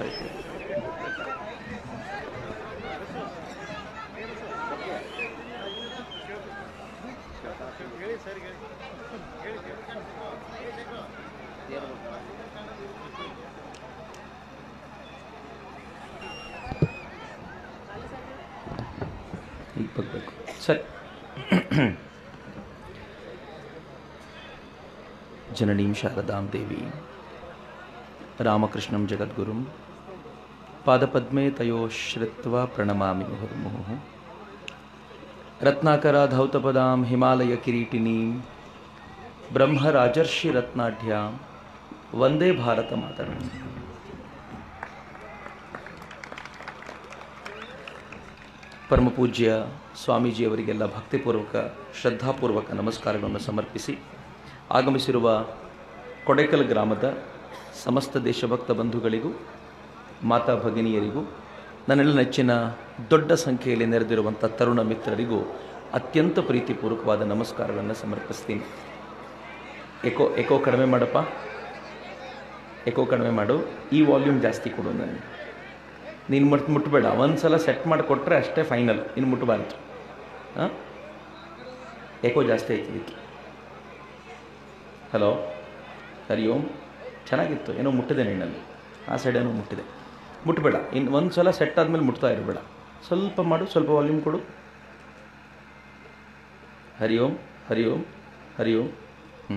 ಮಾಡ್ತಾ ಇದ್ದೀವಿ ಈಗ ಬರಬೇಕು ಸರಿ ಜನನೀಂ ಶಾರದಾಂ ದೇವಿ ರಾಮಕೃಷ್ಣಂ ಜಗದ್ಗುರುಂ ಪಾದಪದ್ಮೇ ತಯೋ ಶ್ರಿತ್ವ ಪ್ರಣಮಾಮಿ ಮುಹುರ್ಮುಹುಃ ರತ್ನಾಕರಾಧೌತಪದಾಂ ಹಿಮಾಲಯ ಕಿರೀಟಿನೀಂ ಬ್ರಹ್ಮರಾಜರ್ಷಿ ರತ್ನಾಢ್ಯಾಂ ವಂದೇ ಭಾರತ ಮಾತರಂ ಪರಮಪೂಜ್ಯ ಸ್ವಾಮೀಜಿಯವರಿಗೆಲ್ಲ ಭಕ್ತಿಪೂರ್ವಕ ಶ್ರದ್ಧಾಪೂರ್ವಕ ನಮಸ್ಕಾರಗಳನ್ನು ಸಮರ್ಪಿಸಿ ಆಗಮಿಸಿರುವ ಕೊಡೈಕಲ್ ಗ್ರಾಮದ ಸಮಸ್ತ ದೇಶಭಕ್ತ ಬಂಧುಗಳಿಗೂ ಮಾತಾ ಭಗಿನಿಯರಿಗೂ ನನ್ನೆಲ್ಲ ನೆಚ್ಚಿನ ದೊಡ್ಡ ಸಂಖ್ಯೆಯಲ್ಲಿ ನೆರೆದಿರುವಂಥ ತರುಣ ಮಿತ್ರರಿಗೂ ಅತ್ಯಂತ ಪ್ರೀತಿಪೂರ್ವಕವಾದ ನಮಸ್ಕಾರಗಳನ್ನು ಸಮರ್ಪಿಸ್ತೀನಿ ಎಕೋ ಎಕೋ ಕಡಿಮೆ ಮಾಡಪ್ಪ ಎಕೋ ಕಡಿಮೆ ಮಾಡು ಈ ವಾಲ್ಯೂಮ್ ಜಾಸ್ತಿ ಕೊಡು ನನಗೆ ನೀನು ಮುಟ್ ಮುಟ್ಬೇಡ ಒಂದು ಸಲ ಸೆಟ್ ಮಾಡಿ ಕೊಟ್ಟರೆ ಅಷ್ಟೇ ಫೈನಲ್ ಇನ್ನು ಮುಟ್ಟಬಾರ್ದು ಹಾಂ ಎಕೋ ಜಾಸ್ತಿ ಆಯ್ತು ಇದಕ್ಕೆ ಹಲೋ ಹರಿ ಓಂ ಚೆನ್ನಾಗಿತ್ತು ಏನೋ ಮುಟ್ಟಿದೆ ನಿನ್ನಲ್ಲಿ ಆ ಸೈಡ್ ಏನೋ ಮುಟ್ಟಿದೆ ಮುಟ್ಬೇಡ ಇನ್ನು ಒಂದು ಸಲ ಸೆಟ್ ಆದಮೇಲೆ ಮುಟ್ತಾ ಇರಬೇಡ ಸ್ವಲ್ಪ ಮಾಡು ಸ್ವಲ್ಪ ವಾಲ್ಯೂಮ್ ಕೊಡು ಹರಿ ಓಂ ಹರಿ ಓಂ ಹರಿ ಓಂ ಹ್ಞೂ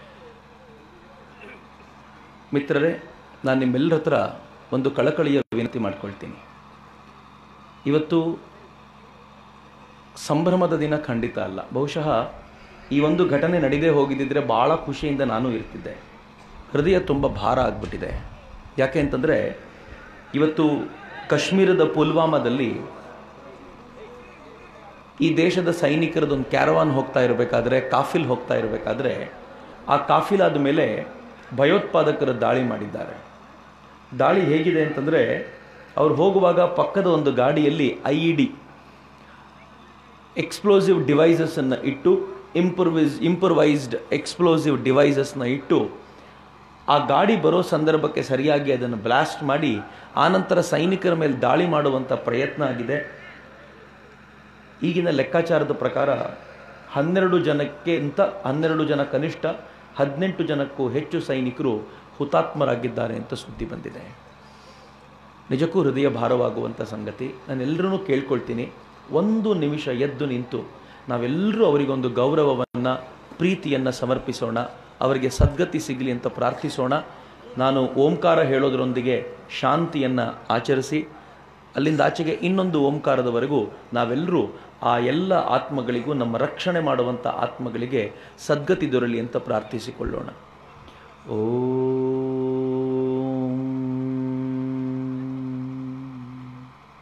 ಮಿತ್ರರೇ ನಾನು ನಿಮ್ಮೆಲ್ಲರ ಹತ್ರ ಒಂದು ಕಳಕಳಿಯ ವಿನಂತಿ ಮಾಡ್ಕೊಳ್ತೀನಿ ಇವತ್ತು ಸಂಭ್ರಮದ ದಿನ ಖಂಡಿತ ಅಲ್ಲ ಬಹುಶಃ ಈ ಒಂದು ಘಟನೆ ನಡೆದೇ ಹೋಗಿದ್ದಿದ್ರೆ ಭಾಳ ಖುಷಿಯಿಂದ ನಾನು ಇರ್ತಿದ್ದೆ ಹೃದಯ ತುಂಬ ಭಾರ ಆಗಿಬಿಟ್ಟಿದೆ ಯಾಕೆ ಅಂತಂದರೆ ಇವತ್ತು ಕಾಶ್ಮೀರದ ಪುಲ್ವಾಮಾದಲ್ಲಿ ಈ ದೇಶದ ಸೈನಿಕರದೊಂದು ಕ್ಯಾರವಾನ್ ಹೋಗ್ತಾ ಇರಬೇಕಾದ್ರೆ ಕಾಫಿಲ್ ಹೋಗ್ತಾ ಇರಬೇಕಾದ್ರೆ ಆ ಕಾಫಿಲ್ ಆದ ಮೇಲೆ ಭಯೋತ್ಪಾದಕರು ದಾಳಿ ಮಾಡಿದ್ದಾರೆ ದಾಳಿ ಹೇಗಿದೆ ಅಂತಂದರೆ ಅವ್ರು ಹೋಗುವಾಗ ಪಕ್ಕದ ಒಂದು ಗಾಡಿಯಲ್ಲಿ ಐ ಇ ಡಿ ಎಕ್ಸ್ಪ್ಲೋಸಿವ್ ಡಿವೈಸಸ್ಸನ್ನು ಇಟ್ಟು ಇಂಪ್ರೂವೈಸ್ ಇಂಪ್ರವೈಸ್ಡ್ ಎಕ್ಸ್ಪ್ಲೋಸಿವ್ ಡಿವೈಸಸ್ನ ಇಟ್ಟು ಆ ಗಾಡಿ ಬರೋ ಸಂದರ್ಭಕ್ಕೆ ಸರಿಯಾಗಿ ಅದನ್ನು ಬ್ಲಾಸ್ಟ್ ಮಾಡಿ ಆನಂತರ ಸೈನಿಕರ ಮೇಲೆ ದಾಳಿ ಮಾಡುವಂಥ ಪ್ರಯತ್ನ ಆಗಿದೆ ಈಗಿನ ಲೆಕ್ಕಾಚಾರದ ಪ್ರಕಾರ ಹನ್ನೆರಡು ಜನಕ್ಕಿಂತ ಹನ್ನೆರಡು ಜನ ಕನಿಷ್ಠ ಹದಿನೆಂಟು ಜನಕ್ಕೂ ಹೆಚ್ಚು ಸೈನಿಕರು ಹುತಾತ್ಮರಾಗಿದ್ದಾರೆ ಅಂತ ಸುದ್ದಿ ಬಂದಿದೆ ನಿಜಕ್ಕೂ ಹೃದಯ ಭಾರವಾಗುವಂಥ ಸಂಗತಿ ನಾನೆಲ್ಲರೂ ಕೇಳ್ಕೊಳ್ತೀನಿ ಒಂದು ನಿಮಿಷ ಎದ್ದು ನಿಂತು ನಾವೆಲ್ಲರೂ ಅವರಿಗೊಂದು ಗೌರವವನ್ನು ಪ್ರೀತಿಯನ್ನು ಸಮರ್ಪಿಸೋಣ ಅವರಿಗೆ ಸದ್ಗತಿ ಸಿಗಲಿ ಅಂತ ಪ್ರಾರ್ಥಿಸೋಣ ನಾನು ಓಂಕಾರ ಹೇಳೋದರೊಂದಿಗೆ ಶಾಂತಿಯನ್ನು ಆಚರಿಸಿ ಅಲ್ಲಿಂದ ಆಚೆಗೆ ಇನ್ನೊಂದು ಓಂಕಾರದವರೆಗೂ ನಾವೆಲ್ಲರೂ ಆ ಎಲ್ಲ ಆತ್ಮಗಳಿಗೂ ನಮ್ಮ ರಕ್ಷಣೆ ಮಾಡುವಂಥ ಆತ್ಮಗಳಿಗೆ ಸದ್ಗತಿ ದೊರಲಿ ಅಂತ ಪ್ರಾರ್ಥಿಸಿಕೊಳ್ಳೋಣ ಓಂ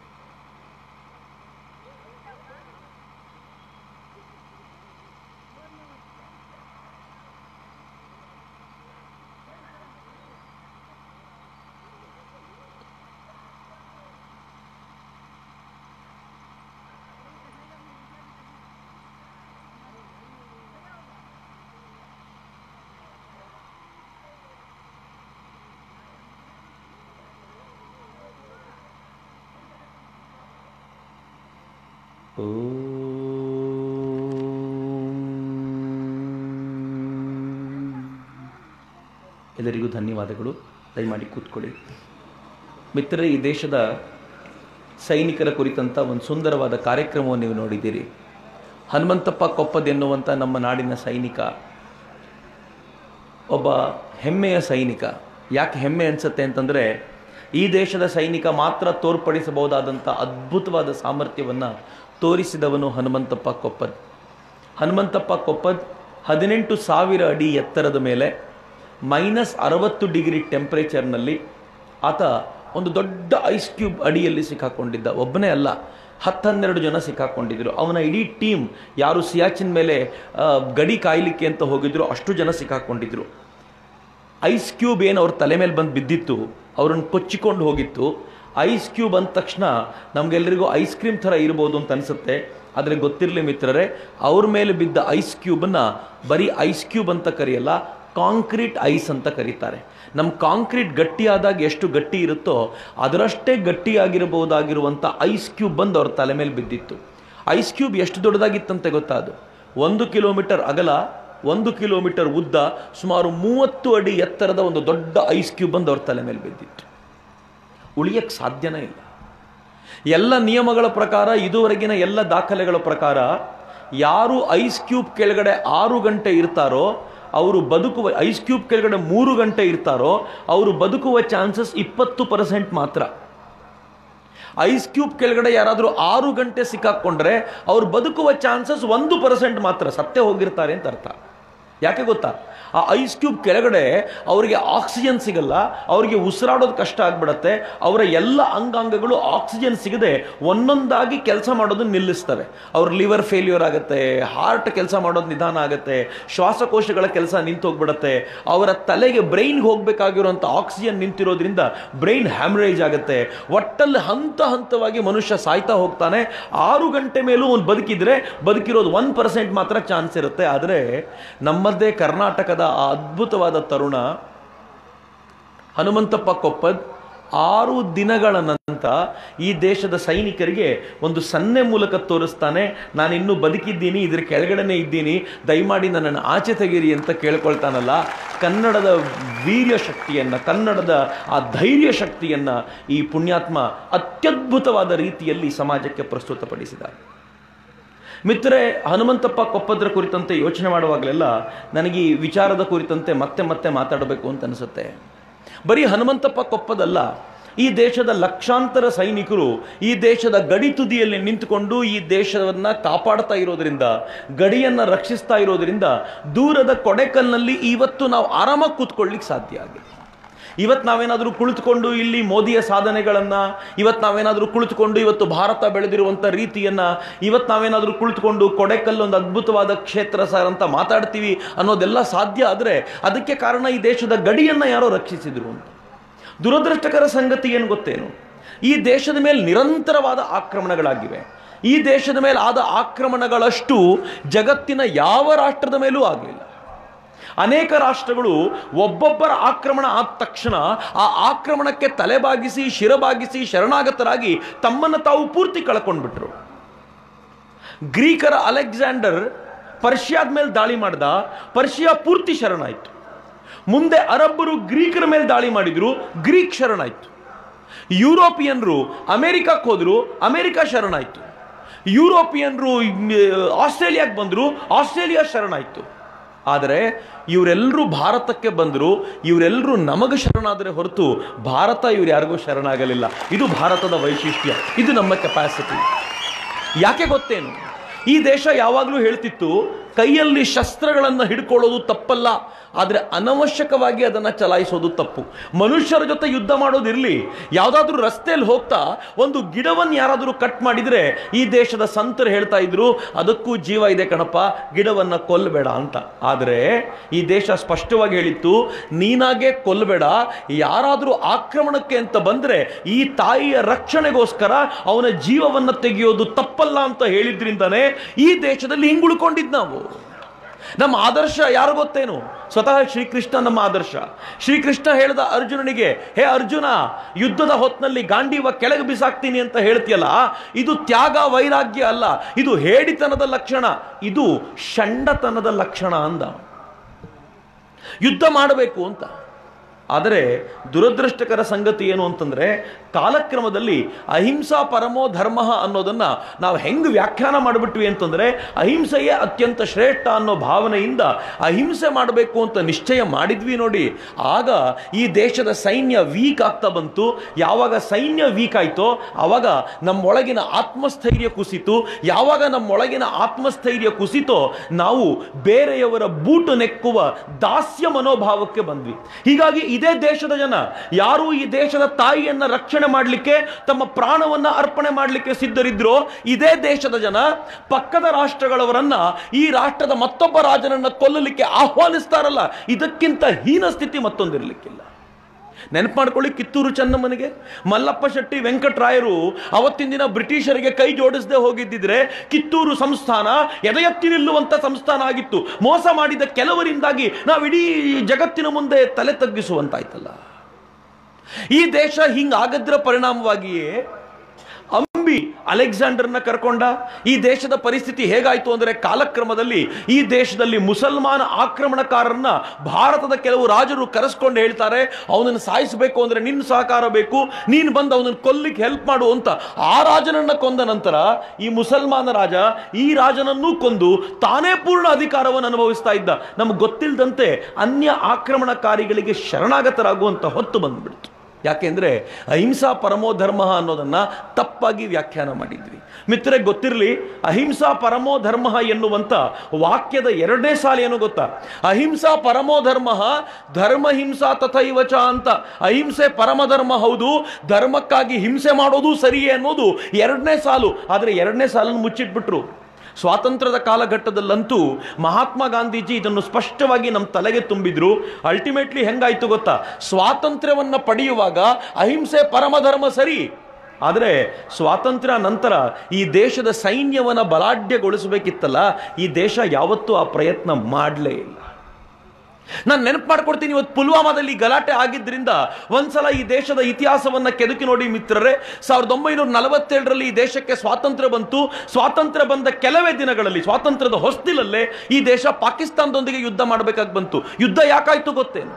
ಎಲ್ಲರಿಗೂ ಧನ್ಯವಾದಗಳು ದಯಮಾಡಿ ಕೂತ್ಕೊಳ್ಳಿ ಮಿತ್ರರೇ ಈ ದೇಶದ ಸೈನಿಕರ ಕುರಿತಂಥ ಒಂದು ಸುಂದರವಾದ ಕಾರ್ಯಕ್ರಮವನ್ನು ನೀವು ನೋಡಿದ್ದೀರಿ ಹನುಮಂತಪ್ಪ ಕೊಪ್ಪದ್ ಎನ್ನುವಂಥ ನಮ್ಮ ನಾಡಿನ ಸೈನಿಕ ಒಬ್ಬ ಹೆಮ್ಮೆಯ ಸೈನಿಕ ಯಾಕೆ ಹೆಮ್ಮೆ ಅನಿಸುತ್ತೆ ಅಂತಂದರೆ ಈ ದೇಶದ ಸೈನಿಕ ಮಾತ್ರ ತೋರ್ಪಡಿಸಬಹುದಾದಂಥ ಅದ್ಭುತವಾದ ಸಾಮರ್ಥ್ಯವನ್ನು ತೋರಿಸಿದವನು ಹನುಮಂತಪ್ಪ ಕೊಪ್ಪದ್ ಹನುಮಂತಪ್ಪ ಕೊಪ್ಪದ್ ಹದಿನೆಂಟು ಸಾವಿರ ಅಡಿ ಎತ್ತರದ ಮೇಲೆ ಮೈನಸ್ ಅರವತ್ತು ಡಿಗ್ರಿ ಟೆಂಪ್ರೇಚರ್ನಲ್ಲಿ ಆತ ಒಂದು ದೊಡ್ಡ ಐಸ್ ಕ್ಯೂಬ್ ಅಡಿಯಲ್ಲಿ ಸಿಕ್ಕಾಕೊಂಡಿದ್ದ ಒಬ್ಬನೇ ಅಲ್ಲ ಹತ್ತನ್ನೆರಡು ಜನ ಸಿಕ್ಕಾಕೊಂಡಿದ್ರು ಅವನ ಇಡೀ ಟೀಮ್ ಯಾರು ಸಿಯಾಚಿನ್ ಮೇಲೆ ಆ, ಗಡಿ ಕಾಯಲಿಕ್ಕೆ ಅಂತ ಹೋಗಿದ್ರು ಅಷ್ಟು ಜನ ಸಿಕ್ಕಾಕೊಂಡಿದ್ರು ಐಸ್ ಕ್ಯೂಬ್ ಏನು ಅವ್ರ ತಲೆ ಮೇಲೆ ಬಂದು ಬಿದ್ದಿತ್ತು ಅವ್ರನ್ನ ಕೊಚ್ಚಿಕೊಂಡು ಹೋಗಿತ್ತು ಐಸ್ ಕ್ಯೂಬ್ ಅಂದ ತಕ್ಷಣ ನಮಗೆಲ್ಲರಿಗೂ ಐಸ್ ಕ್ರೀಮ್ ಥರ ಇರ್ಬೋದು ಅಂತ ಅನಿಸುತ್ತೆ ಆದರೆ ಗೊತ್ತಿರಲಿ ಮಿತ್ರರೇ ಅವ್ರ ಮೇಲೆ ಬಿದ್ದ ಐಸ್ ಕ್ಯೂಬನ್ನು ಬರೀ ಐಸ್ ಕ್ಯೂಬ್ ಅಂತ ಕರೆಯಲ್ಲ ಕಾಂಕ್ರೀಟ್ ಐಸ್ ಅಂತ ಕರೀತಾರೆ ನಮ್ಮ ಕಾಂಕ್ರೀಟ್ ಗಟ್ಟಿಯಾದಾಗ ಎಷ್ಟು ಗಟ್ಟಿ ಇರುತ್ತೋ ಅದರಷ್ಟೇ ಗಟ್ಟಿಯಾಗಿರಬಹುದಾಗಿರುವಂಥ ಐಸ್ ಕ್ಯೂಬ್ ಬಂದು ಅವ್ರ ತಲೆ ಮೇಲೆ ಬಿದ್ದಿತ್ತು ಐಸ್ ಕ್ಯೂಬ್ ಎಷ್ಟು ದೊಡ್ಡದಾಗಿತ್ತಂತೆ ಗೊತ್ತಾ ಅದು ಒಂದು ಕಿಲೋಮೀಟರ್ ಅಗಲ ಒಂದು ಕಿಲೋಮೀಟರ್ ಉದ್ದ ಸುಮಾರು ಮೂವತ್ತು ಅಡಿ ಎತ್ತರದ ಒಂದು ದೊಡ್ಡ ಐಸ್ ಕ್ಯೂಬ್ ಬಂದು ಅವ್ರ ತಲೆ ಮೇಲೆ ಬಿದ್ದಿತ್ತು ಉಳಿಯಕ್ಕೆ ಸಾಧ್ಯನೇ ಇಲ್ಲ ಎಲ್ಲ ನಿಯಮಗಳ ಪ್ರಕಾರ ಇದುವರೆಗಿನ ಎಲ್ಲ ದಾಖಲೆಗಳ ಪ್ರಕಾರ ಯಾರು ಐಸ್ ಕ್ಯೂಬ್ ಕೆಳಗಡೆ ಆರು ಗಂಟೆ ಇರ್ತಾರೋ ಅವರು ಬದುಕುವ ಐಸ್ ಕ್ಯೂಬ್ ಕೆಳಗಡೆ ಮೂರು ಗಂಟೆ ಇರ್ತಾರೋ ಅವರು ಬದುಕುವ ಚಾನ್ಸಸ್ ಇಪ್ಪತ್ತು ಪರ್ಸೆಂಟ್ ಮಾತ್ರ ಐಸ್ ಕ್ಯೂಬ್ ಕೆಳಗಡೆ ಯಾರಾದರೂ ಆರು ಗಂಟೆ ಸಿಕ್ಕಾಕೊಂಡ್ರೆ ಅವ್ರು ಬದುಕುವ ಚಾನ್ಸಸ್ ಒಂದು ಪರ್ಸೆಂಟ್ ಮಾತ್ರ ಸತ್ಯ ಹೋಗಿರ್ತಾರೆ ಅಂತ ಅರ್ಥ ಯಾಕೆ ಗೊತ್ತಾ ಆ ಐಸ್ ಕ್ಯೂಬ್ ಕೆಳಗಡೆ ಅವರಿಗೆ ಆಕ್ಸಿಜನ್ ಸಿಗಲ್ಲ ಅವರಿಗೆ ಉಸಿರಾಡೋದು ಕಷ್ಟ ಆಗ್ಬಿಡತ್ತೆ ಅವರ ಎಲ್ಲ ಅಂಗಾಂಗಗಳು ಆಕ್ಸಿಜನ್ ಸಿಗದೆ ಒಂದೊಂದಾಗಿ ಕೆಲಸ ಮಾಡೋದನ್ನ ನಿಲ್ಲಿಸ್ತವೆ ಅವ್ರ ಲಿವರ್ ಫೇಲ್ಯೂರ್ ಆಗುತ್ತೆ ಹಾರ್ಟ್ ಕೆಲಸ ಮಾಡೋದು ನಿಧಾನ ಆಗುತ್ತೆ ಶ್ವಾಸಕೋಶಗಳ ಕೆಲಸ ನಿಂತು ಹೋಗ್ಬಿಡತ್ತೆ ಅವರ ತಲೆಗೆ ಬ್ರೈನ್ಗೆ ಹೋಗ್ಬೇಕಾಗಿರುವಂಥ ಆಕ್ಸಿಜನ್ ನಿಂತಿರೋದ್ರಿಂದ ಬ್ರೈನ್ ಹ್ಯಾಮ್ರೇಜ್ ಆಗುತ್ತೆ ಒಟ್ಟಲ್ಲಿ ಹಂತ ಹಂತವಾಗಿ ಮನುಷ್ಯ ಸಾಯ್ತಾ ಹೋಗ್ತಾನೆ ಆರು ಗಂಟೆ ಮೇಲೂ ಒಂದು ಬದುಕಿದ್ರೆ ಬದುಕಿರೋದು ಒನ್ ಪರ್ಸೆಂಟ್ ಮಾತ್ರ ಚಾನ್ಸ್ ಇರುತ್ತೆ ಆದರೆ ನಮ್ಮದೇ ಕರ್ನಾಟಕದ ಆ ಅದ್ಭುತವಾದ ತರುಣ ಹನುಮಂತಪ್ಪ ಕೊಪ್ಪದ್ ಆರು ದಿನಗಳ ನಂತರ ಈ ದೇಶದ ಸೈನಿಕರಿಗೆ ಒಂದು ಸನ್ನೆ ಮೂಲಕ ತೋರಿಸ್ತಾನೆ ನಾನು ಇನ್ನೂ ಬದುಕಿದ್ದೀನಿ ಇದ್ರ ಕೆಳಗಡೆನೇ ಇದ್ದೀನಿ ದಯಮಾಡಿ ನನ್ನನ್ನು ಆಚೆ ತೆಗೀರಿ ಅಂತ ಕೇಳ್ಕೊಳ್ತಾನಲ್ಲ ಕನ್ನಡದ ವೀರ್ಯ ಶಕ್ತಿಯನ್ನು ಕನ್ನಡದ ಆ ಧೈರ್ಯ ಶಕ್ತಿಯನ್ನು ಈ ಪುಣ್ಯಾತ್ಮ ಅತ್ಯದ್ಭುತವಾದ ರೀತಿಯಲ್ಲಿ ಸಮಾಜಕ್ಕೆ ಪ್ರಸ್ತುತಪಡಿಸಿದ್ದಾರೆ ಮಿತ್ರರೆ ಹನುಮಂತಪ್ಪ ಕೊಪ್ಪದ್ರ ಕುರಿತಂತೆ ಯೋಚನೆ ಮಾಡುವಾಗಲೆಲ್ಲ ನನಗೆ ಈ ವಿಚಾರದ ಕುರಿತಂತೆ ಮತ್ತೆ ಮತ್ತೆ ಮಾತಾಡಬೇಕು ಅಂತ ಅನಿಸುತ್ತೆ ಬರೀ ಹನುಮಂತಪ್ಪ ಕೊಪ್ಪದಲ್ಲ ಈ ದೇಶದ ಲಕ್ಷಾಂತರ ಸೈನಿಕರು ಈ ದೇಶದ ಗಡಿ ತುದಿಯಲ್ಲಿ ನಿಂತುಕೊಂಡು ಈ ದೇಶವನ್ನ ಕಾಪಾಡ್ತಾ ಇರೋದ್ರಿಂದ ಗಡಿಯನ್ನ ರಕ್ಷಿಸ್ತಾ ಇರೋದ್ರಿಂದ ದೂರದ ಕೊಡೆಕಲ್ನಲ್ಲಿ ಇವತ್ತು ನಾವು ಆರಾಮಾಗಿ ಕೂತ್ಕೊಳ್ಳಿಕ್ಕೆ ಸಾಧ್ಯ ಆಗಿದೆ ಇವತ್ತು ನಾವೇನಾದರೂ ಕುಳಿತುಕೊಂಡು ಇಲ್ಲಿ ಮೋದಿಯ ಸಾಧನೆಗಳನ್ನ ಇವತ್ತು ನಾವೇನಾದರೂ ಕುಳಿತುಕೊಂಡು ಇವತ್ತು ಭಾರತ ಬೆಳೆದಿರುವಂಥ ರೀತಿಯನ್ನ ಇವತ್ತು ನಾವೇನಾದರೂ ಕುಳಿತುಕೊಂಡು ಕೊಡೆಕಲ್ ಒಂದು ಅದ್ಭುತವಾದ ಕ್ಷೇತ್ರ ಸರ್ ಅಂತ ಮಾತಾಡ್ತೀವಿ ಅನ್ನೋದೆಲ್ಲ ಸಾಧ್ಯ ಆದರೆ ಅದಕ್ಕೆ ಕಾರಣ ಈ ದೇಶದ ಗಡಿಯನ್ನ ಯಾರೋ ರಕ್ಷಿಸಿದ್ರು ಅಂತ ದುರದೃಷ್ಟಕರ ಸಂಗತಿ ಏನು ಗೊತ್ತೇನು ಈ ದೇಶದ ಮೇಲೆ ನಿರಂತರವಾದ ಆಕ್ರಮಣಗಳಾಗಿವೆ ಈ ದೇಶದ ಮೇಲೆ ಆದ ಆಕ್ರಮಣಗಳಷ್ಟು ಜಗತ್ತಿನ ಯಾವ ರಾಷ್ಟ್ರದ ಮೇಲೂ ಆಗಲಿಲ್ಲ ಅನೇಕ ರಾಷ್ಟ್ರಗಳು ಒಬ್ಬೊಬ್ಬರ ಆಕ್ರಮಣ ಆದ ತಕ್ಷಣ ಆ ಆಕ್ರಮಣಕ್ಕೆ ತಲೆಬಾಗಿಸಿ ಶಿರಬಾಗಿಸಿ ಶರಣಾಗತರಾಗಿ ತಮ್ಮನ್ನು ತಾವು ಪೂರ್ತಿ ಕಳ್ಕೊಂಡ್ಬಿಟ್ರು ಗ್ರೀಕರ ಅಲೆಕ್ಸಾಂಡರ್ ಪರ್ಷಿಯಾದ ಮೇಲೆ ದಾಳಿ ಮಾಡ್ದ ಪರ್ಷಿಯಾ ಪೂರ್ತಿ ಶರಣಾಯಿತು ಮುಂದೆ ಅರಬ್ಬರು ಗ್ರೀಕರ ಮೇಲೆ ದಾಳಿ ಮಾಡಿದ್ರು ಗ್ರೀಕ್ ಶರಣಾಯಿತು ಯುರೋಪಿಯನ್ರು ಅಮೆರಿಕಕ್ಕೆ ಹೋದ್ರು ಅಮೆರಿಕ ಶರಣಾಯಿತು ಯುರೋಪಿಯನ್ರು ಆಸ್ಟ್ರೇಲಿಯಾಕ್ಕೆ ಬಂದರು ಆಸ್ಟ್ರೇಲಿಯಾ ಶರಣಾಯಿತು ಆದರೆ ಇವರೆಲ್ಲರೂ ಭಾರತಕ್ಕೆ ಬಂದರು ಇವರೆಲ್ಲರೂ ನಮಗೆ ಶರಣಾದರೆ ಹೊರತು ಭಾರತ ಇವ್ರು ಯಾರಿಗೂ ಶರಣಾಗಲಿಲ್ಲ ಇದು ಭಾರತದ ವೈಶಿಷ್ಟ್ಯ ಇದು ನಮ್ಮ ಕೆಪಾಸಿಟಿ ಯಾಕೆ ಗೊತ್ತೇನು ಈ ದೇಶ ಯಾವಾಗಲೂ ಹೇಳ್ತಿತ್ತು ಕೈಯಲ್ಲಿ ಶಸ್ತ್ರಗಳನ್ನು ಹಿಡ್ಕೊಳ್ಳೋದು ತಪ್ಪಲ್ಲ ಆದರೆ ಅನವಶ್ಯಕವಾಗಿ ಅದನ್ನು ಚಲಾಯಿಸೋದು ತಪ್ಪು ಮನುಷ್ಯರ ಜೊತೆ ಯುದ್ಧ ಮಾಡೋದಿರಲಿ ಯಾವುದಾದ್ರೂ ರಸ್ತೆಯಲ್ಲಿ ಹೋಗ್ತಾ ಒಂದು ಗಿಡವನ್ನು ಯಾರಾದರೂ ಕಟ್ ಮಾಡಿದರೆ ಈ ದೇಶದ ಸಂತರು ಹೇಳ್ತಾ ಇದ್ರು ಅದಕ್ಕೂ ಜೀವ ಇದೆ ಕಣಪ್ಪ ಗಿಡವನ್ನು ಕೊಲ್ಲಬೇಡ ಅಂತ ಆದರೆ ಈ ದೇಶ ಸ್ಪಷ್ಟವಾಗಿ ಹೇಳಿತ್ತು ನೀನಾಗೆ ಕೊಲ್ಲಬೇಡ ಯಾರಾದರೂ ಆಕ್ರಮಣಕ್ಕೆ ಅಂತ ಬಂದರೆ ಈ ತಾಯಿಯ ರಕ್ಷಣೆಗೋಸ್ಕರ ಅವನ ಜೀವವನ್ನು ತೆಗೆಯೋದು ತಪ್ಪಲ್ಲ ಅಂತ ಹೇಳಿದ್ರಿಂದನೇ ಈ ದೇಶದಲ್ಲಿ ಹಿಂಗುಳ್ಕೊಂಡಿದ್ದು ನಾವು ನಮ್ಮ ಆದರ್ಶ ಯಾರು ಗೊತ್ತೇನು ಸ್ವತಃ ಶ್ರೀಕೃಷ್ಣ ನಮ್ಮ ಆದರ್ಶ ಶ್ರೀಕೃಷ್ಣ ಹೇಳ್ದ ಅರ್ಜುನನಿಗೆ ಹೇ ಅರ್ಜುನ ಯುದ್ಧದ ಹೊತ್ನಲ್ಲಿ ಗಾಂಡೀವ ಕೆಳಗೆ ಬಿಸಾಕ್ತೀನಿ ಅಂತ ಹೇಳ್ತೀಯಲ್ಲ ಇದು ತ್ಯಾಗ ವೈರಾಗ್ಯ ಅಲ್ಲ ಇದು ಹೇಡಿತನದ ಲಕ್ಷಣ ಇದು ಷಂಡತನದ ಲಕ್ಷಣ ಅಂದ ಯುದ್ಧ ಮಾಡಬೇಕು ಅಂತ ಆದರೆ ದುರದೃಷ್ಟಕರ ಸಂಗತಿ ಏನು ಅಂತಂದರೆ ಕಾಲಕ್ರಮದಲ್ಲಿ ಅಹಿಂಸಾ ಪರಮೋ ಧರ್ಮ ಅನ್ನೋದನ್ನು ನಾವು ಹೆಂಗೆ ವ್ಯಾಖ್ಯಾನ ಮಾಡಿಬಿಟ್ವಿ ಅಂತಂದರೆ ಅಹಿಂಸೆಯೇ ಅತ್ಯಂತ ಶ್ರೇಷ್ಠ ಅನ್ನೋ ಭಾವನೆಯಿಂದ ಅಹಿಂಸೆ ಮಾಡಬೇಕು ಅಂತ ನಿಶ್ಚಯ ಮಾಡಿದ್ವಿ ನೋಡಿ ಆಗ ಈ ದೇಶದ ಸೈನ್ಯ ವೀಕ್ ಆಗ್ತಾ ಬಂತು ಯಾವಾಗ ಸೈನ್ಯ ವೀಕ್ ಆಯಿತೋ ಆವಾಗ ನಮ್ಮೊಳಗಿನ ಆತ್ಮಸ್ಥೈರ್ಯ ಕುಸಿತು ಯಾವಾಗ ನಮ್ಮೊಳಗಿನ ಆತ್ಮಸ್ಥೈರ್ಯ ಕುಸಿತೋ ನಾವು ಬೇರೆಯವರ ಬೂಟು ನೆಕ್ಕುವ ದಾಸ್ಯ ಮನೋಭಾವಕ್ಕೆ ಬಂದ್ವಿ ಹೀಗಾಗಿ ಇದೇ ದೇಶದ ಜನ ಯಾರು ಈ ದೇಶದ ತಾಯಿಯನ್ನ ರಕ್ಷಣೆ ಮಾಡಲಿಕ್ಕೆ ತಮ್ಮ ಪ್ರಾಣವನ್ನ ಅರ್ಪಣೆ ಮಾಡಲಿಕ್ಕೆ ಸಿದ್ಧರಿದ್ರೋ ಇದೇ ದೇಶದ ಜನ ಪಕ್ಕದ ರಾಷ್ಟ್ರಗಳವರನ್ನ ಈ ರಾಷ್ಟ್ರದ ಮತ್ತೊಬ್ಬ ರಾಜನನ್ನ ಕೊಲ್ಲಲಿಕ್ಕೆ ಆಹ್ವಾನಿಸ್ತಾರಲ್ಲ ಇದಕ್ಕಿಂತ ಹೀನ ಸ್ಥಿತಿ ಮತ್ತೊಂದಿರಲಿಕ್ಕಿಲ್ಲ ನೆನಪು ಮಾಡ್ಕೊಳ್ಳಿ ಕಿತ್ತೂರು ಚೆನ್ನಮ್ಮನಿಗೆ ಮಲ್ಲಪ್ಪ ಶೆಟ್ಟಿ ವೆಂಕಟರಾಯರು ಅವತ್ತಿನ ದಿನ ಬ್ರಿಟಿಷರಿಗೆ ಕೈ ಜೋಡಿಸದೆ ಹೋಗಿದ್ದಿದ್ರೆ ಕಿತ್ತೂರು ಸಂಸ್ಥಾನ ಎದೆಯತ್ತಿ ನಿಲ್ಲುವಂತ ಸಂಸ್ಥಾನ ಆಗಿತ್ತು ಮೋಸ ಮಾಡಿದ ಕೆಲವರಿಂದಾಗಿ ನಾವು ಇಡೀ ಜಗತ್ತಿನ ಮುಂದೆ ತಲೆ ತಗ್ಗಿಸುವಂತಾಯ್ತಲ್ಲ ಈ ದೇಶ ಹಿಂಗಾಗದ್ರ ಪರಿಣಾಮವಾಗಿಯೇ ಅಂಬಿ ಅಲೆಕ್ಸಾಂಡರ್ನ ಕರ್ಕೊಂಡ ಈ ದೇಶದ ಪರಿಸ್ಥಿತಿ ಹೇಗಾಯ್ತು ಅಂದರೆ ಕಾಲಕ್ರಮದಲ್ಲಿ ಈ ದೇಶದಲ್ಲಿ ಮುಸಲ್ಮಾನ ಆಕ್ರಮಣಕಾರರನ್ನ ಭಾರತದ ಕೆಲವು ರಾಜರು ಕರೆಸ್ಕೊಂಡು ಹೇಳ್ತಾರೆ ಅವನನ್ನು ಸಾಯಿಸಬೇಕು ಅಂದ್ರೆ ನಿನ್ನ ಸಹಕಾರ ಬೇಕು ನೀನು ಬಂದು ಅವನನ್ನು ಕೊಲ್ಲಿಕ್ಕೆ ಹೆಲ್ಪ್ ಮಾಡು ಅಂತ ಆ ರಾಜನನ್ನ ಕೊಂದ ನಂತರ ಈ ಮುಸಲ್ಮಾನ ರಾಜ ಈ ರಾಜನನ್ನೂ ಕೊಂದು ತಾನೇ ಪೂರ್ಣ ಅಧಿಕಾರವನ್ನು ಅನುಭವಿಸ್ತಾ ಇದ್ದ ನಮ್ಗೆ ಗೊತ್ತಿಲ್ಲದಂತೆ ಅನ್ಯ ಆಕ್ರಮಣಕಾರಿಗಳಿಗೆ ಶರಣಾಗತರಾಗುವಂತ ಹೊತ್ತು ಬಂದ್ಬಿಡ್ತು ಯಾಕೆಂದ್ರೆ ಅಹಿಂಸಾ ಪರಮೋ ಧರ್ಮ ಅನ್ನೋದನ್ನ ತಪ್ಪಾಗಿ ವ್ಯಾಖ್ಯಾನ ಮಾಡಿದ್ವಿ ಮಿತ್ರರೆ ಗೊತ್ತಿರಲಿ ಅಹಿಂಸಾ ಪರಮೋ ಧರ್ಮ ಎನ್ನುವಂತ ವಾಕ್ಯದ ಎರಡನೇ ಸಾಲ ಏನು ಗೊತ್ತಾ ಅಹಿಂಸಾ ಪರಮೋ ಧರ್ಮ ಧರ್ಮ ಹಿಂಸಾ ತಥೈವಚ ಅಂತ ಅಹಿಂಸೆ ಪರಮಧರ್ಮ ಹೌದು ಧರ್ಮಕ್ಕಾಗಿ ಹಿಂಸೆ ಮಾಡೋದು ಸರಿಯೇ ಅನ್ನೋದು ಎರಡನೇ ಸಾಲು ಆದರೆ ಎರಡನೇ ಸಾಲನ್ನು ಮುಚ್ಚಿಟ್ಬಿಟ್ರು ಸ್ವಾತಂತ್ರ್ಯದ ಕಾಲಘಟ್ಟದಲ್ಲಂತೂ ಮಹಾತ್ಮ ಗಾಂಧೀಜಿ ಇದನ್ನು ಸ್ಪಷ್ಟವಾಗಿ ನಮ್ಮ ತಲೆಗೆ ತುಂಬಿದ್ರು ಅಲ್ಟಿಮೇಟ್ಲಿ ಹೆಂಗಾಯ್ತು ಗೊತ್ತಾ ಸ್ವಾತಂತ್ರ್ಯವನ್ನ ಪಡೆಯುವಾಗ ಅಹಿಂಸೆ ಪರಮಧರ್ಮ ಸರಿ ಆದರೆ ಸ್ವಾತಂತ್ರ್ಯ ನಂತರ ಈ ದೇಶದ ಸೈನ್ಯವನ್ನ ಬಲಾಢ್ಯಗೊಳಿಸಬೇಕಿತ್ತಲ್ಲ ಈ ದೇಶ ಯಾವತ್ತೂ ಆ ಪ್ರಯತ್ನ ಮಾಡಲೇ ಇಲ್ಲ ನಾನು ನೆನಪು ಮಾಡ್ಕೊಡ್ತೀನಿ ಇವತ್ತು ಪುಲ್ವಾಮಾದಲ್ಲಿ ಗಲಾಟೆ ಆಗಿದ್ರಿಂದ ಒಂದ್ಸಲ ಈ ದೇಶದ ಇತಿಹಾಸವನ್ನ ಕೆದಕಿ ನೋಡಿ ಮಿತ್ರರೇ ಸಾವಿರದ ಒಂಬೈನೂರ ನಲವತ್ತೇಳರಲ್ಲಿ ಈ ದೇಶಕ್ಕೆ ಸ್ವಾತಂತ್ರ್ಯ ಬಂತು ಸ್ವಾತಂತ್ರ್ಯ ಬಂದ ಕೆಲವೇ ದಿನಗಳಲ್ಲಿ ಸ್ವಾತಂತ್ರ್ಯದ ಹೊಸ್ತಿಲಲ್ಲೇ ಈ ದೇಶ ಪಾಕಿಸ್ತಾನದೊಂದಿಗೆ ಯುದ್ಧ ಮಾಡಬೇಕಾಗಿ ಬಂತು ಯುದ್ಧ ಯಾಕಾಯ್ತು ಗೊತ್ತೇನು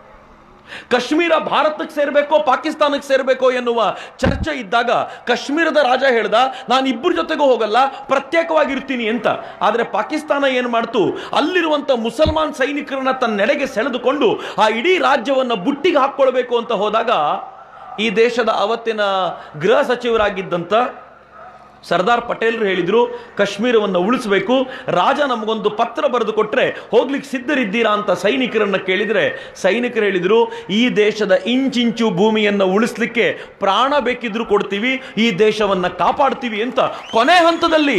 ಕಾಶ್ಮೀರ ಭಾರತಕ್ಕೆ ಸೇರಬೇಕೋ ಪಾಕಿಸ್ತಾನಕ್ಕೆ ಸೇರಬೇಕೋ ಎನ್ನುವ ಚರ್ಚೆ ಇದ್ದಾಗ ಕಾಶ್ಮೀರದ ರಾಜ ಹೇಳ್ದ ನಾನು ಇಬ್ಬರ ಜೊತೆಗೂ ಹೋಗಲ್ಲ ಪ್ರತ್ಯೇಕವಾಗಿರ್ತೀನಿ ಅಂತ ಆದರೆ ಪಾಕಿಸ್ತಾನ ಏನು ಮಾಡ್ತು ಅಲ್ಲಿರುವಂತ ಮುಸಲ್ಮಾನ್ ಸೈನಿಕರನ್ನ ತನ್ನೆಡೆಗೆ ಸೆಳೆದುಕೊಂಡು ಆ ಇಡೀ ರಾಜ್ಯವನ್ನ ಬುಟ್ಟಿಗೆ ಹಾಕ್ಕೊಳ್ಬೇಕು ಅಂತ ಹೋದಾಗ ಈ ದೇಶದ ಅವತ್ತಿನ ಗೃಹ ಸಚಿವರಾಗಿದ್ದಂತ ಸರ್ದಾರ್ ಪಟೇಲ್ರು ಹೇಳಿದ್ರು ಕಾಶ್ಮೀರವನ್ನು ಉಳಿಸಬೇಕು ರಾಜ ನಮಗೊಂದು ಪತ್ರ ಬರೆದು ಕೊಟ್ರೆ ಹೋಗ್ಲಿಕ್ಕೆ ಸಿದ್ಧರಿದ್ದೀರಾ ಅಂತ ಸೈನಿಕರನ್ನ ಕೇಳಿದ್ರೆ ಸೈನಿಕರು ಹೇಳಿದ್ರು ಈ ದೇಶದ ಇಂಚಿಂಚು ಭೂಮಿಯನ್ನು ಉಳಿಸ್ಲಿಕ್ಕೆ ಪ್ರಾಣ ಬೇಕಿದ್ರು ಕೊಡ್ತೀವಿ ಈ ದೇಶವನ್ನ ಕಾಪಾಡ್ತೀವಿ ಅಂತ ಕೊನೆ ಹಂತದಲ್ಲಿ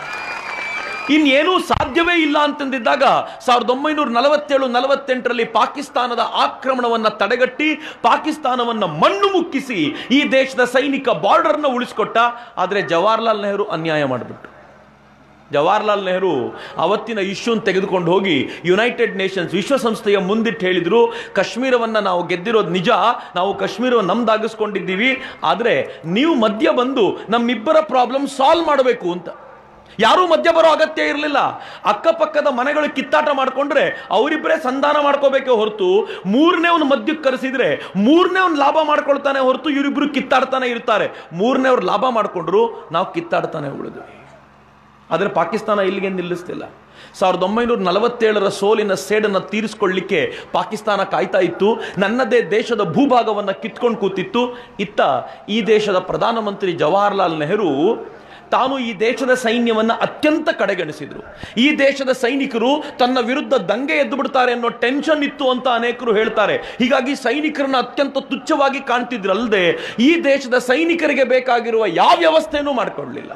ಇನ್ನೇನೂ ಸಾಧ್ಯವೇ ಇಲ್ಲ ಅಂತಂದಿದ್ದಾಗ ಸಾವಿರದ ಒಂಬೈನೂರ ನಲವತ್ತೇಳು ನಲವತ್ತೆಂಟರಲ್ಲಿ ಪಾಕಿಸ್ತಾನದ ಆಕ್ರಮಣವನ್ನ ತಡೆಗಟ್ಟಿ ಪಾಕಿಸ್ತಾನವನ್ನ ಮಣ್ಣು ಮುಕ್ಕಿಸಿ ಈ ದೇಶದ ಸೈನಿಕ ಬಾರ್ಡರ್ನ ಉಳಿಸ್ಕೊಟ್ಟ ಆದರೆ ಜವಾಹರ್ಲಾಲ್ ನೆಹರು ಅನ್ಯಾಯ ಮಾಡಿಬಿಟ್ಟು ಜವಾಹರ್ಲಾಲ್ ನೆಹರು ಅವತ್ತಿನ ಇಶ್ಯೂನ್ ತೆಗೆದುಕೊಂಡು ಹೋಗಿ ಯುನೈಟೆಡ್ ನೇಷನ್ಸ್ ವಿಶ್ವಸಂಸ್ಥೆಯ ಮುಂದಿಟ್ಟು ಹೇಳಿದ್ರು ಕಾಶ್ಮೀರವನ್ನು ನಾವು ಗೆದ್ದಿರೋದು ನಿಜ ನಾವು ಕಾಶ್ಮೀರವನ್ನು ನಮ್ದಾಗಿಸ್ಕೊಂಡಿದ್ದೀವಿ ಆದರೆ ನೀವು ಮಧ್ಯ ಬಂದು ನಮ್ಮಿಬ್ಬರ ಪ್ರಾಬ್ಲಮ್ ಸಾಲ್ವ್ ಮಾಡಬೇಕು ಅಂತ ಯಾರೂ ಮಧ್ಯ ಬರೋ ಅಗತ್ಯ ಇರಲಿಲ್ಲ ಅಕ್ಕಪಕ್ಕದ ಮನೆಗಳು ಕಿತ್ತಾಟ ಮಾಡ್ಕೊಂಡ್ರೆ ಅವರಿಬ್ಬರೇ ಸಂಧಾನ ಮಾಡ್ಕೋಬೇಕೆ ಹೊರತು ಮೂರನೇವ್ನ ಮಧ್ಯಕ್ಕೆ ಕರೆಸಿದ್ರೆ ಮೂರನೇವ್ನ ಲಾಭ ಮಾಡ್ಕೊಳ್ತಾನೆ ಹೊರತು ಇವರಿಬ್ರು ಕಿತ್ತಾಡ್ತಾನೆ ಇರ್ತಾರೆ ಮೂರನೇವ್ರು ಲಾಭ ಮಾಡ್ಕೊಂಡ್ರು ನಾವು ಕಿತ್ತಾಡ್ತಾನೆ ಉಳಿದ್ವಿ ಆದರೆ ಪಾಕಿಸ್ತಾನ ಇಲ್ಲಿಗೆ ನಿಲ್ಲಿಸ್ತಿಲ್ಲ ಸಾವಿರದ ಒಂಬೈನೂರ ನಲವತ್ತೇಳರ ಸೋಲಿನ ಸೇಡನ್ನು ತೀರಿಸ್ಕೊಳ್ಳಿಕ್ಕೆ ಪಾಕಿಸ್ತಾನ ಕಾಯ್ತಾ ಇತ್ತು ನನ್ನದೇ ದೇಶದ ಭೂಭಾಗವನ್ನು ಕಿತ್ಕೊಂಡು ಕೂತಿತ್ತು ಇತ್ತ ಈ ದೇಶದ ಪ್ರಧಾನಮಂತ್ರಿ ಜವಾಹರ್ಲಾಲ್ ನೆಹರು ತಾನು ಈ ದೇಶದ ಸೈನ್ಯವನ್ನ ಅತ್ಯಂತ ಕಡೆಗಣಿಸಿದ್ರು ಈ ದೇಶದ ಸೈನಿಕರು ತನ್ನ ವಿರುದ್ಧ ದಂಗೆ ಎದ್ದು ಬಿಡ್ತಾರೆ ಅನ್ನೋ ಟೆನ್ಷನ್ ಇತ್ತು ಅಂತ ಅನೇಕರು ಹೇಳ್ತಾರೆ ಹೀಗಾಗಿ ಸೈನಿಕರನ್ನ ಅತ್ಯಂತ ತುಚ್ಛವಾಗಿ ಕಾಣ್ತಿದ್ರಲ್ಲದೆ ಈ ದೇಶದ ಸೈನಿಕರಿಗೆ ಬೇಕಾಗಿರುವ ಯಾವ ವ್ಯವಸ್ಥೆನೂ ಮಾಡಿಕೊಳ್ಳಲಿಲ್ಲ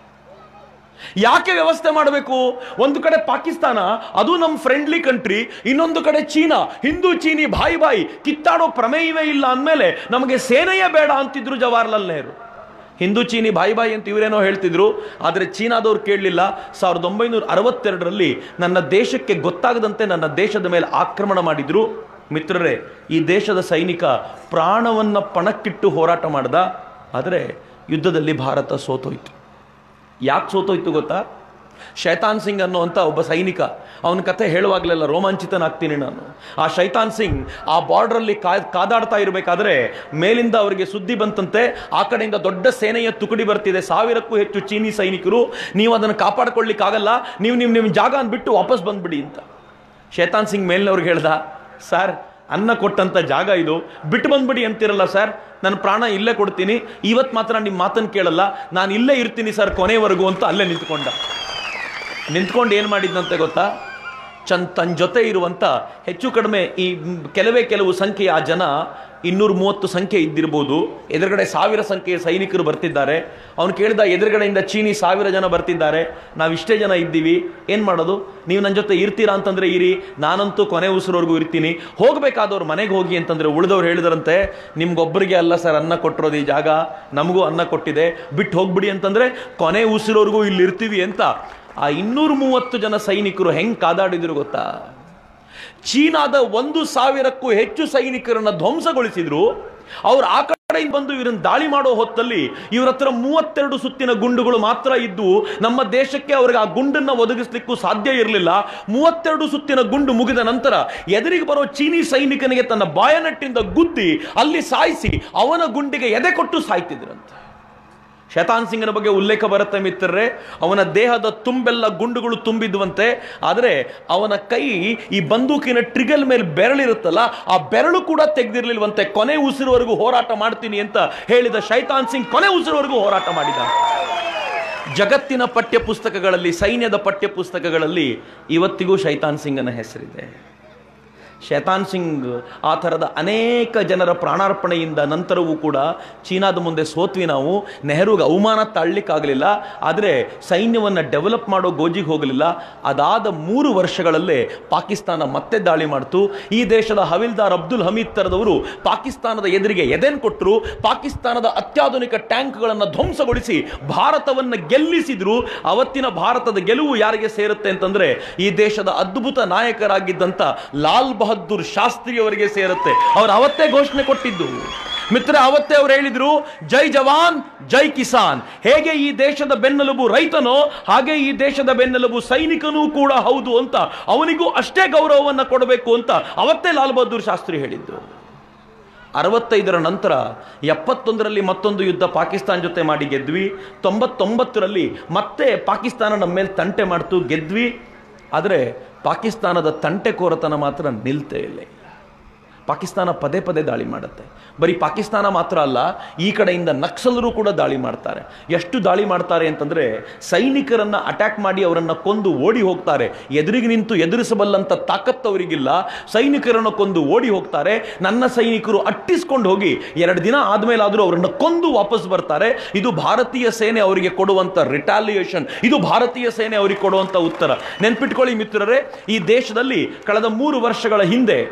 ಯಾಕೆ ವ್ಯವಸ್ಥೆ ಮಾಡಬೇಕು ಒಂದು ಕಡೆ ಪಾಕಿಸ್ತಾನ ಅದು ನಮ್ಮ ಫ್ರೆಂಡ್ಲಿ ಕಂಟ್ರಿ ಇನ್ನೊಂದು ಕಡೆ ಚೀನಾ ಹಿಂದೂ ಚೀನಿ ಬಾಯಿ ಬಾಯಿ ಕಿತ್ತಾಡೋ ಪ್ರಮೇಯವೇ ಇಲ್ಲ ಅಂದಮೇಲೆ ನಮಗೆ ಸೇನೆಯೇ ಬೇಡ ಅಂತಿದ್ರು ಜವಾಹರ್ಲಾಲ್ ನೆಹರು ಹಿಂದೂ ಚೀನಿ ಬಾಯಿ ಬಾಯಿ ಅಂತ ಇವರೇನೋ ಹೇಳ್ತಿದ್ರು ಆದರೆ ಚೀನಾದವ್ರು ಕೇಳಲಿಲ್ಲ ಸಾವಿರದ ಒಂಬೈನೂರ ಅರವತ್ತೆರಡರಲ್ಲಿ ನನ್ನ ದೇಶಕ್ಕೆ ಗೊತ್ತಾಗದಂತೆ ನನ್ನ ದೇಶದ ಮೇಲೆ ಆಕ್ರಮಣ ಮಾಡಿದ್ರು ಮಿತ್ರರೇ ಈ ದೇಶದ ಸೈನಿಕ ಪ್ರಾಣವನ್ನ ಪಣಕ್ಕಿಟ್ಟು ಹೋರಾಟ ಮಾಡ್ದ ಆದರೆ ಯುದ್ಧದಲ್ಲಿ ಭಾರತ ಸೋತೋಯ್ತು ಯಾಕೆ ಸೋತೋಯ್ತು ಗೊತ್ತಾ ಶೈತಾನ್ ಸಿಂಗ್ ಅನ್ನುವಂಥ ಒಬ್ಬ ಸೈನಿಕ ಅವನ ಕಥೆ ಹೇಳುವಾಗಲೆಲ್ಲ ರೋಮಾಂಚಿತನಾಗ್ತೀನಿ ನಾನು ಆ ಶೈತಾನ್ ಸಿಂಗ್ ಆ ಬಾರ್ಡ್ರಲ್ಲಿ ಕಾ ಕಾದಾಡ್ತಾ ಇರಬೇಕಾದ್ರೆ ಮೇಲಿಂದ ಅವರಿಗೆ ಸುದ್ದಿ ಬಂತಂತೆ ಆ ಕಡೆಯಿಂದ ದೊಡ್ಡ ಸೇನೆಯ ತುಕಡಿ ಬರ್ತಿದೆ ಸಾವಿರಕ್ಕೂ ಹೆಚ್ಚು ಚೀನಿ ಸೈನಿಕರು ನೀವು ಅದನ್ನು ಕಾಪಾಡ್ಕೊಳ್ಳಿಕ್ಕಾಗಲ್ಲ ನೀವು ನೀವು ನಿಮ್ಮ ಜಾಗ ಬಿಟ್ಟು ವಾಪಸ್ ಬಂದ್ಬಿಡಿ ಅಂತ ಶೇತಾನ್ ಸಿಂಗ್ ಮೇಲಿನವ್ರಿಗೆ ಹೇಳ್ದ ಸರ್ ಅನ್ನ ಕೊಟ್ಟಂತ ಜಾಗ ಇದು ಬಿಟ್ಟು ಬಂದ್ಬಿಡಿ ಅಂತಿರಲ್ಲ ಸರ್ ನನ್ನ ಪ್ರಾಣ ಇಲ್ಲೇ ಕೊಡ್ತೀನಿ ಇವತ್ತು ಮಾತ್ರ ನಿಮ್ಮ ಮಾತನ್ನು ಕೇಳಲ್ಲ ನಾನು ಇಲ್ಲೇ ಇರ್ತೀನಿ ಸರ್ ಕೊನೆವರೆಗೂ ಅಂತ ಅಲ್ಲೇ ನಿಂತ್ಕೊಂಡ ನಿಂತ್ಕೊಂಡು ಏನು ಮಾಡಿದ್ನಂತೆ ಗೊತ್ತಾ ಚನ್ ತನ್ನ ಜೊತೆ ಇರುವಂಥ ಹೆಚ್ಚು ಕಡಿಮೆ ಈ ಕೆಲವೇ ಕೆಲವು ಸಂಖ್ಯೆಯ ಆ ಜನ ಇನ್ನೂರ ಮೂವತ್ತು ಸಂಖ್ಯೆ ಇದ್ದಿರ್ಬೋದು ಎದುರುಗಡೆ ಸಾವಿರ ಸಂಖ್ಯೆಯ ಸೈನಿಕರು ಬರ್ತಿದ್ದಾರೆ ಅವನು ಕೇಳಿದ ಎದುರುಗಡೆಯಿಂದ ಚೀನಿ ಸಾವಿರ ಜನ ಬರ್ತಿದ್ದಾರೆ ನಾವು ಇಷ್ಟೇ ಜನ ಇದ್ದೀವಿ ಏನು ಮಾಡೋದು ನೀವು ನನ್ನ ಜೊತೆ ಇರ್ತೀರಾ ಅಂತಂದ್ರೆ ಇರಿ ನಾನಂತೂ ಕೊನೆ ಉಸಿರೋರ್ಗೂ ಇರ್ತೀನಿ ಹೋಗಬೇಕಾದವ್ರು ಮನೆಗೆ ಹೋಗಿ ಅಂತಂದ್ರೆ ಉಳಿದವ್ರು ಹೇಳಿದ್ರಂತೆ ನಿಮ್ಗೊಬ್ಬರಿಗೆ ಅಲ್ಲ ಸರ್ ಅನ್ನ ಕೊಟ್ಟಿರೋದು ಈ ಜಾಗ ನಮಗೂ ಅನ್ನ ಕೊಟ್ಟಿದೆ ಬಿಟ್ಟು ಹೋಗ್ಬಿಡಿ ಅಂತಂದ್ರೆ ಕೊನೆ ಉಸಿರೋರ್ಗೂ ಇಲ್ಲಿ ಇರ್ತೀವಿ ಅಂತ ಆ ಇನ್ನೂರ ಮೂವತ್ತು ಜನ ಸೈನಿಕರು ಹೆಂಗ್ ಕಾದಾಡಿದ್ರು ಗೊತ್ತಾ ಚೀನಾದ ಒಂದು ಸಾವಿರಕ್ಕೂ ಹೆಚ್ಚು ಸೈನಿಕರನ್ನ ಧ್ವಂಸಗೊಳಿಸಿದ್ರು ಅವ್ರು ಆ ಕಡೆಯಿಂದ ಬಂದು ಇವರನ್ನು ದಾಳಿ ಮಾಡೋ ಹೊತ್ತಲ್ಲಿ ಇವ್ರ ಹತ್ರ ಮೂವತ್ತೆರಡು ಸುತ್ತಿನ ಗುಂಡುಗಳು ಮಾತ್ರ ಇದ್ದು ನಮ್ಮ ದೇಶಕ್ಕೆ ಅವ್ರಿಗೆ ಆ ಗುಂಡನ್ನ ಒದಗಿಸ್ಲಿಕ್ಕೂ ಸಾಧ್ಯ ಇರಲಿಲ್ಲ ಮೂವತ್ತೆರಡು ಸುತ್ತಿನ ಗುಂಡು ಮುಗಿದ ನಂತರ ಎದುರಿಗೆ ಬರೋ ಚೀನಿ ಸೈನಿಕನಿಗೆ ತನ್ನ ಬಾಯನಟ್ಟಿಂದ ಗುದ್ದಿ ಅಲ್ಲಿ ಸಾಯಿಸಿ ಅವನ ಗುಂಡಿಗೆ ಎದೆ ಕೊಟ್ಟು ಸಾಯ್ತಿದ್ರಂತೆ ಶತಾನ್ ಸಿಂಗನ ಬಗ್ಗೆ ಉಲ್ಲೇಖ ಬರುತ್ತೆ ಮಿತ್ರರೇ ಅವನ ದೇಹದ ತುಂಬೆಲ್ಲ ಗುಂಡುಗಳು ತುಂಬಿದ್ವಂತೆ ಆದರೆ ಅವನ ಕೈ ಈ ಬಂದೂಕಿನ ಟ್ರಿಗಲ್ ಮೇಲೆ ಬೆರಳಿರುತ್ತಲ್ಲ ಆ ಬೆರಳು ಕೂಡ ತೆಗೆದಿರ್ಲಿಲ್ವಂತೆ ಕೊನೆ ಉಸಿರುವರೆಗೂ ಹೋರಾಟ ಮಾಡ್ತೀನಿ ಅಂತ ಹೇಳಿದ ಶೈತಾನ್ ಸಿಂಗ್ ಕೊನೆ ಉಸಿರುವರೆಗೂ ಹೋರಾಟ ಮಾಡಿದ ಜಗತ್ತಿನ ಪಠ್ಯ ಪುಸ್ತಕಗಳಲ್ಲಿ ಸೈನ್ಯದ ಪಠ್ಯ ಪುಸ್ತಕಗಳಲ್ಲಿ ಇವತ್ತಿಗೂ ಶೈತಾನ್ ಸಿಂಗನ ಹೆಸರಿದೆ ಶೇತಾನ್ ಸಿಂಗ್ ಆ ಥರದ ಅನೇಕ ಜನರ ಪ್ರಾಣಾರ್ಪಣೆಯಿಂದ ನಂತರವೂ ಕೂಡ ಚೀನಾದ ಮುಂದೆ ಸೋತ್ವಿ ನಾವು ನೆಹರುಗೆ ಅವಮಾನ ತಾಳ್ಲಿಕ್ಕಾಗಲಿಲ್ಲ ಆದರೆ ಸೈನ್ಯವನ್ನು ಡೆವಲಪ್ ಮಾಡೋ ಗೋಜಿಗೆ ಹೋಗಲಿಲ್ಲ ಅದಾದ ಮೂರು ವರ್ಷಗಳಲ್ಲೇ ಪಾಕಿಸ್ತಾನ ಮತ್ತೆ ದಾಳಿ ಮಾಡ್ತು ಈ ದೇಶದ ಹವಿಲ್ದಾರ್ ಅಬ್ದುಲ್ ಹಮೀದ್ ತರದವರು ಪಾಕಿಸ್ತಾನದ ಎದುರಿಗೆ ಎದೆನ್ ಕೊಟ್ಟರು ಪಾಕಿಸ್ತಾನದ ಅತ್ಯಾಧುನಿಕ ಟ್ಯಾಂಕ್ಗಳನ್ನು ಧ್ವಂಸಗೊಳಿಸಿ ಭಾರತವನ್ನು ಗೆಲ್ಲಿಸಿದ್ರು ಅವತ್ತಿನ ಭಾರತದ ಗೆಲುವು ಯಾರಿಗೆ ಸೇರುತ್ತೆ ಅಂತಂದ್ರೆ ಈ ದೇಶದ ಅದ್ಭುತ ನಾಯಕರಾಗಿದ್ದಂಥ ಲಾಲ್ ಬಹದ್ದೂರ್ ಶಾಸ್ತ್ರಿ ಅವರಿಗೆ ಸೇರುತ್ತೆ ಅವರು ಅವತ್ತೇ ಘೋಷಣೆ ಕೊಟ್ಟಿದ್ದು ಮಿತ್ರ ಅವತ್ತೇ ಅವ್ರು ಹೇಳಿದ್ರು ಜೈ ಜವಾನ್ ಜೈ ಕಿಸಾನ್ ಹೇಗೆ ಈ ದೇಶದ ಬೆನ್ನೆಲುಬು ರೈತನೋ ಹಾಗೆ ಈ ದೇಶದ ಬೆನ್ನೆಲುಬು ಸೈನಿಕನೂ ಕೂಡ ಹೌದು ಅಂತ ಅವನಿಗೂ ಅಷ್ಟೇ ಗೌರವವನ್ನು ಕೊಡಬೇಕು ಅಂತ ಅವತ್ತೇ ಲಾಲ್ ಬಹದ್ದೂರ್ ಶಾಸ್ತ್ರಿ ಹೇಳಿದ್ದು ಅರವತ್ತೈದರ ನಂತರ ಎಪ್ಪತ್ತೊಂದರಲ್ಲಿ ಮತ್ತೊಂದು ಯುದ್ಧ ಪಾಕಿಸ್ತಾನ ಜೊತೆ ಮಾಡಿ ಗೆದ್ವಿ ತೊಂಬತ್ತೊಂಬತ್ತರಲ್ಲಿ ಮತ್ತೆ ಪಾಕಿಸ್ತಾನ ನಮ್ಮ ಮೇಲೆ ತಂಟೆ ಮಾಡ್ತು ಗೆದ್ವಿ ಆದರೆ ಪಾಕಿಸ್ತಾನದ ತಂಟೆಕೋರತನ ಮಾತ್ರ ನಿಲ್ತೇ ಇಲ್ಲ ಪಾಕಿಸ್ತಾನ ಪದೇ ಪದೇ ದಾಳಿ ಮಾಡುತ್ತೆ ಬರೀ ಪಾಕಿಸ್ತಾನ ಮಾತ್ರ ಅಲ್ಲ ಈ ಕಡೆಯಿಂದ ನಕ್ಸಲರು ಕೂಡ ದಾಳಿ ಮಾಡ್ತಾರೆ ಎಷ್ಟು ದಾಳಿ ಮಾಡ್ತಾರೆ ಅಂತಂದ್ರೆ ಸೈನಿಕರನ್ನ ಅಟ್ಯಾಕ್ ಮಾಡಿ ಅವರನ್ನ ಕೊಂದು ಓಡಿ ಹೋಗ್ತಾರೆ ಎದುರಿಗೆ ನಿಂತು ಎದುರಿಸಬಲ್ಲಂತ ತಾಕತ್ತು ಅವರಿಗಿಲ್ಲ ಸೈನಿಕರನ್ನ ಕೊಂದು ಓಡಿ ಹೋಗ್ತಾರೆ ನನ್ನ ಸೈನಿಕರು ಅಟ್ಟಿಸ್ಕೊಂಡು ಹೋಗಿ ಎರಡು ದಿನ ಆದ್ಮೇಲಾದ್ರೂ ಅವರನ್ನ ಕೊಂದು ವಾಪಸ್ ಬರ್ತಾರೆ ಇದು ಭಾರತೀಯ ಸೇನೆ ಅವರಿಗೆ ಕೊಡುವಂತ ರಿಟಾಲಿಯೇಷನ್ ಇದು ಭಾರತೀಯ ಸೇನೆ ಅವರಿಗೆ ಕೊಡುವಂತ ಉತ್ತರ ನೆನ್ಪಿಟ್ಕೊಳ್ಳಿ ಮಿತ್ರರೇ ಈ ದೇಶದಲ್ಲಿ ಕಳೆದ ಮೂರು ವರ್ಷಗಳ ಹಿಂದೆ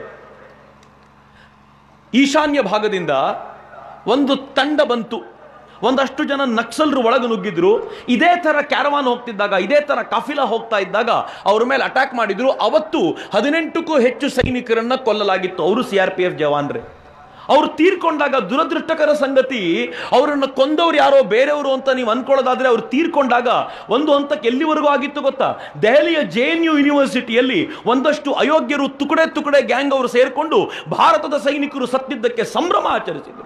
ಈಶಾನ್ಯ ಭಾಗದಿಂದ ಒಂದು ತಂಡ ಬಂತು ಒಂದಷ್ಟು ಜನ ನಕ್ಸಲರು ಒಳಗೆ ನುಗ್ಗಿದ್ರು ಇದೇ ತರ ಕ್ಯಾರವಾನ್ ಹೋಗ್ತಿದ್ದಾಗ ಇದೇ ತರ ಕಾಫಿಲಾ ಹೋಗ್ತಾ ಇದ್ದಾಗ ಅವ್ರ ಮೇಲೆ ಅಟ್ಯಾಕ್ ಮಾಡಿದ್ರು ಅವತ್ತು ಹದಿನೆಂಟಕ್ಕೂ ಹೆಚ್ಚು ಸೈನಿಕರನ್ನ ಕೊಲ್ಲಲಾಗಿತ್ತು ಅವರು ಸಿ ಆರ್ ಪಿ ಎಫ್ ಜವಾನ್ರೆ ಅವ್ರು ತೀರ್ಕೊಂಡಾಗ ದುರದೃಷ್ಟಕರ ಸಂಗತಿ ಅವರನ್ನು ಕೊಂದವ್ರು ಯಾರೋ ಬೇರೆಯವರು ಅಂತ ನೀವು ಅನ್ಕೊಳ್ಳೋದಾದ್ರೆ ಅವ್ರು ತೀರ್ಕೊಂಡಾಗ ಒಂದು ಹಂತಕ್ಕೆ ಎಲ್ಲಿವರೆಗೂ ಆಗಿತ್ತು ಗೊತ್ತಾ ದೆಹಲಿಯ ಜೆ ಎನ್ ಯು ಯೂನಿವರ್ಸಿಟಿಯಲ್ಲಿ ಒಂದಷ್ಟು ಅಯೋಗ್ಯರು ತುಕಡೆ ತುಕಡೆ ಗ್ಯಾಂಗ್ ಅವರು ಸೇರಿಕೊಂಡು ಭಾರತದ ಸೈನಿಕರು ಸತ್ತಿದ್ದಕ್ಕೆ ಸಂಭ್ರಮ ಆಚರಿಸಿದರು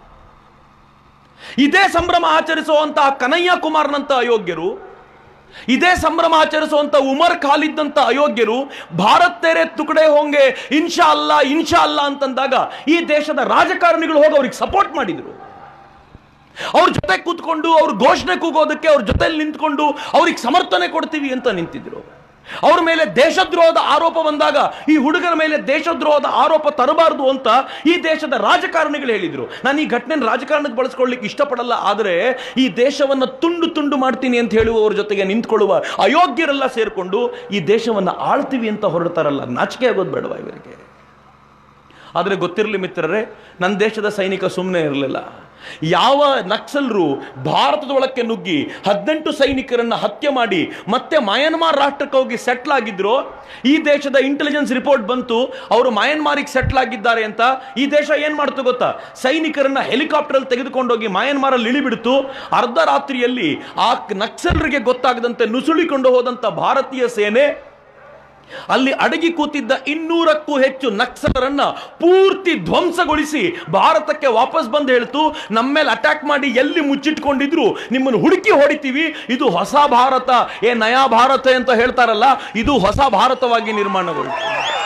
ಇದೇ ಸಂಭ್ರಮ ಆಚರಿಸುವಂತಹ ಕನಯ್ಯ ಕುಮಾರ್ನಂತ ಅಯೋಗ್ಯರು ಇದೇ ಸಂಭ್ರಮ ಆಚರಿಸುವಂತ ಉಮರ್ ಖಾಲಿದ್ದಂತ ಅಯೋಗ್ಯರು ಭಾರತ್ ತೆರೆ ತುಕಡೆ ಹೋಂಗೆ ಇನ್ಶಾ ಅಲ್ಲ ಇನ್ಶಾ ಅಲ್ಲ ಅಂತಂದಾಗ ಈ ದೇಶದ ರಾಜಕಾರಣಿಗಳು ಹೋಗಿ ಅವ್ರಿಗೆ ಸಪೋರ್ಟ್ ಮಾಡಿದ್ರು ಅವ್ರ ಜೊತೆ ಕೂತ್ಕೊಂಡು ಅವ್ರ ಘೋಷಣೆ ಕೂಗೋದಕ್ಕೆ ಅವ್ರ ಜೊತೆಲಿ ನಿಂತ್ಕೊಂಡು ಅವ್ರಿಗೆ ಸಮರ್ಥನೆ ಕೊಡ್ತೀವಿ ಅಂತ ನಿಂತಿದ್ರು ಅವ್ರ ಮೇಲೆ ದೇಶದ್ರೋಹದ ಆರೋಪ ಬಂದಾಗ ಈ ಹುಡುಗರ ಮೇಲೆ ದೇಶದ್ರೋಹದ ಆರೋಪ ತರಬಾರದು ಅಂತ ಈ ದೇಶದ ರಾಜಕಾರಣಿಗಳು ಹೇಳಿದ್ರು ನಾನು ಈ ಘಟನೆ ರಾಜಕಾರಣಕ್ಕೆ ಬಳಸ್ಕೊಳ್ಳಿಕ್ಕೆ ಇಷ್ಟಪಡಲ್ಲ ಆದರೆ ಈ ದೇಶವನ್ನ ತುಂಡು ತುಂಡು ಮಾಡ್ತೀನಿ ಅಂತ ಹೇಳುವವರ ಜೊತೆಗೆ ನಿಂತ್ಕೊಳ್ಳುವ ಅಯೋಗ್ಯರೆಲ್ಲ ಸೇರ್ಕೊಂಡು ಈ ದೇಶವನ್ನ ಆಳ್ತೀವಿ ಅಂತ ಹೊರಡ್ತಾರಲ್ಲ ನಾಚಿಕೆ ಆಗೋದು ಬೇಡವಾ ಇವರಿಗೆ ಆದರೆ ಗೊತ್ತಿರಲಿ ಮಿತ್ರರೇ ನನ್ನ ದೇಶದ ಸೈನಿಕ ಸುಮ್ಮನೆ ಇರಲಿಲ್ಲ ಯಾವ ನಕ್ಸಲರು ಭಾರತದೊಳಕ್ಕೆ ನುಗ್ಗಿ ಹದಿನೆಂಟು ಸೈನಿಕರನ್ನ ಹತ್ಯೆ ಮಾಡಿ ಮತ್ತೆ ಮಯನ್ಮಾರ್ ರಾಷ್ಟ್ರಕ್ಕೆ ಹೋಗಿ ಸೆಟ್ಲ್ ಆಗಿದ್ರು ಈ ದೇಶದ ಇಂಟೆಲಿಜೆನ್ಸ್ ರಿಪೋರ್ಟ್ ಬಂತು ಅವರು ಮಯನ್ಮಾರಿಗೆ ಸೆಟ್ಲ್ ಆಗಿದ್ದಾರೆ ಅಂತ ಈ ದೇಶ ಏನ್ ಮಾಡ್ತು ಗೊತ್ತಾ ಸೈನಿಕರನ್ನ ಹೆಲಿಕಾಪ್ಟರ್ ಅಲ್ಲಿ ತೆಗೆದುಕೊಂಡೋಗಿ ಮಯನ್ಮಾರ್ ಅಲ್ಲಿ ಇಳಿಬಿಡ್ತು ಅರ್ಧ ರಾತ್ರಿಯಲ್ಲಿ ಆ ನಕ್ಸಲರಿಗೆ ಗೊತ್ತಾಗದಂತೆ ನುಸುಳಿಕೊಂಡು ಹೋದಂತ ಭಾರತೀಯ ಸೇನೆ ಅಲ್ಲಿ ಅಡಗಿ ಕೂತಿದ್ದ ಇನ್ನೂರಕ್ಕೂ ಹೆಚ್ಚು ನಕ್ಸಲರನ್ನ ಪೂರ್ತಿ ಧ್ವಂಸಗೊಳಿಸಿ ಭಾರತಕ್ಕೆ ವಾಪಸ್ ಬಂದು ಹೇಳ್ತು ನಮ್ಮ ಮೇಲೆ ಅಟ್ಯಾಕ್ ಮಾಡಿ ಎಲ್ಲಿ ಮುಚ್ಚಿಟ್ಕೊಂಡಿದ್ರು ನಿಮ್ಮನ್ನು ಹುಡುಕಿ ಹೊಡಿತೀವಿ ಇದು ಹೊಸ ಭಾರತ ಏ ನಯಾ ಭಾರತ ಅಂತ ಹೇಳ್ತಾರಲ್ಲ ಇದು ಹೊಸ ಭಾರತವಾಗಿ ನಿರ್ಮಾಣಗೊಳ್ತು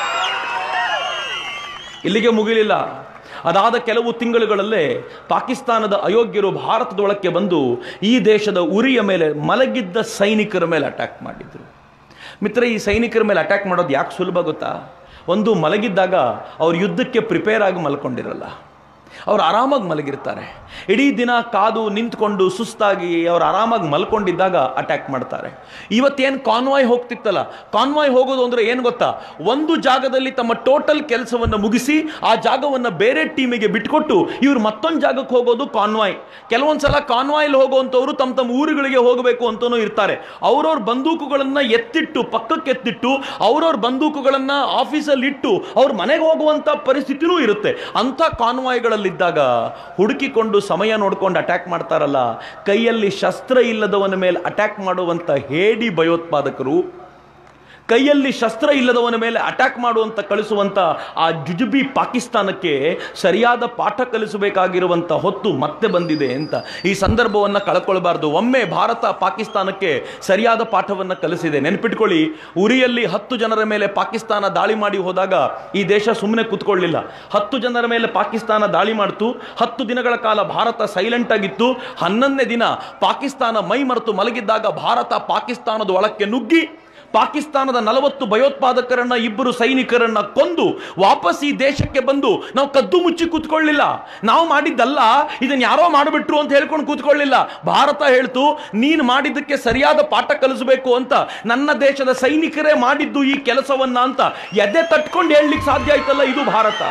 ಇಲ್ಲಿಗೆ ಮುಗಿಲಿಲ್ಲ ಅದಾದ ಕೆಲವು ತಿಂಗಳುಗಳಲ್ಲೇ ಪಾಕಿಸ್ತಾನದ ಅಯೋಗ್ಯರು ಭಾರತದೊಳಕ್ಕೆ ಬಂದು ಈ ದೇಶದ ಉರಿಯ ಮೇಲೆ ಮಲಗಿದ್ದ ಸೈನಿಕರ ಮೇಲೆ ಅಟ್ಯಾಕ್ ಮಾಡಿದ್ರು ಮಿತ್ರ ಈ ಸೈನಿಕರ ಮೇಲೆ ಅಟ್ಯಾಕ್ ಮಾಡೋದು ಯಾಕೆ ಸುಲಭ ಗೊತ್ತಾ ಒಂದು ಮಲಗಿದ್ದಾಗ ಅವ್ರು ಯುದ್ಧಕ್ಕೆ ಪ್ರಿಪೇರ್ ಆಗಿ ಮಲ್ಕೊಂಡಿರಲ್ಲ ಅವ್ರು ಆರಾಮಾಗಿ ಮಲಗಿರ್ತಾರೆ ಇಡೀ ದಿನ ಕಾದು ನಿಂತ್ಕೊಂಡು ಸುಸ್ತಾಗಿ ಅವ್ರು ಆರಾಮಾಗಿ ಮಲ್ಕೊಂಡಿದ್ದಾಗ ಅಟ್ಯಾಕ್ ಮಾಡ್ತಾರೆ ಇವತ್ತೇನು ಕಾನ್ವಾಯ್ ಹೋಗ್ತಿತ್ತಲ್ಲ ಕಾನ್ವಾಯ್ ಹೋಗೋದು ಅಂದ್ರೆ ಏನು ಗೊತ್ತಾ ಒಂದು ಜಾಗದಲ್ಲಿ ತಮ್ಮ ಟೋಟಲ್ ಕೆಲಸವನ್ನು ಮುಗಿಸಿ ಆ ಜಾಗವನ್ನು ಬೇರೆ ಟೀಮಿಗೆ ಬಿಟ್ಕೊಟ್ಟು ಇವ್ರು ಮತ್ತೊಂದು ಜಾಗಕ್ಕೆ ಹೋಗೋದು ಕಾನ್ವಾಯ್ ಕೆಲವೊಂದ್ಸಲ ಕಾನ್ವಾಯ್ಲಿ ಹೋಗುವಂಥವ್ರು ತಮ್ಮ ತಮ್ಮ ಊರುಗಳಿಗೆ ಹೋಗಬೇಕು ಅಂತಲೂ ಇರ್ತಾರೆ ಅವ್ರವ್ರ ಬಂದೂಕುಗಳನ್ನ ಎತ್ತಿಟ್ಟು ಪಕ್ಕಕ್ಕೆ ಎತ್ತಿಟ್ಟು ಅವ್ರವ್ರ ಬಂದೂಕುಗಳನ್ನ ಆಫೀಸಲ್ಲಿ ಇಟ್ಟು ಅವ್ರ ಮನೆಗೆ ಹೋಗುವಂತ ಪರಿಸ್ಥಿತಿನೂ ಇರುತ್ತೆ ಅಂಥ ಕಾನ್ವಾಯ್ಗಳಲ್ಲಿದ್ದಾಗ ಹುಡುಕಿಕೊಂಡು ಸಮಯ ನೋಡ್ಕೊಂಡು ಅಟ್ಯಾಕ್ ಮಾಡ್ತಾರಲ್ಲ ಕೈಯಲ್ಲಿ ಶಸ್ತ್ರ ಇಲ್ಲದವನ ಮೇಲೆ ಅಟ್ಯಾಕ್ ಮಾಡುವಂತ ಹೇಡಿ ಭಯೋತ್ಪಾದಕರು ಕೈಯಲ್ಲಿ ಶಸ್ತ್ರ ಇಲ್ಲದವನ ಮೇಲೆ ಅಟ್ಯಾಕ್ ಮಾಡುವಂತ ಕಳಿಸುವಂತ ಆ ಜುಜುಬಿ ಪಾಕಿಸ್ತಾನಕ್ಕೆ ಸರಿಯಾದ ಪಾಠ ಕಲಿಸಬೇಕಾಗಿರುವಂತ ಹೊತ್ತು ಮತ್ತೆ ಬಂದಿದೆ ಅಂತ ಈ ಸಂದರ್ಭವನ್ನ ಕಳ್ಕೊಳ್ಬಾರ್ದು ಒಮ್ಮೆ ಭಾರತ ಪಾಕಿಸ್ತಾನಕ್ಕೆ ಸರಿಯಾದ ಪಾಠವನ್ನ ಕಲಿಸಿದೆ ನೆನ್ಪಿಟ್ಕೊಳ್ಳಿ ಉರಿಯಲ್ಲಿ ಹತ್ತು ಜನರ ಮೇಲೆ ಪಾಕಿಸ್ತಾನ ದಾಳಿ ಮಾಡಿ ಹೋದಾಗ ಈ ದೇಶ ಸುಮ್ಮನೆ ಕೂತ್ಕೊಳ್ಳಿಲ್ಲ ಹತ್ತು ಜನರ ಮೇಲೆ ಪಾಕಿಸ್ತಾನ ದಾಳಿ ಮಾಡ್ತು ಹತ್ತು ದಿನಗಳ ಕಾಲ ಭಾರತ ಸೈಲೆಂಟ್ ಆಗಿತ್ತು ಹನ್ನೊಂದನೇ ದಿನ ಪಾಕಿಸ್ತಾನ ಮೈ ಮರೆತು ಮಲಗಿದ್ದಾಗ ಭಾರತ ಪಾಕಿಸ್ತಾನದ ಒಳಕ್ಕೆ ನುಗ್ಗಿ ಪಾಕಿಸ್ತಾನದ ನಲವತ್ತು ಭಯೋತ್ಪಾದಕರನ್ನ ಇಬ್ಬರು ಸೈನಿಕರನ್ನ ಕೊಂದು ವಾಪಸ್ ಈ ದೇಶಕ್ಕೆ ಬಂದು ನಾವು ಕದ್ದು ಮುಚ್ಚಿ ಕೂತ್ಕೊಳ್ಳಿಲ್ಲ ನಾವು ಮಾಡಿದ್ದಲ್ಲ ಇದನ್ನ ಯಾರೋ ಮಾಡಿಬಿಟ್ರು ಅಂತ ಹೇಳ್ಕೊಂಡು ಕೂತ್ಕೊಳ್ಳಿಲ್ಲ ಭಾರತ ಹೇಳ್ತು ನೀನು ಮಾಡಿದ್ದಕ್ಕೆ ಸರಿಯಾದ ಪಾಠ ಕಲಿಸಬೇಕು ಅಂತ ನನ್ನ ದೇಶದ ಸೈನಿಕರೇ ಮಾಡಿದ್ದು ಈ ಕೆಲಸವನ್ನ ಅಂತ ಎದೆ ತಟ್ಕೊಂಡು ಹೇಳಲಿಕ್ಕೆ ಸಾಧ್ಯ ಆಯ್ತಲ್ಲ ಇದು ಭಾರತ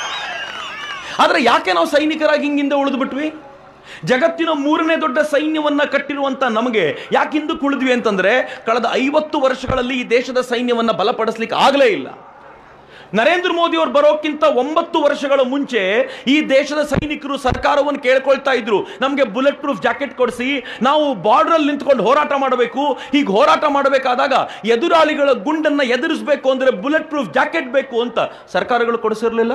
ಆದ್ರೆ ಯಾಕೆ ನಾವು ಸೈನಿಕರಾಗಿ ಹಿಂಗಿಂದ ಉಳಿದು ಬಿಟ್ವಿ ಜಗತ್ತಿನ ಮೂರನೇ ದೊಡ್ಡ ಸೈನ್ಯವನ್ನ ಕಟ್ಟಿರುವಂತ ನಮಗೆ ಯಾಕೆ ಹಿಂದಕ್ಕೆ ಉಳಿದ್ವಿ ಅಂತಂದ್ರೆ ಕಳೆದ ಐವತ್ತು ವರ್ಷಗಳಲ್ಲಿ ಈ ದೇಶದ ಸೈನ್ಯವನ್ನ ಬಲಪಡಿಸ್ಲಿಕ್ಕೆ ಆಗಲೇ ಇಲ್ಲ ನರೇಂದ್ರ ಮೋದಿ ಅವರು ಬರೋಕ್ಕಿಂತ ಒಂಬತ್ತು ವರ್ಷಗಳ ಮುಂಚೆ ಈ ದೇಶದ ಸೈನಿಕರು ಸರ್ಕಾರವನ್ನು ಕೇಳ್ಕೊಳ್ತಾ ಇದ್ರು ನಮಗೆ ಬುಲೆಟ್ ಪ್ರೂಫ್ ಜಾಕೆಟ್ ಕೊಡಿಸಿ ನಾವು ಬಾರ್ಡರ್ ಅಲ್ಲಿ ನಿಂತ್ಕೊಂಡು ಹೋರಾಟ ಮಾಡಬೇಕು ಹೀಗೆ ಹೋರಾಟ ಮಾಡಬೇಕಾದಾಗ ಎದುರಾಳಿಗಳ ಗುಂಡನ್ನ ಎದುರಿಸಬೇಕು ಅಂದ್ರೆ ಬುಲೆಟ್ ಪ್ರೂಫ್ ಜಾಕೆಟ್ ಬೇಕು ಅಂತ ಸರ್ಕಾರಗಳು ಕೊಡಿಸಿರ್ಲಿಲ್ಲ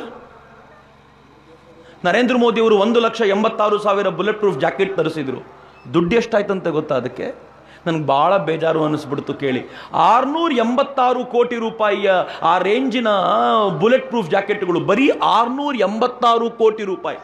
ನರೇಂದ್ರ ಮೋದಿ ಅವರು ಒಂದು ಲಕ್ಷ ಎಂಬತ್ತಾರು ಸಾವಿರ ಬುಲೆಟ್ ಪ್ರೂಫ್ ಜಾಕೆಟ್ ತರಿಸಿದ್ರು ದುಡ್ಡು ಎಷ್ಟಾಯ್ತಂತೆ ಗೊತ್ತಾ ಅದಕ್ಕೆ ನನಗೆ ಭಾಳ ಬೇಜಾರು ಅನಿಸ್ಬಿಡ್ತು ಕೇಳಿ ಆರ್ನೂರ ಎಂಬತ್ತಾರು ಕೋಟಿ ರೂಪಾಯಿಯ ಆ ರೇಂಜಿನ ಬುಲೆಟ್ ಪ್ರೂಫ್ ಜಾಕೆಟ್ಗಳು ಬರೀ ಆರ್ನೂರ ಎಂಬತ್ತಾರು ಕೋಟಿ ರೂಪಾಯಿ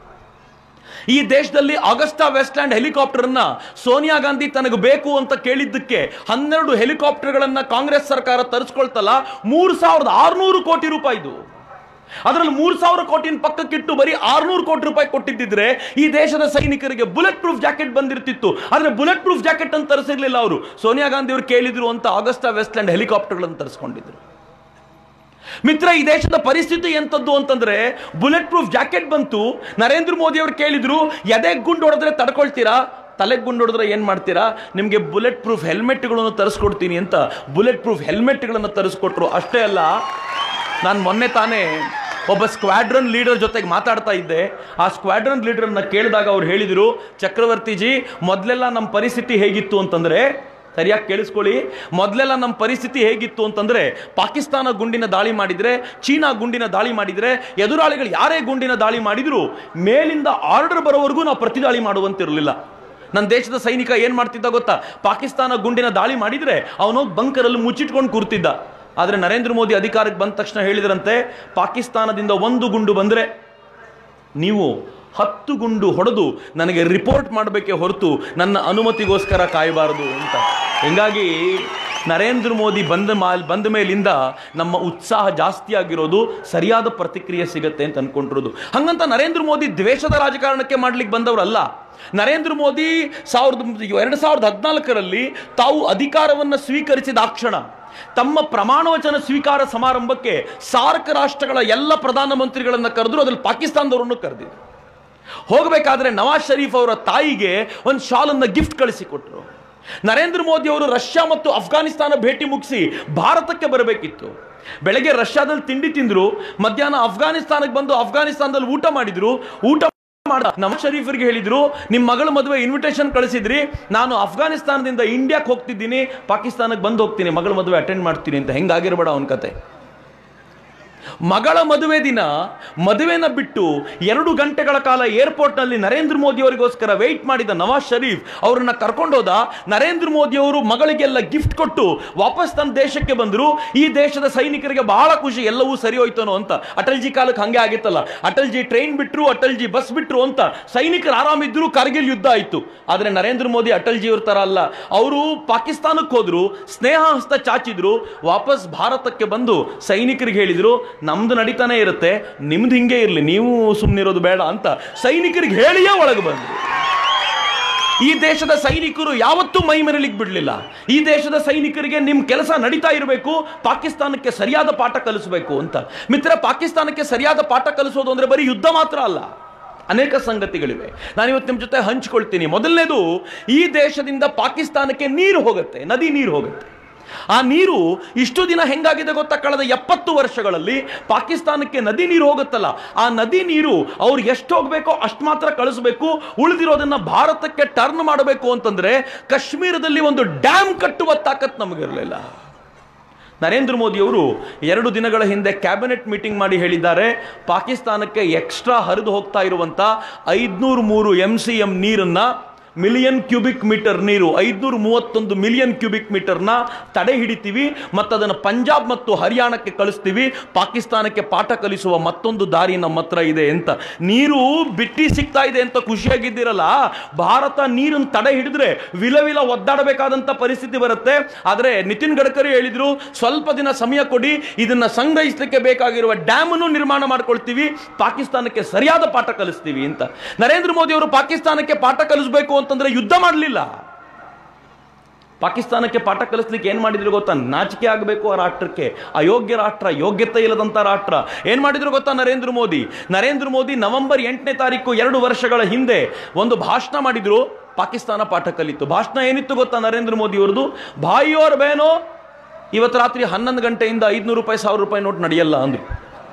ಈ ದೇಶದಲ್ಲಿ ಆಗಸ್ಟಾ ವೆಸ್ಟ್ಲ್ಯಾಂಡ್ ಹೆಲಿಕಾಪ್ಟರ್ ಅನ್ನ ಸೋನಿಯಾ ಗಾಂಧಿ ತನಗೆ ಬೇಕು ಅಂತ ಕೇಳಿದ್ದಕ್ಕೆ ಹನ್ನೆರಡು ಹೆಲಿಕಾಪ್ಟರ್ಗಳನ್ನ ಕಾಂಗ್ರೆಸ್ ಸರ್ಕಾರ ತರಿಸ್ಕೊಳ್ತಲ್ಲ ಮೂರು ಸಾವಿರದ ಆರ್ನೂರು ಕೋಟಿ ರೂಪಾಯಿದು ಅದರಲ್ಲಿ ಮೂರು ಸಾವಿರ ಕೋಟಿನ ಪಕ್ಕಕ್ಕಿಟ್ಟು ಬರೀ ಆರ್ನೂರು ಕೋಟಿ ರೂಪಾಯಿ ಕೊಟ್ಟಿದ್ದಿದ್ರೆ ಈ ದೇಶದ ಸೈನಿಕರಿಗೆ ಬುಲೆಟ್ ಪ್ರೂಫ್ ಜಾಕೆಟ್ ಬಂದಿರ್ತಿತ್ತು ಆದ್ರೆ ಬುಲೆಟ್ ಪ್ರೂಫ್ ಜಾಕೆಟ್ ಅಂತ ತರಿಸಿರ್ಲಿಲ್ಲ ಅವರು ಸೋನಿಯಾ ಗಾಂಧಿ ಅವರು ಕೇಳಿದ್ರು ಅಂತ ಆಗಸ್ಟಾ ವೆಸ್ಟ್ಲ್ಯಾಂಡ್ ಹೆಲಿಕಾಪ್ಟರ್ಗಳನ್ನು ತರಿಸ್ಕೊಂಡಿದ್ರು ಮಿತ್ರ ಈ ದೇಶದ ಪರಿಸ್ಥಿತಿ ಎಂತದ್ದು ಅಂತಂದ್ರೆ ಬುಲೆಟ್ ಪ್ರೂಫ್ ಜಾಕೆಟ್ ಬಂತು ನರೇಂದ್ರ ಮೋದಿ ಅವರು ಕೇಳಿದ್ರು ಎದೆ ಗುಂಡು ಹೊಡೆದ್ರೆ ತಡ್ಕೊಳ್ತೀರಾ ತಲೆಗೆ ಗುಂಡು ಹೊಡೆದ್ರೆ ಏನು ಮಾಡ್ತೀರಾ ನಿಮಗೆ ಬುಲೆಟ್ ಪ್ರೂಫ್ ಹೆಲ್ಮೆಟ್ಗಳನ್ನು ತರಿಸ್ಕೊಡ್ತೀನಿ ಅಂತ ಬುಲೆಟ್ ಪ್ರೂಫ್ ಹೆಲ್ಮೆಟ್ಗಳನ್ನು ತರಿಸ್ಕೊಟ್ರು ಅಷ್ಟೇ ಅಲ್ಲ ನಾನು ಮೊನ್ನೆ ತಾನೇ ಒಬ್ಬ ಸ್ಕ್ವಾಡ್ರನ್ ಲೀಡರ್ ಜೊತೆಗೆ ಮಾತಾಡ್ತಾ ಇದ್ದೆ ಆ ಸ್ಕ್ವಾಡ್ರನ್ ಲೀಡರ್ನ ಕೇಳಿದಾಗ ಅವ್ರು ಹೇಳಿದರು ಚಕ್ರವರ್ತಿಜಿ ಮೊದಲೆಲ್ಲ ನಮ್ಮ ಪರಿಸ್ಥಿತಿ ಹೇಗಿತ್ತು ಅಂತಂದ್ರೆ ಸರಿಯಾಗಿ ಕೇಳಿಸ್ಕೊಳ್ಳಿ ಮೊದಲೆಲ್ಲ ನಮ್ಮ ಪರಿಸ್ಥಿತಿ ಹೇಗಿತ್ತು ಅಂತಂದ್ರೆ ಪಾಕಿಸ್ತಾನ ಗುಂಡಿನ ದಾಳಿ ಮಾಡಿದ್ರೆ ಚೀನಾ ಗುಂಡಿನ ದಾಳಿ ಮಾಡಿದ್ರೆ ಎದುರಾಳಿಗಳು ಯಾರೇ ಗುಂಡಿನ ದಾಳಿ ಮಾಡಿದ್ರು ಮೇಲಿಂದ ಆರ್ಡರ್ ಬರೋವರೆಗೂ ನಾವು ಪ್ರತಿದಾಳಿ ಮಾಡುವಂತಿರಲಿಲ್ಲ ನನ್ನ ದೇಶದ ಸೈನಿಕ ಏನ್ ಮಾಡ್ತಿದ್ದ ಗೊತ್ತಾ ಪಾಕಿಸ್ತಾನ ಗುಂಡಿನ ದಾಳಿ ಮಾಡಿದ್ರೆ ಅವನೋಗಿ ಬಂಕರಲ್ಲಿ ಮುಚ್ಚಿಟ್ಕೊಂಡು ಕೂರ್ತಿದ್ದ ಆದರೆ ನರೇಂದ್ರ ಮೋದಿ ಅಧಿಕಾರಕ್ಕೆ ಬಂದ ತಕ್ಷಣ ಹೇಳಿದ್ರಂತೆ ಪಾಕಿಸ್ತಾನದಿಂದ ಒಂದು ಗುಂಡು ಬಂದರೆ ನೀವು ಹತ್ತು ಗುಂಡು ಹೊಡೆದು ನನಗೆ ರಿಪೋರ್ಟ್ ಮಾಡಬೇಕೆ ಹೊರತು ನನ್ನ ಅನುಮತಿಗೋಸ್ಕರ ಕಾಯಬಾರದು ಅಂತ ಹಿಂಗಾಗಿ ನರೇಂದ್ರ ಮೋದಿ ಬಂದ ಮಾಲ್ ಬಂದ ಮೇಲಿಂದ ನಮ್ಮ ಉತ್ಸಾಹ ಜಾಸ್ತಿ ಆಗಿರೋದು ಸರಿಯಾದ ಪ್ರತಿಕ್ರಿಯೆ ಸಿಗತ್ತೆ ಅಂತ ಅನ್ಕೊಂಡಿರೋದು ಹಂಗಂತ ನರೇಂದ್ರ ಮೋದಿ ದ್ವೇಷದ ರಾಜಕಾರಣಕ್ಕೆ ಮಾಡ್ಲಿಕ್ಕೆ ಬಂದವರಲ್ಲ ನರೇಂದ್ರ ಮೋದಿ ಸಾವಿರದ ಎರಡು ಸಾವಿರದ ಹದಿನಾಲ್ಕರಲ್ಲಿ ತಾವು ಅಧಿಕಾರವನ್ನು ಸ್ವೀಕರಿಸಿದ ಆ ಕ್ಷಣ ತಮ್ಮ ಪ್ರಮಾಣವಚನ ಸ್ವೀಕಾರ ಸಮಾರಂಭಕ್ಕೆ ಸಾರ್ಕ್ ರಾಷ್ಟ್ರಗಳ ಎಲ್ಲ ಪ್ರಧಾನಮಂತ್ರಿಗಳನ್ನ ಕರೆದ್ರು ಅದ್ರಲ್ಲಿ ಪಾಕಿಸ್ತಾನದವರನ್ನು ಕರೆದಿದ್ರು ಹೋಗಬೇಕಾದ್ರೆ ನವಾಜ್ ಶರೀಫ್ ಅವರ ತಾಯಿಗೆ ಒಂದು ಶಾಲನ್ನ ಗಿಫ್ಟ್ ಕಳಿಸಿಕೊಟ್ರು ನರೇಂದ್ರ ಮೋದಿ ಅವರು ರಷ್ಯಾ ಮತ್ತು ಅಫ್ಘಾನಿಸ್ತಾನ ಭೇಟಿ ಮುಗಿಸಿ ಭಾರತಕ್ಕೆ ಬರಬೇಕಿತ್ತು ಬೆಳಗ್ಗೆ ರಷ್ಯಾದಲ್ಲಿ ತಿಂಡಿ ತಿಂದ್ರು ಮಧ್ಯಾಹ್ನ ಅಫ್ಘಾನಿಸ್ತಾನಕ್ಕೆ ಬಂದು ಅಫ್ಘಾನಿಸ್ತಾನದಲ್ಲಿ ಊಟ ಮಾಡಿದ್ರು ಊಟ ಮಾಡ ನವಾಜ್ ಶರೀಫ್ರಿಗೆ ಹೇಳಿದ್ರು ನಿಮ್ಮ ಮಗಳ ಮದುವೆ ಇನ್ವಿಟೇಷನ್ ಕಳಿಸಿದ್ರಿ ನಾನು ಅಫ್ಘಾನಿಸ್ತಾನದಿಂದ ಇಂಡಿಯಾಕ್ಕೆ ಹೋಗ್ತಿದ್ದೀನಿ ಪಾಕಿಸ್ತಾನಕ್ಕೆ ಬಂದು ಹೋಗ್ತೀನಿ ಮಗಳ ಮದುವೆ ಅಟೆಂಡ್ ಮಾಡ್ತೀನಿ ಅಂತ ಹೆಂಗಾಗಿರ್ಬೇಡ ಅವನ ಕತೆ ಮಗಳ ಮದುವೆ ದಿನ ಮದುವೆನ ಬಿಟ್ಟು ಎರಡು ಗಂಟೆಗಳ ಕಾಲ ಏರ್ಪೋರ್ಟ್ನಲ್ಲಿ ನರೇಂದ್ರ ಮೋದಿ ಅವರಿಗೋಸ್ಕರ ವೆಯ್ಟ್ ಮಾಡಿದ ನವಾಜ್ ಶರೀಫ್ ಅವರನ್ನ ಕರ್ಕೊಂಡೋದ ನರೇಂದ್ರ ಮೋದಿ ಅವರು ಮಗಳಿಗೆಲ್ಲ ಗಿಫ್ಟ್ ಕೊಟ್ಟು ವಾಪಸ್ ತನ್ನ ದೇಶಕ್ಕೆ ಬಂದರು ಈ ದೇಶದ ಸೈನಿಕರಿಗೆ ಬಹಳ ಖುಷಿ ಎಲ್ಲವೂ ಸರಿ ಹೋಯ್ತನೋ ಅಂತ ಅಟಲ್ಜಿ ಕಾಲಕ್ಕೆ ಹಂಗೆ ಆಗಿತ್ತಲ್ಲ ಅಟಲ್ಜಿ ಟ್ರೈನ್ ಬಿಟ್ರು ಅಟಲ್ಜಿ ಬಸ್ ಬಿಟ್ರು ಅಂತ ಸೈನಿಕರು ಆರಾಮಿದ್ರು ಕಾರ್ಗಿಲ್ ಯುದ್ಧ ಆಯಿತು ಆದರೆ ನರೇಂದ್ರ ಮೋದಿ ಅಟಲ್ಜಿ ಅವ್ರ ಥರ ಅಲ್ಲ ಅವರು ಪಾಕಿಸ್ತಾನಕ್ಕೆ ಹೋದ್ರು ಸ್ನೇಹ ಹಸ್ತ ಚಾಚಿದ್ರು ವಾಪಸ್ ಭಾರತಕ್ಕೆ ಬಂದು ಸೈನಿಕರಿಗೆ ಹೇಳಿದ್ರು ನಮ್ದು ನಡೀತಾನೆ ಇರುತ್ತೆ ನಿಮ್ದು ಹಿಂಗೆ ಇರಲಿ ನೀವು ಸುಮ್ಮನಿರೋದು ಬೇಡ ಅಂತ ಸೈನಿಕರಿಗೆ ಹೇಳಿಯೇ ಒಳಗೆ ಬಂದ್ರು ಈ ದೇಶದ ಸೈನಿಕರು ಯಾವತ್ತೂ ಮೈ ಮೆರಲಿಕ್ಕೆ ಬಿಡಲಿಲ್ಲ ಈ ದೇಶದ ಸೈನಿಕರಿಗೆ ನಿಮ್ಮ ಕೆಲಸ ನಡೀತಾ ಇರಬೇಕು ಪಾಕಿಸ್ತಾನಕ್ಕೆ ಸರಿಯಾದ ಪಾಠ ಕಲಿಸಬೇಕು ಅಂತ ಮಿತ್ರ ಪಾಕಿಸ್ತಾನಕ್ಕೆ ಸರಿಯಾದ ಪಾಠ ಕಲಿಸೋದು ಅಂದ್ರೆ ಬರೀ ಯುದ್ಧ ಮಾತ್ರ ಅಲ್ಲ ಅನೇಕ ಸಂಗತಿಗಳಿವೆ ನಾನು ಇವತ್ತು ನಿಮ್ಮ ಜೊತೆ ಹಂಚ್ಕೊಳ್ತೀನಿ ಮೊದಲನೇದು ಈ ದೇಶದಿಂದ ಪಾಕಿಸ್ತಾನಕ್ಕೆ ನೀರು ಹೋಗುತ್ತೆ ನದಿ ನೀರು ಹೋಗುತ್ತೆ ಆ ನೀರು ಇಷ್ಟು ದಿನ ಹೆಂಗಾಗಿದೆ ಗೊತ್ತಾ ಕಳೆದ ಎಪ್ಪತ್ತು ವರ್ಷಗಳಲ್ಲಿ ಪಾಕಿಸ್ತಾನಕ್ಕೆ ನದಿ ನೀರು ಹೋಗುತ್ತಲ್ಲ ಆ ನದಿ ನೀರು ಅವ್ರು ಎಷ್ಟು ಹೋಗ್ಬೇಕೋ ಅಷ್ಟು ಮಾತ್ರ ಕಳಿಸ್ಬೇಕು ಉಳಿದಿರೋದನ್ನ ಭಾರತಕ್ಕೆ ಟರ್ನ್ ಮಾಡಬೇಕು ಅಂತಂದ್ರೆ ಕಾಶ್ಮೀರದಲ್ಲಿ ಒಂದು ಡ್ಯಾಮ್ ಕಟ್ಟುವ ತಾಕತ್ ನಮಗಿರಲಿಲ್ಲ ನರೇಂದ್ರ ಮೋದಿ ಅವರು ಎರಡು ದಿನಗಳ ಹಿಂದೆ ಕ್ಯಾಬಿನೆಟ್ ಮೀಟಿಂಗ್ ಮಾಡಿ ಹೇಳಿದ್ದಾರೆ ಪಾಕಿಸ್ತಾನಕ್ಕೆ ಎಕ್ಸ್ಟ್ರಾ ಹರಿದು ಹೋಗ್ತಾ ಇರುವಂತ ಐದ್ನೂರು ಮೂರು ಎಂ ಸಿ ಎಂ ನೀರನ್ನ ಮಿಲಿಯನ್ ಕ್ಯೂಬಿಕ್ ಮೀಟರ್ ನೀರು ಐದ್ನೂರ ಮೂವತ್ತೊಂದು ಮಿಲಿಯನ್ ಕ್ಯೂಬಿಕ್ ಮೀಟರ್ನ ತಡೆ ಹಿಡಿತೀವಿ ಮತ್ತು ಅದನ್ನು ಪಂಜಾಬ್ ಮತ್ತು ಹರಿಯಾಣಕ್ಕೆ ಕಳಿಸ್ತೀವಿ ಪಾಕಿಸ್ತಾನಕ್ಕೆ ಪಾಠ ಕಲಿಸುವ ಮತ್ತೊಂದು ದಾರಿ ನಮ್ಮ ಹತ್ರ ಇದೆ ಅಂತ ನೀರು ಬಿಟ್ಟಿ ಸಿಗ್ತಾ ಇದೆ ಅಂತ ಖುಷಿಯಾಗಿದ್ದೀರಲ್ಲ ಭಾರತ ನೀರನ್ನು ತಡೆ ಹಿಡಿದ್ರೆ ವಿಲ ವಿಲ ಒದ್ದಾಡಬೇಕಾದಂಥ ಪರಿಸ್ಥಿತಿ ಬರುತ್ತೆ ಆದರೆ ನಿತಿನ್ ಗಡ್ಕರಿ ಹೇಳಿದ್ರು ಸ್ವಲ್ಪ ದಿನ ಸಮಯ ಕೊಡಿ ಇದನ್ನ ಸಂಗ್ರಹಿಸಲಿಕ್ಕೆ ಬೇಕಾಗಿರುವ ಡ್ಯಾಮ್ ಅನ್ನು ನಿರ್ಮಾಣ ಮಾಡ್ಕೊಳ್ತೀವಿ ಪಾಕಿಸ್ತಾನಕ್ಕೆ ಸರಿಯಾದ ಪಾಠ ಕಲಿಸ್ತೀವಿ ಅಂತ ನರೇಂದ್ರ ಮೋದಿ ಅವರು ಪಾಕಿಸ್ತಾನಕ್ಕೆ ಪಾಠ ಕಲಿಸಬೇಕು ಅಂತಂದ್ರೆ ಯುದ್ಧ ಮಾಡಲಿಲ್ಲ ಪಾಕಿಸ್ತಾನಕ್ಕೆ ಪಾಠ ಕಲಿಸ್ಲಿಕ್ಕೆ ಏನ್ ಮಾಡಿದ್ರು ಗೊತ್ತಾ ನಾಚಿಕೆ ಆಗಬೇಕು ಆ ರಾಷ್ಟ್ರಕ್ಕೆ ಅಯೋಗ್ಯ ರಾಷ್ಟ್ರ ಯೋಗ್ಯತೆ ಇಲ್ಲದಂತ ರಾಷ್ಟ್ರ ಏನ್ ಮಾಡಿದ್ರು ಗೊತ್ತಾ ನರೇಂದ್ರ ಮೋದಿ ನರೇಂದ್ರ ಮೋದಿ ನವೆಂಬರ್ ಎಂಟನೇ ತಾರೀಕು ಎರಡು ವರ್ಷಗಳ ಹಿಂದೆ ಒಂದು ಭಾಷಣ ಮಾಡಿದ್ರು ಪಾಕಿಸ್ತಾನ ಪಾಠ ಕಲಿತು ಭಾಷಣ ಏನಿತ್ತು ಗೊತ್ತಾ ನರೇಂದ್ರ ಮೋದಿ ಅವ್ರದ್ದು ಭಾಯಿಯೋರ್ ಬೇನೋ ಇವತ್ತು ರಾತ್ರಿ ಹನ್ನೊಂದು ಗಂಟೆಯಿಂದ ಐದ್ನೂರು ರೂಪಾಯಿ ಸಾವಿರ ರೂಪಾಯಿ ನೋಟ್ ನಡೆಯಲ್ಲ ಅಂದ್ರು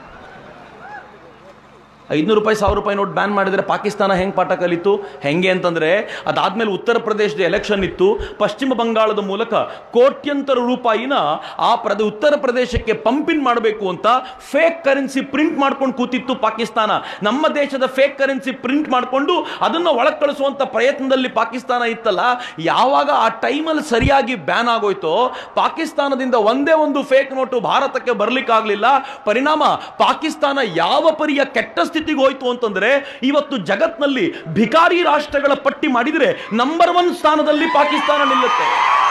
ಐದುನೂರು ರೂಪಾಯಿ ಸಾವಿರ ರೂಪಾಯಿ ನೋಟ್ ಬ್ಯಾನ್ ಮಾಡಿದರೆ ಪಾಕಿಸ್ತಾನ ಹೆಂಗೆ ಪಾಠ ಕಲಿತು ಹೆಂಗೆ ಅಂತಂದರೆ ಅದಾದಮೇಲೆ ಉತ್ತರ ಪ್ರದೇಶದ ಎಲೆಕ್ಷನ್ ಇತ್ತು ಪಶ್ಚಿಮ ಬಂಗಾಳದ ಮೂಲಕ ಕೋಟ್ಯಂತರ ರೂಪಾಯಿನ ಆ ಪ್ರದ ಉತ್ತರ ಪ್ರದೇಶಕ್ಕೆ ಪಂಪಿನ್ ಮಾಡಬೇಕು ಅಂತ ಫೇಕ್ ಕರೆನ್ಸಿ ಪ್ರಿಂಟ್ ಮಾಡ್ಕೊಂಡು ಕೂತಿತ್ತು ಪಾಕಿಸ್ತಾನ ನಮ್ಮ ದೇಶದ ಫೇಕ್ ಕರೆನ್ಸಿ ಪ್ರಿಂಟ್ ಮಾಡಿಕೊಂಡು ಅದನ್ನು ಒಳಗೆ ಕಳಿಸುವಂಥ ಪ್ರಯತ್ನದಲ್ಲಿ ಪಾಕಿಸ್ತಾನ ಇತ್ತಲ್ಲ ಯಾವಾಗ ಆ ಟೈಮಲ್ಲಿ ಸರಿಯಾಗಿ ಬ್ಯಾನ್ ಆಗೋಯ್ತೋ ಪಾಕಿಸ್ತಾನದಿಂದ ಒಂದೇ ಒಂದು ಫೇಕ್ ನೋಟು ಭಾರತಕ್ಕೆ ಬರಲಿಕ್ಕಾಗಲಿಲ್ಲ ಪರಿಣಾಮ ಪಾಕಿಸ್ತಾನ ಯಾವ ಪರಿಯ ಕೆಟ್ಟ ಸ್ಥಿತಿಗೆ ಹೋಯ್ತು ಅಂತಂದ್ರೆ ಇವತ್ತು ಜಗತ್ನಲ್ಲಿ ಭಿಕಾರಿ ರಾಷ್ಟ್ರಗಳ ಪಟ್ಟಿ ಮಾಡಿದ್ರೆ ನಂಬರ್ ಒನ್ ಸ್ಥಾನದಲ್ಲಿ ಪಾಕಿಸ್ತಾನ ನಿಲ್ಲುತ್ತೆ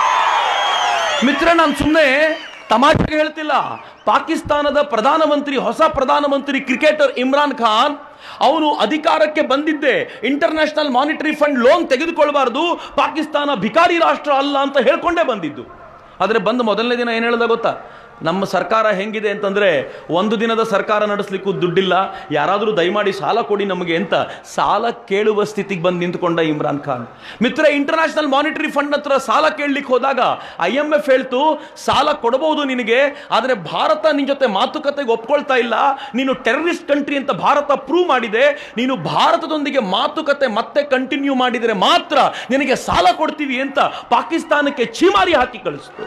ಮಿತ್ರ ನಾನು ಸುಮ್ಮನೆ ತಮಾಷೆಗೆ ಹೇಳ್ತಿಲ್ಲ ಪಾಕಿಸ್ತಾನದ ಪ್ರಧಾನಮಂತ್ರಿ ಹೊಸ ಪ್ರಧಾನಮಂತ್ರಿ ಕ್ರಿಕೆಟರ್ ಇಮ್ರಾನ್ ಖಾನ್ ಅವನು ಅಧಿಕಾರಕ್ಕೆ ಬಂದಿದ್ದೆ ಇಂಟರ್ನ್ಯಾಷನಲ್ ಮಾನಿಟರಿ ಫಂಡ್ ಲೋನ್ ತೆಗೆದುಕೊಳ್ಬಾರ್ದು ಪಾಕಿಸ್ತಾನ ಭಿಕಾರಿ ರಾಷ್ಟ್ರ ಅಲ್ಲ ಅಂತ ಹೇಳ್ಕೊಂಡೇ ಬಂದಿದ್ದು ಆದರೆ ಬಂದು ಮೊದಲನೇ ದಿನ ಏನು ಹೇಳ್ದ ಗೊತ್ತಾ ನಮ್ಮ ಸರ್ಕಾರ ಹೆಂಗಿದೆ ಅಂತಂದ್ರೆ ಒಂದು ದಿನದ ಸರ್ಕಾರ ನಡೆಸಲಿಕ್ಕೂ ದುಡ್ಡಿಲ್ಲ ಯಾರಾದರೂ ದಯಮಾಡಿ ಸಾಲ ಕೊಡಿ ನಮಗೆ ಅಂತ ಸಾಲ ಕೇಳುವ ಸ್ಥಿತಿಗೆ ಬಂದು ನಿಂತ್ಕೊಂಡ ಇಮ್ರಾನ್ ಖಾನ್ ಮಿತ್ರ ಇಂಟರ್ನ್ಯಾಷನಲ್ ಮಾನಿಟರಿ ಫಂಡ್ ಹತ್ರ ಸಾಲ ಕೇಳಲಿಕ್ಕೆ ಹೋದಾಗ ಐ ಎಂ ಎಫ್ ಹೇಳ್ತು ಸಾಲ ಕೊಡಬಹುದು ನಿನಗೆ ಆದರೆ ಭಾರತ ನಿನ್ನ ಜೊತೆ ಮಾತುಕತೆಗೆ ಒಪ್ಕೊಳ್ತಾ ಇಲ್ಲ ನೀನು ಟೆರರಿಸ್ಟ್ ಕಂಟ್ರಿ ಅಂತ ಭಾರತ ಪ್ರೂವ್ ಮಾಡಿದೆ ನೀನು ಭಾರತದೊಂದಿಗೆ ಮಾತುಕತೆ ಮತ್ತೆ ಕಂಟಿನ್ಯೂ ಮಾಡಿದರೆ ಮಾತ್ರ ನಿನಗೆ ಸಾಲ ಕೊಡ್ತೀವಿ ಅಂತ ಪಾಕಿಸ್ತಾನಕ್ಕೆ ಛೀಮಾರಿ ಹಾಕಿ ಕಳಿಸ್ತು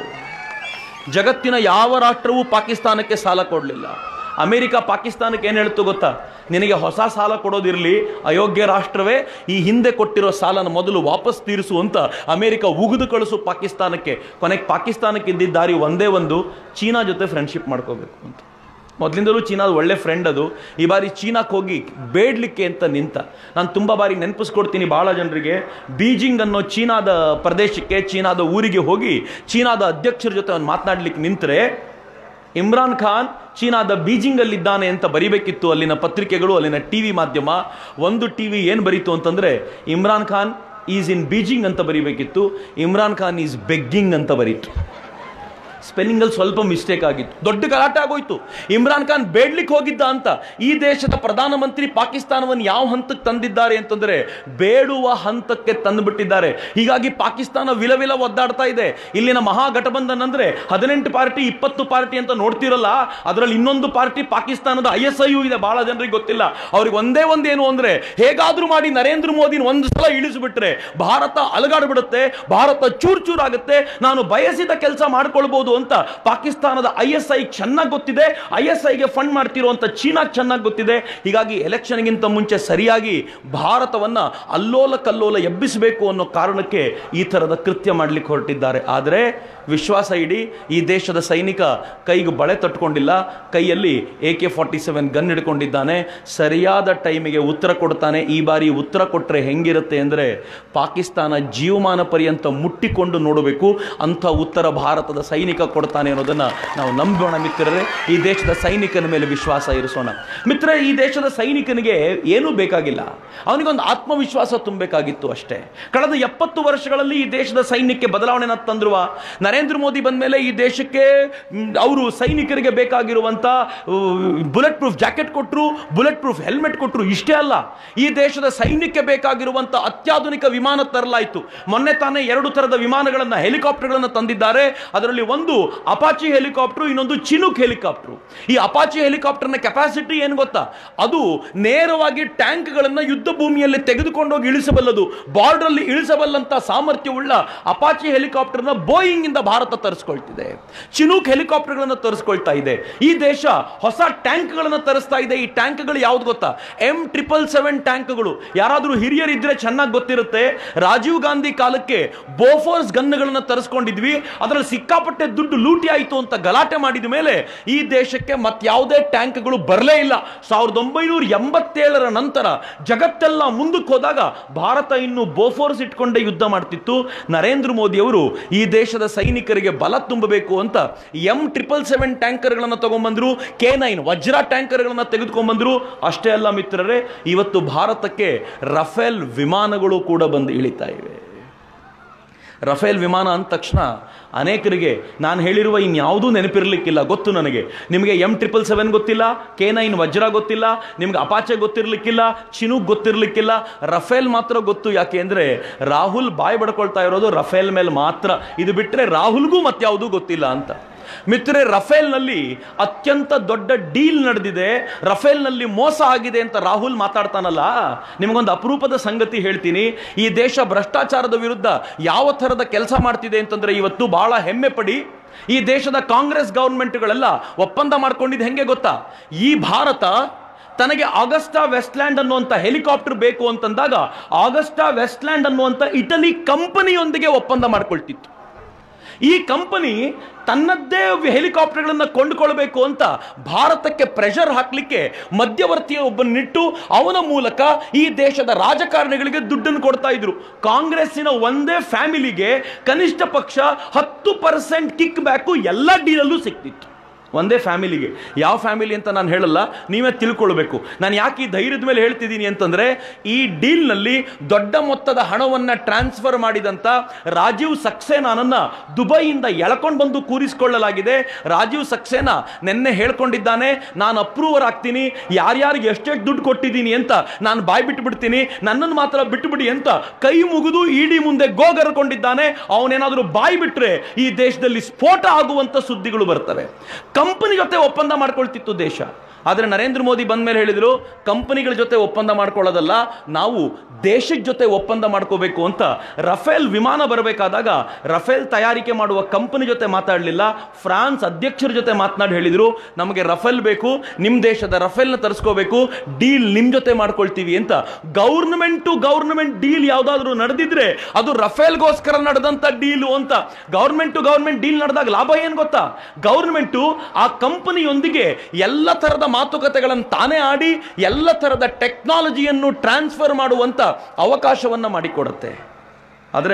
ಜಗತ್ತಿನ ಯಾವ ರಾಷ್ಟ್ರವೂ ಪಾಕಿಸ್ತಾನಕ್ಕೆ ಸಾಲ ಕೊಡಲಿಲ್ಲ ಅಮೆರಿಕ ಪಾಕಿಸ್ತಾನಕ್ಕೆ ಏನು ಹೇಳ್ತು ಗೊತ್ತಾ ನಿನಗೆ ಹೊಸ ಸಾಲ ಕೊಡೋದಿರಲಿ ಅಯೋಗ್ಯ ರಾಷ್ಟ್ರವೇ ಈ ಹಿಂದೆ ಕೊಟ್ಟಿರೋ ಸಾಲನ ಮೊದಲು ವಾಪಸ್ ತೀರಿಸು ಅಂತ ಅಮೆರಿಕ ಉಗಿದು ಕಳಿಸು ಪಾಕಿಸ್ತಾನಕ್ಕೆ ಕೊನೆಗೆ ಪಾಕಿಸ್ತಾನಕ್ಕೆ ಇದ್ದಿದ್ದ ದಾರಿ ಒಂದೇ ಒಂದು ಚೀನಾ ಜೊತೆ ಫ್ರೆಂಡ್ಶಿಪ್ ಮಾಡ್ಕೋಬೇಕು ಅಂತ ಮೊದಲಿಂದಲೂ ಚೀನಾದ ಒಳ್ಳೆ ಫ್ರೆಂಡ್ ಅದು ಈ ಬಾರಿ ಚೀನಾಕ್ಕೆ ಹೋಗಿ ಬೇಡ್ಲಿಕ್ಕೆ ಅಂತ ನಿಂತ ನಾನು ತುಂಬ ಬಾರಿ ನೆನಪಿಸ್ಕೊಡ್ತೀನಿ ಭಾಳ ಜನರಿಗೆ ಬೀಜಿಂಗ್ ಅನ್ನೋ ಚೀನಾದ ಪ್ರದೇಶಕ್ಕೆ ಚೀನಾದ ಊರಿಗೆ ಹೋಗಿ ಚೀನಾದ ಅಧ್ಯಕ್ಷರ ಜೊತೆ ಅವ್ನು ಮಾತನಾಡ್ಲಿಕ್ಕೆ ನಿಂತರೆ ಇಮ್ರಾನ್ ಖಾನ್ ಚೀನಾದ ಬೀಜಿಂಗಲ್ಲಿದ್ದಾನೆ ಅಂತ ಬರಿಬೇಕಿತ್ತು ಅಲ್ಲಿನ ಪತ್ರಿಕೆಗಳು ಅಲ್ಲಿನ ಟಿ ವಿ ಮಾಧ್ಯಮ ಒಂದು ಟಿ ವಿ ಏನು ಬರೀತು ಅಂತಂದರೆ Imran Khan is in Beijing ಅಂತ ಬರಿಬೇಕಿತ್ತು ಇಮ್ರಾನ್ ಖಾನ್ ಈಸ್ ಬೆಗ್ಗಿಂಗ್ ಅಂತ ಬರೀತು ಸ್ಪೆಲ್ಲಿಂಗಲ್ಲಿ ಸ್ವಲ್ಪ ಮಿಸ್ಟೇಕ್ ಆಗಿತ್ತು ದೊಡ್ಡ ಗಲಾಟೆ ಆಗೋಯ್ತು ಇಮ್ರಾನ್ ಖಾನ್ ಬೇಡ್ಲಿಕ್ಕೆ ಹೋಗಿದ್ದ ಅಂತ ಈ ದೇಶದ ಪ್ರಧಾನಮಂತ್ರಿ ಪಾಕಿಸ್ತಾನವನ್ನು ಯಾವ ಹಂತಕ್ಕೆ ತಂದಿದ್ದಾರೆ ಅಂತಂದ್ರೆ ಬೇಡುವ ಹಂತಕ್ಕೆ ತಂದುಬಿಟ್ಟಿದ್ದಾರೆ ಹೀಗಾಗಿ ಪಾಕಿಸ್ತಾನ ವಿಲ ವಿಲ ಒದ್ದಾಡ್ತಾ ಇದೆ ಇಲ್ಲಿನ ಮಹಾಗಠಬಂಧನ್ ಅಂದ್ರೆ ಹದಿನೆಂಟು ಪಾರ್ಟಿ ಇಪ್ಪತ್ತು ಪಾರ್ಟಿ ಅಂತ ನೋಡ್ತಿರಲ್ಲ ಅದರಲ್ಲಿ ಇನ್ನೊಂದು ಪಾರ್ಟಿ ಪಾಕಿಸ್ತಾನದ ಐ ಎಸ್ ಐ ಇದೆ ಬಹಳ ಜನರಿಗೆ ಗೊತ್ತಿಲ್ಲ ಅವ್ರಿಗೆ ಒಂದೇ ಒಂದೇನು ಅಂದ್ರೆ ಹೇಗಾದ್ರೂ ಮಾಡಿ ನರೇಂದ್ರ ಮೋದಿನ ಒಂದು ಸಲ ಇಳಿಸ್ಬಿಟ್ರೆ ಭಾರತ ಅಲಗಾಡ್ಬಿಡುತ್ತೆ ಭಾರತ ಚೂರ್ ಚೂರ್ ಆಗುತ್ತೆ ನಾನು ಬಯಸಿದ ಕೆಲಸ ಮಾಡ್ಕೊಳ್ಬಹುದು ಯಾವುದು ಅಂತ ಪಾಕಿಸ್ತಾನದ ಐ ಎಸ್ ಐ ಚೆನ್ನಾಗಿ ಗೊತ್ತಿದೆ ಐ ಎಸ್ ಐಗೆ ಫಂಡ್ ಮಾಡ್ತಿರುವಂತ ಚೀನಾ ಚೆನ್ನಾಗಿ ಗೊತ್ತಿದೆ ಹೀಗಾಗಿ ಎಲೆಕ್ಷನ್ಗಿಂತ ಮುಂಚೆ ಸರಿಯಾಗಿ ಭಾರತವನ್ನ ಅಲ್ಲೋಲ ಕಲ್ಲೋಲ ಎಬ್ಬಿಸಬೇಕು ಅನ್ನೋ ಕಾರಣಕ್ಕೆ ಈ ಥರದ ಕೃತ್ಯ ಮಾಡಲಿಕ್ಕೆ ಹೊರಟಿದ್ದಾರೆ ಆದರೆ ವಿಶ್ವಾಸ ಇಡಿ ಈ ದೇಶದ ಸೈನಿಕ ಕೈಗೆ ಬಳೆ ತಟ್ಕೊಂಡಿಲ್ಲ ಕೈಯಲ್ಲಿ A K forty seven gun ಹಿಡ್ಕೊಂಡಿದ್ದಾನೆ ಸರಿಯಾದ ಟೈಮಿಗೆ ಉತ್ತರ ಕೊಡ್ತಾನೆ ಈ ಬಾರಿ ಉತ್ತರ ಕೊಟ್ಟರೆ ಹೆಂಗಿರುತ್ತೆ ಅಂದರೆ ಪಾಕಿಸ್ತಾನ ಜೀವಮಾನ ಪರ್ಯಂತ ಮುಟ್ಟಿಕೊಂಡು ನೋಡಬೇಕು ಅಂಥ ಉತ್ತರ ಭಾರತದ ಸೈನಿಕ ಕೊಡ್ತಾನೆ ಅನ್ನೋದನ್ನು ನಾವು ನಂಬೋಣ ಮಿತ್ರರೇ ಈ ದೇಶದ ಸೈನಿಕನ ಮೇಲೆ ವಿಶ್ವಾಸ ಇರಿಸೋಣ ಮಿತ್ರ ಈ ದೇಶದ ಸೈನಿಕನಿಗೆ ಏನೂ ಬೇಕಾಗಿಲ್ಲ ಅವನಿಗೊಂದು ಆತ್ಮವಿಶ್ವಾಸ ತುಂಬಬೇಕಾಗಿತ್ತು ಅಷ್ಟೇ ಕಳೆದ ಎಪ್ಪತ್ತು ವರ್ಷಗಳಲ್ಲಿ ಈ ದೇಶದ ಸೈನ್ಯಕ್ಕೆ ಬದಲಾವಣೆನ ತಂದಿರುವ ನರೇಂದ್ರ ಮೋದಿ ಬಂದ ಮೇಲೆ ಈ ದೇಶಕ್ಕೆ ಅವರು ಸೈನಿಕರಿಗೆ ಬೇಕಾಗಿರುವಂಥ ಬುಲೆಟ್ ಪ್ರೂಫ್ ಜಾಕೆಟ್ ಕೊಟ್ಟರು ಬುಲೆಟ್ ಪ್ರೂಫ್ ಹೆಲ್ಮೆಟ್ ಕೊಟ್ಟರು ಇಷ್ಟೇ ಅಲ್ಲ ಈ ದೇಶದ ಸೈನ್ಯಕ್ಕೆ ಬೇಕಾಗಿರುವಂಥ ಅತ್ಯಾಧುನಿಕ ವಿಮಾನ ತರಲಾಯಿತು ಮೊನ್ನೆ ತಾನೇ ಎರಡು ಥರದ ವಿಮಾನಗಳನ್ನು ಹೆಲಿಕಾಪ್ಟರ್ಗಳನ್ನು ತಂದಿದ್ದಾರೆ ಅದರಲ್ಲಿ ಒಂದು ಅಪಾಚಿ ಹೆಲಿಕಾಪ್ಟರ್ ಇನ್ನೊಂದು ಚಿನುಕ್ ಹೆಲಿಕಾಪ್ಟರ್ ಈ ಅಪಾಚಿ ಹೆಲಿಕಾಪ್ಟರ್ನ ಕೆಪಾಸಿಟಿ ಏನು ಗೊತ್ತಾ ಅದು ನೇರವಾಗಿ ಟ್ಯಾಂಕ್ಗಳನ್ನು ಯುದ್ಧ ಭೂಮಿಯಲ್ಲಿ ತೆಗೆದುಕೊಂಡೋಗಿ ಇಳಿಸಬಲ್ಲದು ಬಾರ್ಡರ್ ಅಲ್ಲಿ ಇಳಿಸಬಲ್ಲಂತ ಸಾಮರ್ಥ್ಯವುಳ್ಳ ಅಪಾಚಿ ಹೆಲಿಕಾಪ್ಟರ್ನ ಬೋಯಿಂಗ್ ಇಂದ ಭಾರತ ತರಿಸ್ಕೊಳ್ತಿದೆ ಚಿನೂಕ್ ಹೆಲಿಕಾಪ್ಟರ್ಗಳನ್ನು ತರಿಸ್ಕೊಳ್ತಾ ಇದೆ ಈ ದೇಶ ಹೊಸ ಟ್ಯಾಂಕ್ಗಳನ್ನು ತರಿಸ್ತಾ ಇದೆ ಈ ಟ್ಯಾಂಕ್ಗಳು ಯಾವ್ದು ಗೊತ್ತಾ ಎಂ ಟ್ರಿಪಲ್ ಸೆವೆನ್ ಟ್ಯಾಂಕ್ಗಳು ಯಾರಾದರೂ ಹಿರಿಯರಿದ್ರೆ ಚೆನ್ನಾಗಿ ಗೊತ್ತಿರುತ್ತೆ ರಾಜೀವ್ ಗಾಂಧಿ ಕಾಲಕ್ಕೆ ಬೋಫೋರ್ಸ್ ಗನ್ಗಳನ್ನು ತರಿಸ್ಕೊಂಡಿದ್ವಿ ಅದರಲ್ಲಿ ಸಿಕ್ಕಾಪಟ್ಟೆ ದುಡ್ಡು ಲೂಟಿ ಆಯಿತು ಅಂತ ಗಲಾಟೆ ಮಾಡಿದ ಮೇಲೆ ಈ ದೇಶಕ್ಕೆ ಮತ್ಯಾವುದೇ ಟ್ಯಾಂಕ್ಗಳು ಬರಲೇ ಇಲ್ಲ ಸಾವಿರದ ಒಂಬೈನೂರ ಎಂಬತ್ತೇಳರ ನಂತರ ಜಗತ್ತೆಲ್ಲ ಮುಂದಕ್ಕೆ ಹೋದಾಗ ಭಾರತ ಇನ್ನು ಬೋಫೋರ್ಸ್ ಇಟ್ಕೊಂಡೇ ಯುದ್ಧ ಮಾಡ್ತಿತ್ತು ನರೇಂದ್ರ ಮೋದಿ ಅವರು ಈ ದೇಶದ ಸೈನಿಕರಿಗೆ ಬಲ ತುಂಬಬೇಕು ಅಂತ ಎಂ ಟ್ರಿಪಲ್ ಸೆವೆನ್ ಟ್ಯಾಂಕರ್ಗಳನ್ನು ತಗೊಂಡ್ಬಂದ್ರು ಕೆ ನೈನ್ ವಜ್ರ ಟ್ಯಾಂಕರ್ಗಳನ್ನು ತೆಗೆದುಕೊಂಡ್ಬಂದ್ರು ಅಷ್ಟೇ ಅಲ್ಲ ಮಿತ್ರರೇ ಇವತ್ತು ಭಾರತಕ್ಕೆ ರಫೇಲ್ ವಿಮಾನಗಳು ಕೂಡ ಬಂದು ಇಳಿತಾ ಇವೆ ರಫೇಲ್ ವಿಮಾನ ಅಂದ ತಕ್ಷಣ ಅನೇಕರಿಗೆ ನಾನು ಹೇಳಿರುವ ಇನ್ಯಾವುದೂ ನೆನಪಿರಲಿಕ್ಕಿಲ್ಲ ಗೊತ್ತು ನನಗೆ ನಿಮಗೆ ಎಂ ಟ್ರಿಪಲ್ ಸೆವೆನ್ ಗೊತ್ತಿಲ್ಲ ಕೆ ನೈನ್ ವಜ್ರ ಗೊತ್ತಿಲ್ಲ ನಿಮ್ಗೆ ಅಪಾಚೆ ಗೊತ್ತಿರಲಿಕ್ಕಿಲ್ಲ ಚಿನುಗ್ ಗೊತ್ತಿರಲಿಕ್ಕಿಲ್ಲ ರಫೇಲ್ ಮಾತ್ರ ಗೊತ್ತು ಯಾಕೆ ಅಂದರೆ ರಾಹುಲ್ ಬಾಯ್ ಬಡ್ಕೊಳ್ತಾ ಇರೋದು ರಫೇಲ್ ಮೇಲೆ ಮಾತ್ರ ಇದು ಬಿಟ್ಟರೆ ರಾಹುಲ್ಗೂ ಮತ್ಯಾವುದೂ ಗೊತ್ತಿಲ್ಲ ಅಂತ ಮಿತ್ರರೆ ರಫೇಲ್ನಲ್ಲಿ ಅತ್ಯಂತ ದೊಡ್ಡ ಡೀಲ್ ನಡೆದಿದೆ ರಫೇಲ್ನಲ್ಲಿ ಮೋಸ ಆಗಿದೆ ಅಂತ ರಾಹುಲ್ ಮಾತಾಡ್ತಾನಲ್ಲ ನಿಮಗೊಂದು ಅಪರೂಪದ ಸಂಗತಿ ಹೇಳ್ತೀನಿ ಈ ದೇಶ ಭ್ರಷ್ಟಾಚಾರದ ವಿರುದ್ಧ ಯಾವ ಥರದ ಕೆಲಸ ಮಾಡ್ತಿದೆ ಅಂತಂದ್ರೆ ಇವತ್ತು ಬಹಳ ಹೆಮ್ಮೆ ಪಡಿ ಈ ದೇಶದ ಕಾಂಗ್ರೆಸ್ ಗೌರ್ಮೆಂಟ್ಗಳೆಲ್ಲ ಒಪ್ಪಂದ ಮಾಡ್ಕೊಂಡಿದ್ದು ಹೆಂಗೆ ಗೊತ್ತಾ ಈ ಭಾರತ ತನಗೆ ಆಗಸ್ಟಾ ವೆಸ್ಟ್ಲ್ಯಾಂಡ್ ಅನ್ನುವಂಥ ಹೆಲಿಕಾಪ್ಟರ್ ಬೇಕು ಅಂತಂದಾಗ ಆಗಸ್ಟಾ ವೆಸ್ಟ್ಲ್ಯಾಂಡ್ ಅನ್ನುವಂಥ ಇಟಲಿ ಕಂಪನಿಯೊಂದಿಗೆ ಒಪ್ಪಂದ ಮಾಡ್ಕೊಳ್ತಿತ್ತು ಈ ಕಂಪನಿ ತನ್ನದ್ದೇ ಹೆಲಿಕಾಪ್ಟರ್ಗಳನ್ನು ಕೊಂಡುಕೊಳ್ಬೇಕು ಅಂತ ಭಾರತಕ್ಕೆ ಪ್ರೆಷರ್ ಹಾಕಲಿಕ್ಕೆ ಮಧ್ಯವರ್ತಿಯ ಒಬ್ಬನಿಟ್ಟು ಅವನ ಮೂಲಕ ಈ ದೇಶದ ರಾಜಕಾರಣಿಗಳಿಗೆ ದುಡ್ಡನ್ನು ಕೊಡ್ತಾ ಇದ್ರು ಕಾಂಗ್ರೆಸ್ಸಿನ ಒಂದೇ ಫ್ಯಾಮಿಲಿಗೆ ಕನಿಷ್ಠ ಪಕ್ಷ ಹತ್ತು ಪರ್ಸೆಂಟ್ ಕಿಕ್ ಬ್ಯಾಕು ಎಲ್ಲ ಡೀಲಲ್ಲೂ ಸಿಕ್ತಿತ್ತು ಒಂದೇ ಫ್ಯಾಮಿಲಿಗೆ ಯಾವ ಫ್ಯಾಮಿಲಿ ಅಂತ ನಾನು ಹೇಳಲ್ಲ ನೀವೇ ತಿಳ್ಕೊಳ್ಬೇಕು ನಾನು ಯಾಕೆ ಈ ಧೈರ್ಯದ ಮೇಲೆ ಹೇಳ್ತಿದ್ದೀನಿ ಅಂತಂದ್ರೆ ಈ ಡೀಲ್ನಲ್ಲಿ ದೊಡ್ಡ ಮೊತ್ತದ ಹಣವನ್ನು ಟ್ರಾನ್ಸ್ಫರ್ ಮಾಡಿದಂಥ ರಾಜೀವ್ ಸಕ್ಸೇನಾನನ್ನ ದುಬೈಯಿಂದ ಎಳ್ಕೊಂಡು ಬಂದು ಕೂರಿಸಿಕೊಳ್ಳಲಾಗಿದೆ ರಾಜೀವ್ ಸಕ್ಸೇನಾ ನಿನ್ನೆ ಹೇಳ್ಕೊಂಡಿದ್ದಾನೆ ನಾನು ಅಪ್ರೂವರ್ ಆಗ್ತೀನಿ ಯಾರ್ಯಾರಿಗೆ ಎಷ್ಟೆಷ್ಟು ದುಡ್ಡು ಕೊಟ್ಟಿದ್ದೀನಿ ಅಂತ ನಾನು ಬಾಯ್ ಬಿಟ್ಟು ಬಿಡ್ತೀನಿ ನನ್ನನ್ನು ಮಾತ್ರ ಬಿಟ್ಟುಬಿಡಿ ಅಂತ ಕೈ ಮುಗಿದು ಇಡಿ ಮುಂದೆ ಗೋಗರ್ಕೊಂಡಿದ್ದಾನೆ ಅವನೇನಾದರೂ ಬಾಯಿ ಬಿಟ್ರೆ ಈ ದೇಶದಲ್ಲಿ ಸ್ಫೋಟ ಆಗುವಂತ ಸುದ್ದಿಗಳು ಬರ್ತವೆ ಕಂಪನಿ ಜೊತೆ ಒಪ್ಪಂದ ಮಾಡ್ಕೊಳ್ತಿತ್ತು ದೇಶ ಆದರೆ ನರೇಂದ್ರ ಮೋದಿ ಬಂದ ಮೇಲೆ ಹೇಳಿದರು ಕಂಪನಿಗಳ ಜೊತೆ ಒಪ್ಪಂದ ಮಾಡ್ಕೊಳ್ಳೋದಲ್ಲ ನಾವು ದೇಶದ ಜೊತೆ ಒಪ್ಪಂದ ಮಾಡ್ಕೋಬೇಕು ಅಂತ ರಫೇಲ್ ವಿಮಾನ ಬರಬೇಕಾದಾಗ ರಫೇಲ್ ತಯಾರಿಕೆ ಮಾಡುವ ಕಂಪನಿ ಜೊತೆ ಮಾತಾಡಲಿಲ್ಲ ಫ್ರಾನ್ಸ್ ಅಧ್ಯಕ್ಷರ ಜೊತೆ ಮಾತನಾಡಿ ಹೇಳಿದರು ನಮಗೆ ರಫೇಲ್ ಬೇಕು ನಿಮ್ಮ ದೇಶದ ರಫೇಲ್ನ ತರಿಸ್ಕೋಬೇಕು ಡೀಲ್ ನಿಮ್ಮ ಜೊತೆ ಮಾಡ್ಕೊಳ್ತೀವಿ ಅಂತ ಗೌರ್ನಮೆಂಟ್ ಟು ಗೌರ್ನಮೆಂಟ್ ಡೀಲ್ ಯಾವುದಾದ್ರೂ ನಡೆದಿದ್ರೆ ಅದು ರಫೇಲ್ಗೋಸ್ಕರ ನಡೆದಂಥ ಡೀಲು ಅಂತ ಗೌರ್ಮೆಂಟ್ ಟು ಗೌರ್ಮೆಂಟ್ ಡೀಲ್ ನಡೆದಾಗ ಲಾಭ ಏನು ಗೊತ್ತಾ ಗೌರ್ಮೆಂಟು ಆ ಕಂಪನಿಯೊಂದಿಗೆ ಎಲ್ಲ ಥರದ ಮಾತುಕತೆಗಳನ್ನು ತಾನೇ ಆಡಿ ಎಲ್ಲ ಥರದ ಟೆಕ್ನಾಲಜಿಯನ್ನು ಟ್ರಾನ್ಸ್ಫರ್ ಮಾಡುವಂಥ ಅವಕಾಶವನ್ನು ಮಾಡಿಕೊಡುತ್ತೆ ಆದರೆ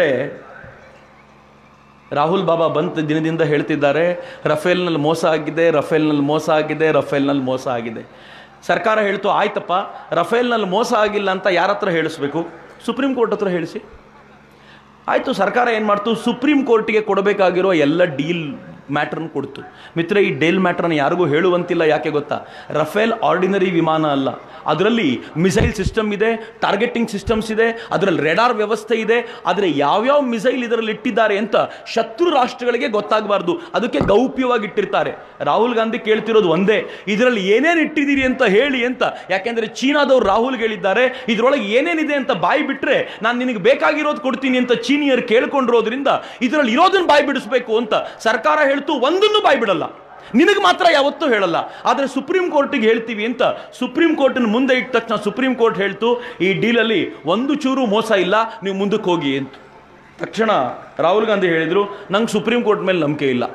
ರಾಹುಲ್ ಬಾಬಾ ಬಂತ ದಿನದಿಂದ ಹೇಳ್ತಿದ್ದಾರೆ ರಫೇಲ್ನಲ್ಲಿ ಮೋಸ ಆಗಿದೆ ರಫೇಲ್ನಲ್ಲಿ ಮೋಸ ಆಗಿದೆ ರಫೇಲ್ನಲ್ಲಿ ಮೋಸ ಆಗಿದೆ ಸರ್ಕಾರ ಹೇಳ್ತು ಆಯ್ತಪ್ಪ ರಫೇಲ್ನಲ್ಲಿ ಮೋಸ ಆಗಿಲ್ಲ ಅಂತ ಯಾರ ಹತ್ರ ಹೇಳಿಸ್ಬೇಕು ಸುಪ್ರೀಂ ಕೋರ್ಟ್ ಹತ್ರ ಹೇಳಿಸಿ ಆಯಿತು ಸರ್ಕಾರ ಏನು ಮಾಡ್ತು ಸುಪ್ರೀಂ ಕೋರ್ಟ್ಗೆ ಕೊಡಬೇಕಾಗಿರೋ ಎಲ್ಲ ಡೀಲ್ ಮ್ಯಾಟ್ರನ್ನು ಕೊಡ್ತು ಮಿತ್ರ ಈ ಡೇಲ್ ಮ್ಯಾಟ್ರನ್ನ ಯಾರಿಗೂ ಹೇಳುವಂತಿಲ್ಲ ಯಾಕೆ ಗೊತ್ತಾ ರಫೇಲ್ ಆರ್ಡಿನರಿ ವಿಮಾನ ಅಲ್ಲ ಅದರಲ್ಲಿ ಮಿಸೈಲ್ ಸಿಸ್ಟಮ್ ಇದೆ ಟಾರ್ಗೆಟಿಂಗ್ ಸಿಸ್ಟಮ್ಸ್ ಇದೆ ಅದರಲ್ಲಿ ರೆಡಾರ್ ವ್ಯವಸ್ಥೆ ಇದೆ ಆದರೆ ಯಾವ್ಯಾವ ಮಿಸೈಲ್ ಇದರಲ್ಲಿ ಇಟ್ಟಿದ್ದಾರೆ ಅಂತ ಶತ್ರು ರಾಷ್ಟ್ರಗಳಿಗೆ ಗೊತ್ತಾಗಬಾರ್ದು ಅದಕ್ಕೆ ಗೌಪ್ಯವಾಗಿ ಇಟ್ಟಿರ್ತಾರೆ ರಾಹುಲ್ ಗಾಂಧಿ ಕೇಳ್ತಿರೋದು ಒಂದೇ ಇದರಲ್ಲಿ ಏನೇನು ಇಟ್ಟಿದ್ದೀರಿ ಅಂತ ಹೇಳಿ ಅಂತ ಯಾಕೆಂದರೆ ಚೀನಾದವ್ರು ರಾಹುಲ್ಗೆ ಹೇಳಿದ್ದಾರೆ ಇದರೊಳಗೆ ಏನೇನಿದೆ ಅಂತ ಬಾಯಿ ಬಿಟ್ರೆ ನಾನು ನಿನಗೆ ಬೇಕಾಗಿರೋದು ಕೊಡ್ತೀನಿ ಅಂತ ಚೀನಿಯರು ಕೇಳ್ಕೊಂಡಿರೋದ್ರಿಂದ ಇದರಲ್ಲಿ ಇರೋದನ್ನ ಬಾಯಿ ಬಿಡಿಸ್ಬೇಕು ಅಂತ ಸರ್ಕಾರ ಹೇಳ್ತು ಒಂದನ್ನು ಬಾಯ್ ಬಿಡಲ್ಲ ನಿನಗೆ ಮಾತ್ರ ಯಾವತ್ತೂ ಹೇಳಲ್ಲ ಆದರೆ ಸುಪ್ರೀಂ ಕೋರ್ಟಿಗೆ ಹೇಳ್ತೀವಿ ಅಂತ ಸುಪ್ರೀಂ ಕೋರ್ಟಿನ ಮುಂದೆ ಇಟ್ಟ ತಕ್ಷಣ ಸುಪ್ರೀಂ ಕೋರ್ಟ್ ಹೇಳ್ತು ಈ ಡೀಲಲ್ಲಿ ಒಂದು ಚೂರು ಮೋಸ ಇಲ್ಲ ನೀವು ಮುಂದಕ್ಕೆ ಹೋಗಿ ಅಂತ ತಕ್ಷಣ ರಾಹುಲ್ ಗಾಂಧಿ ಹೇಳಿದ್ರು ನಂಗೆ ಸುಪ್ರೀಂ ಕೋರ್ಟ್ ಮೇಲೆ ನಂಬಿಕೆ ಇಲ್ಲ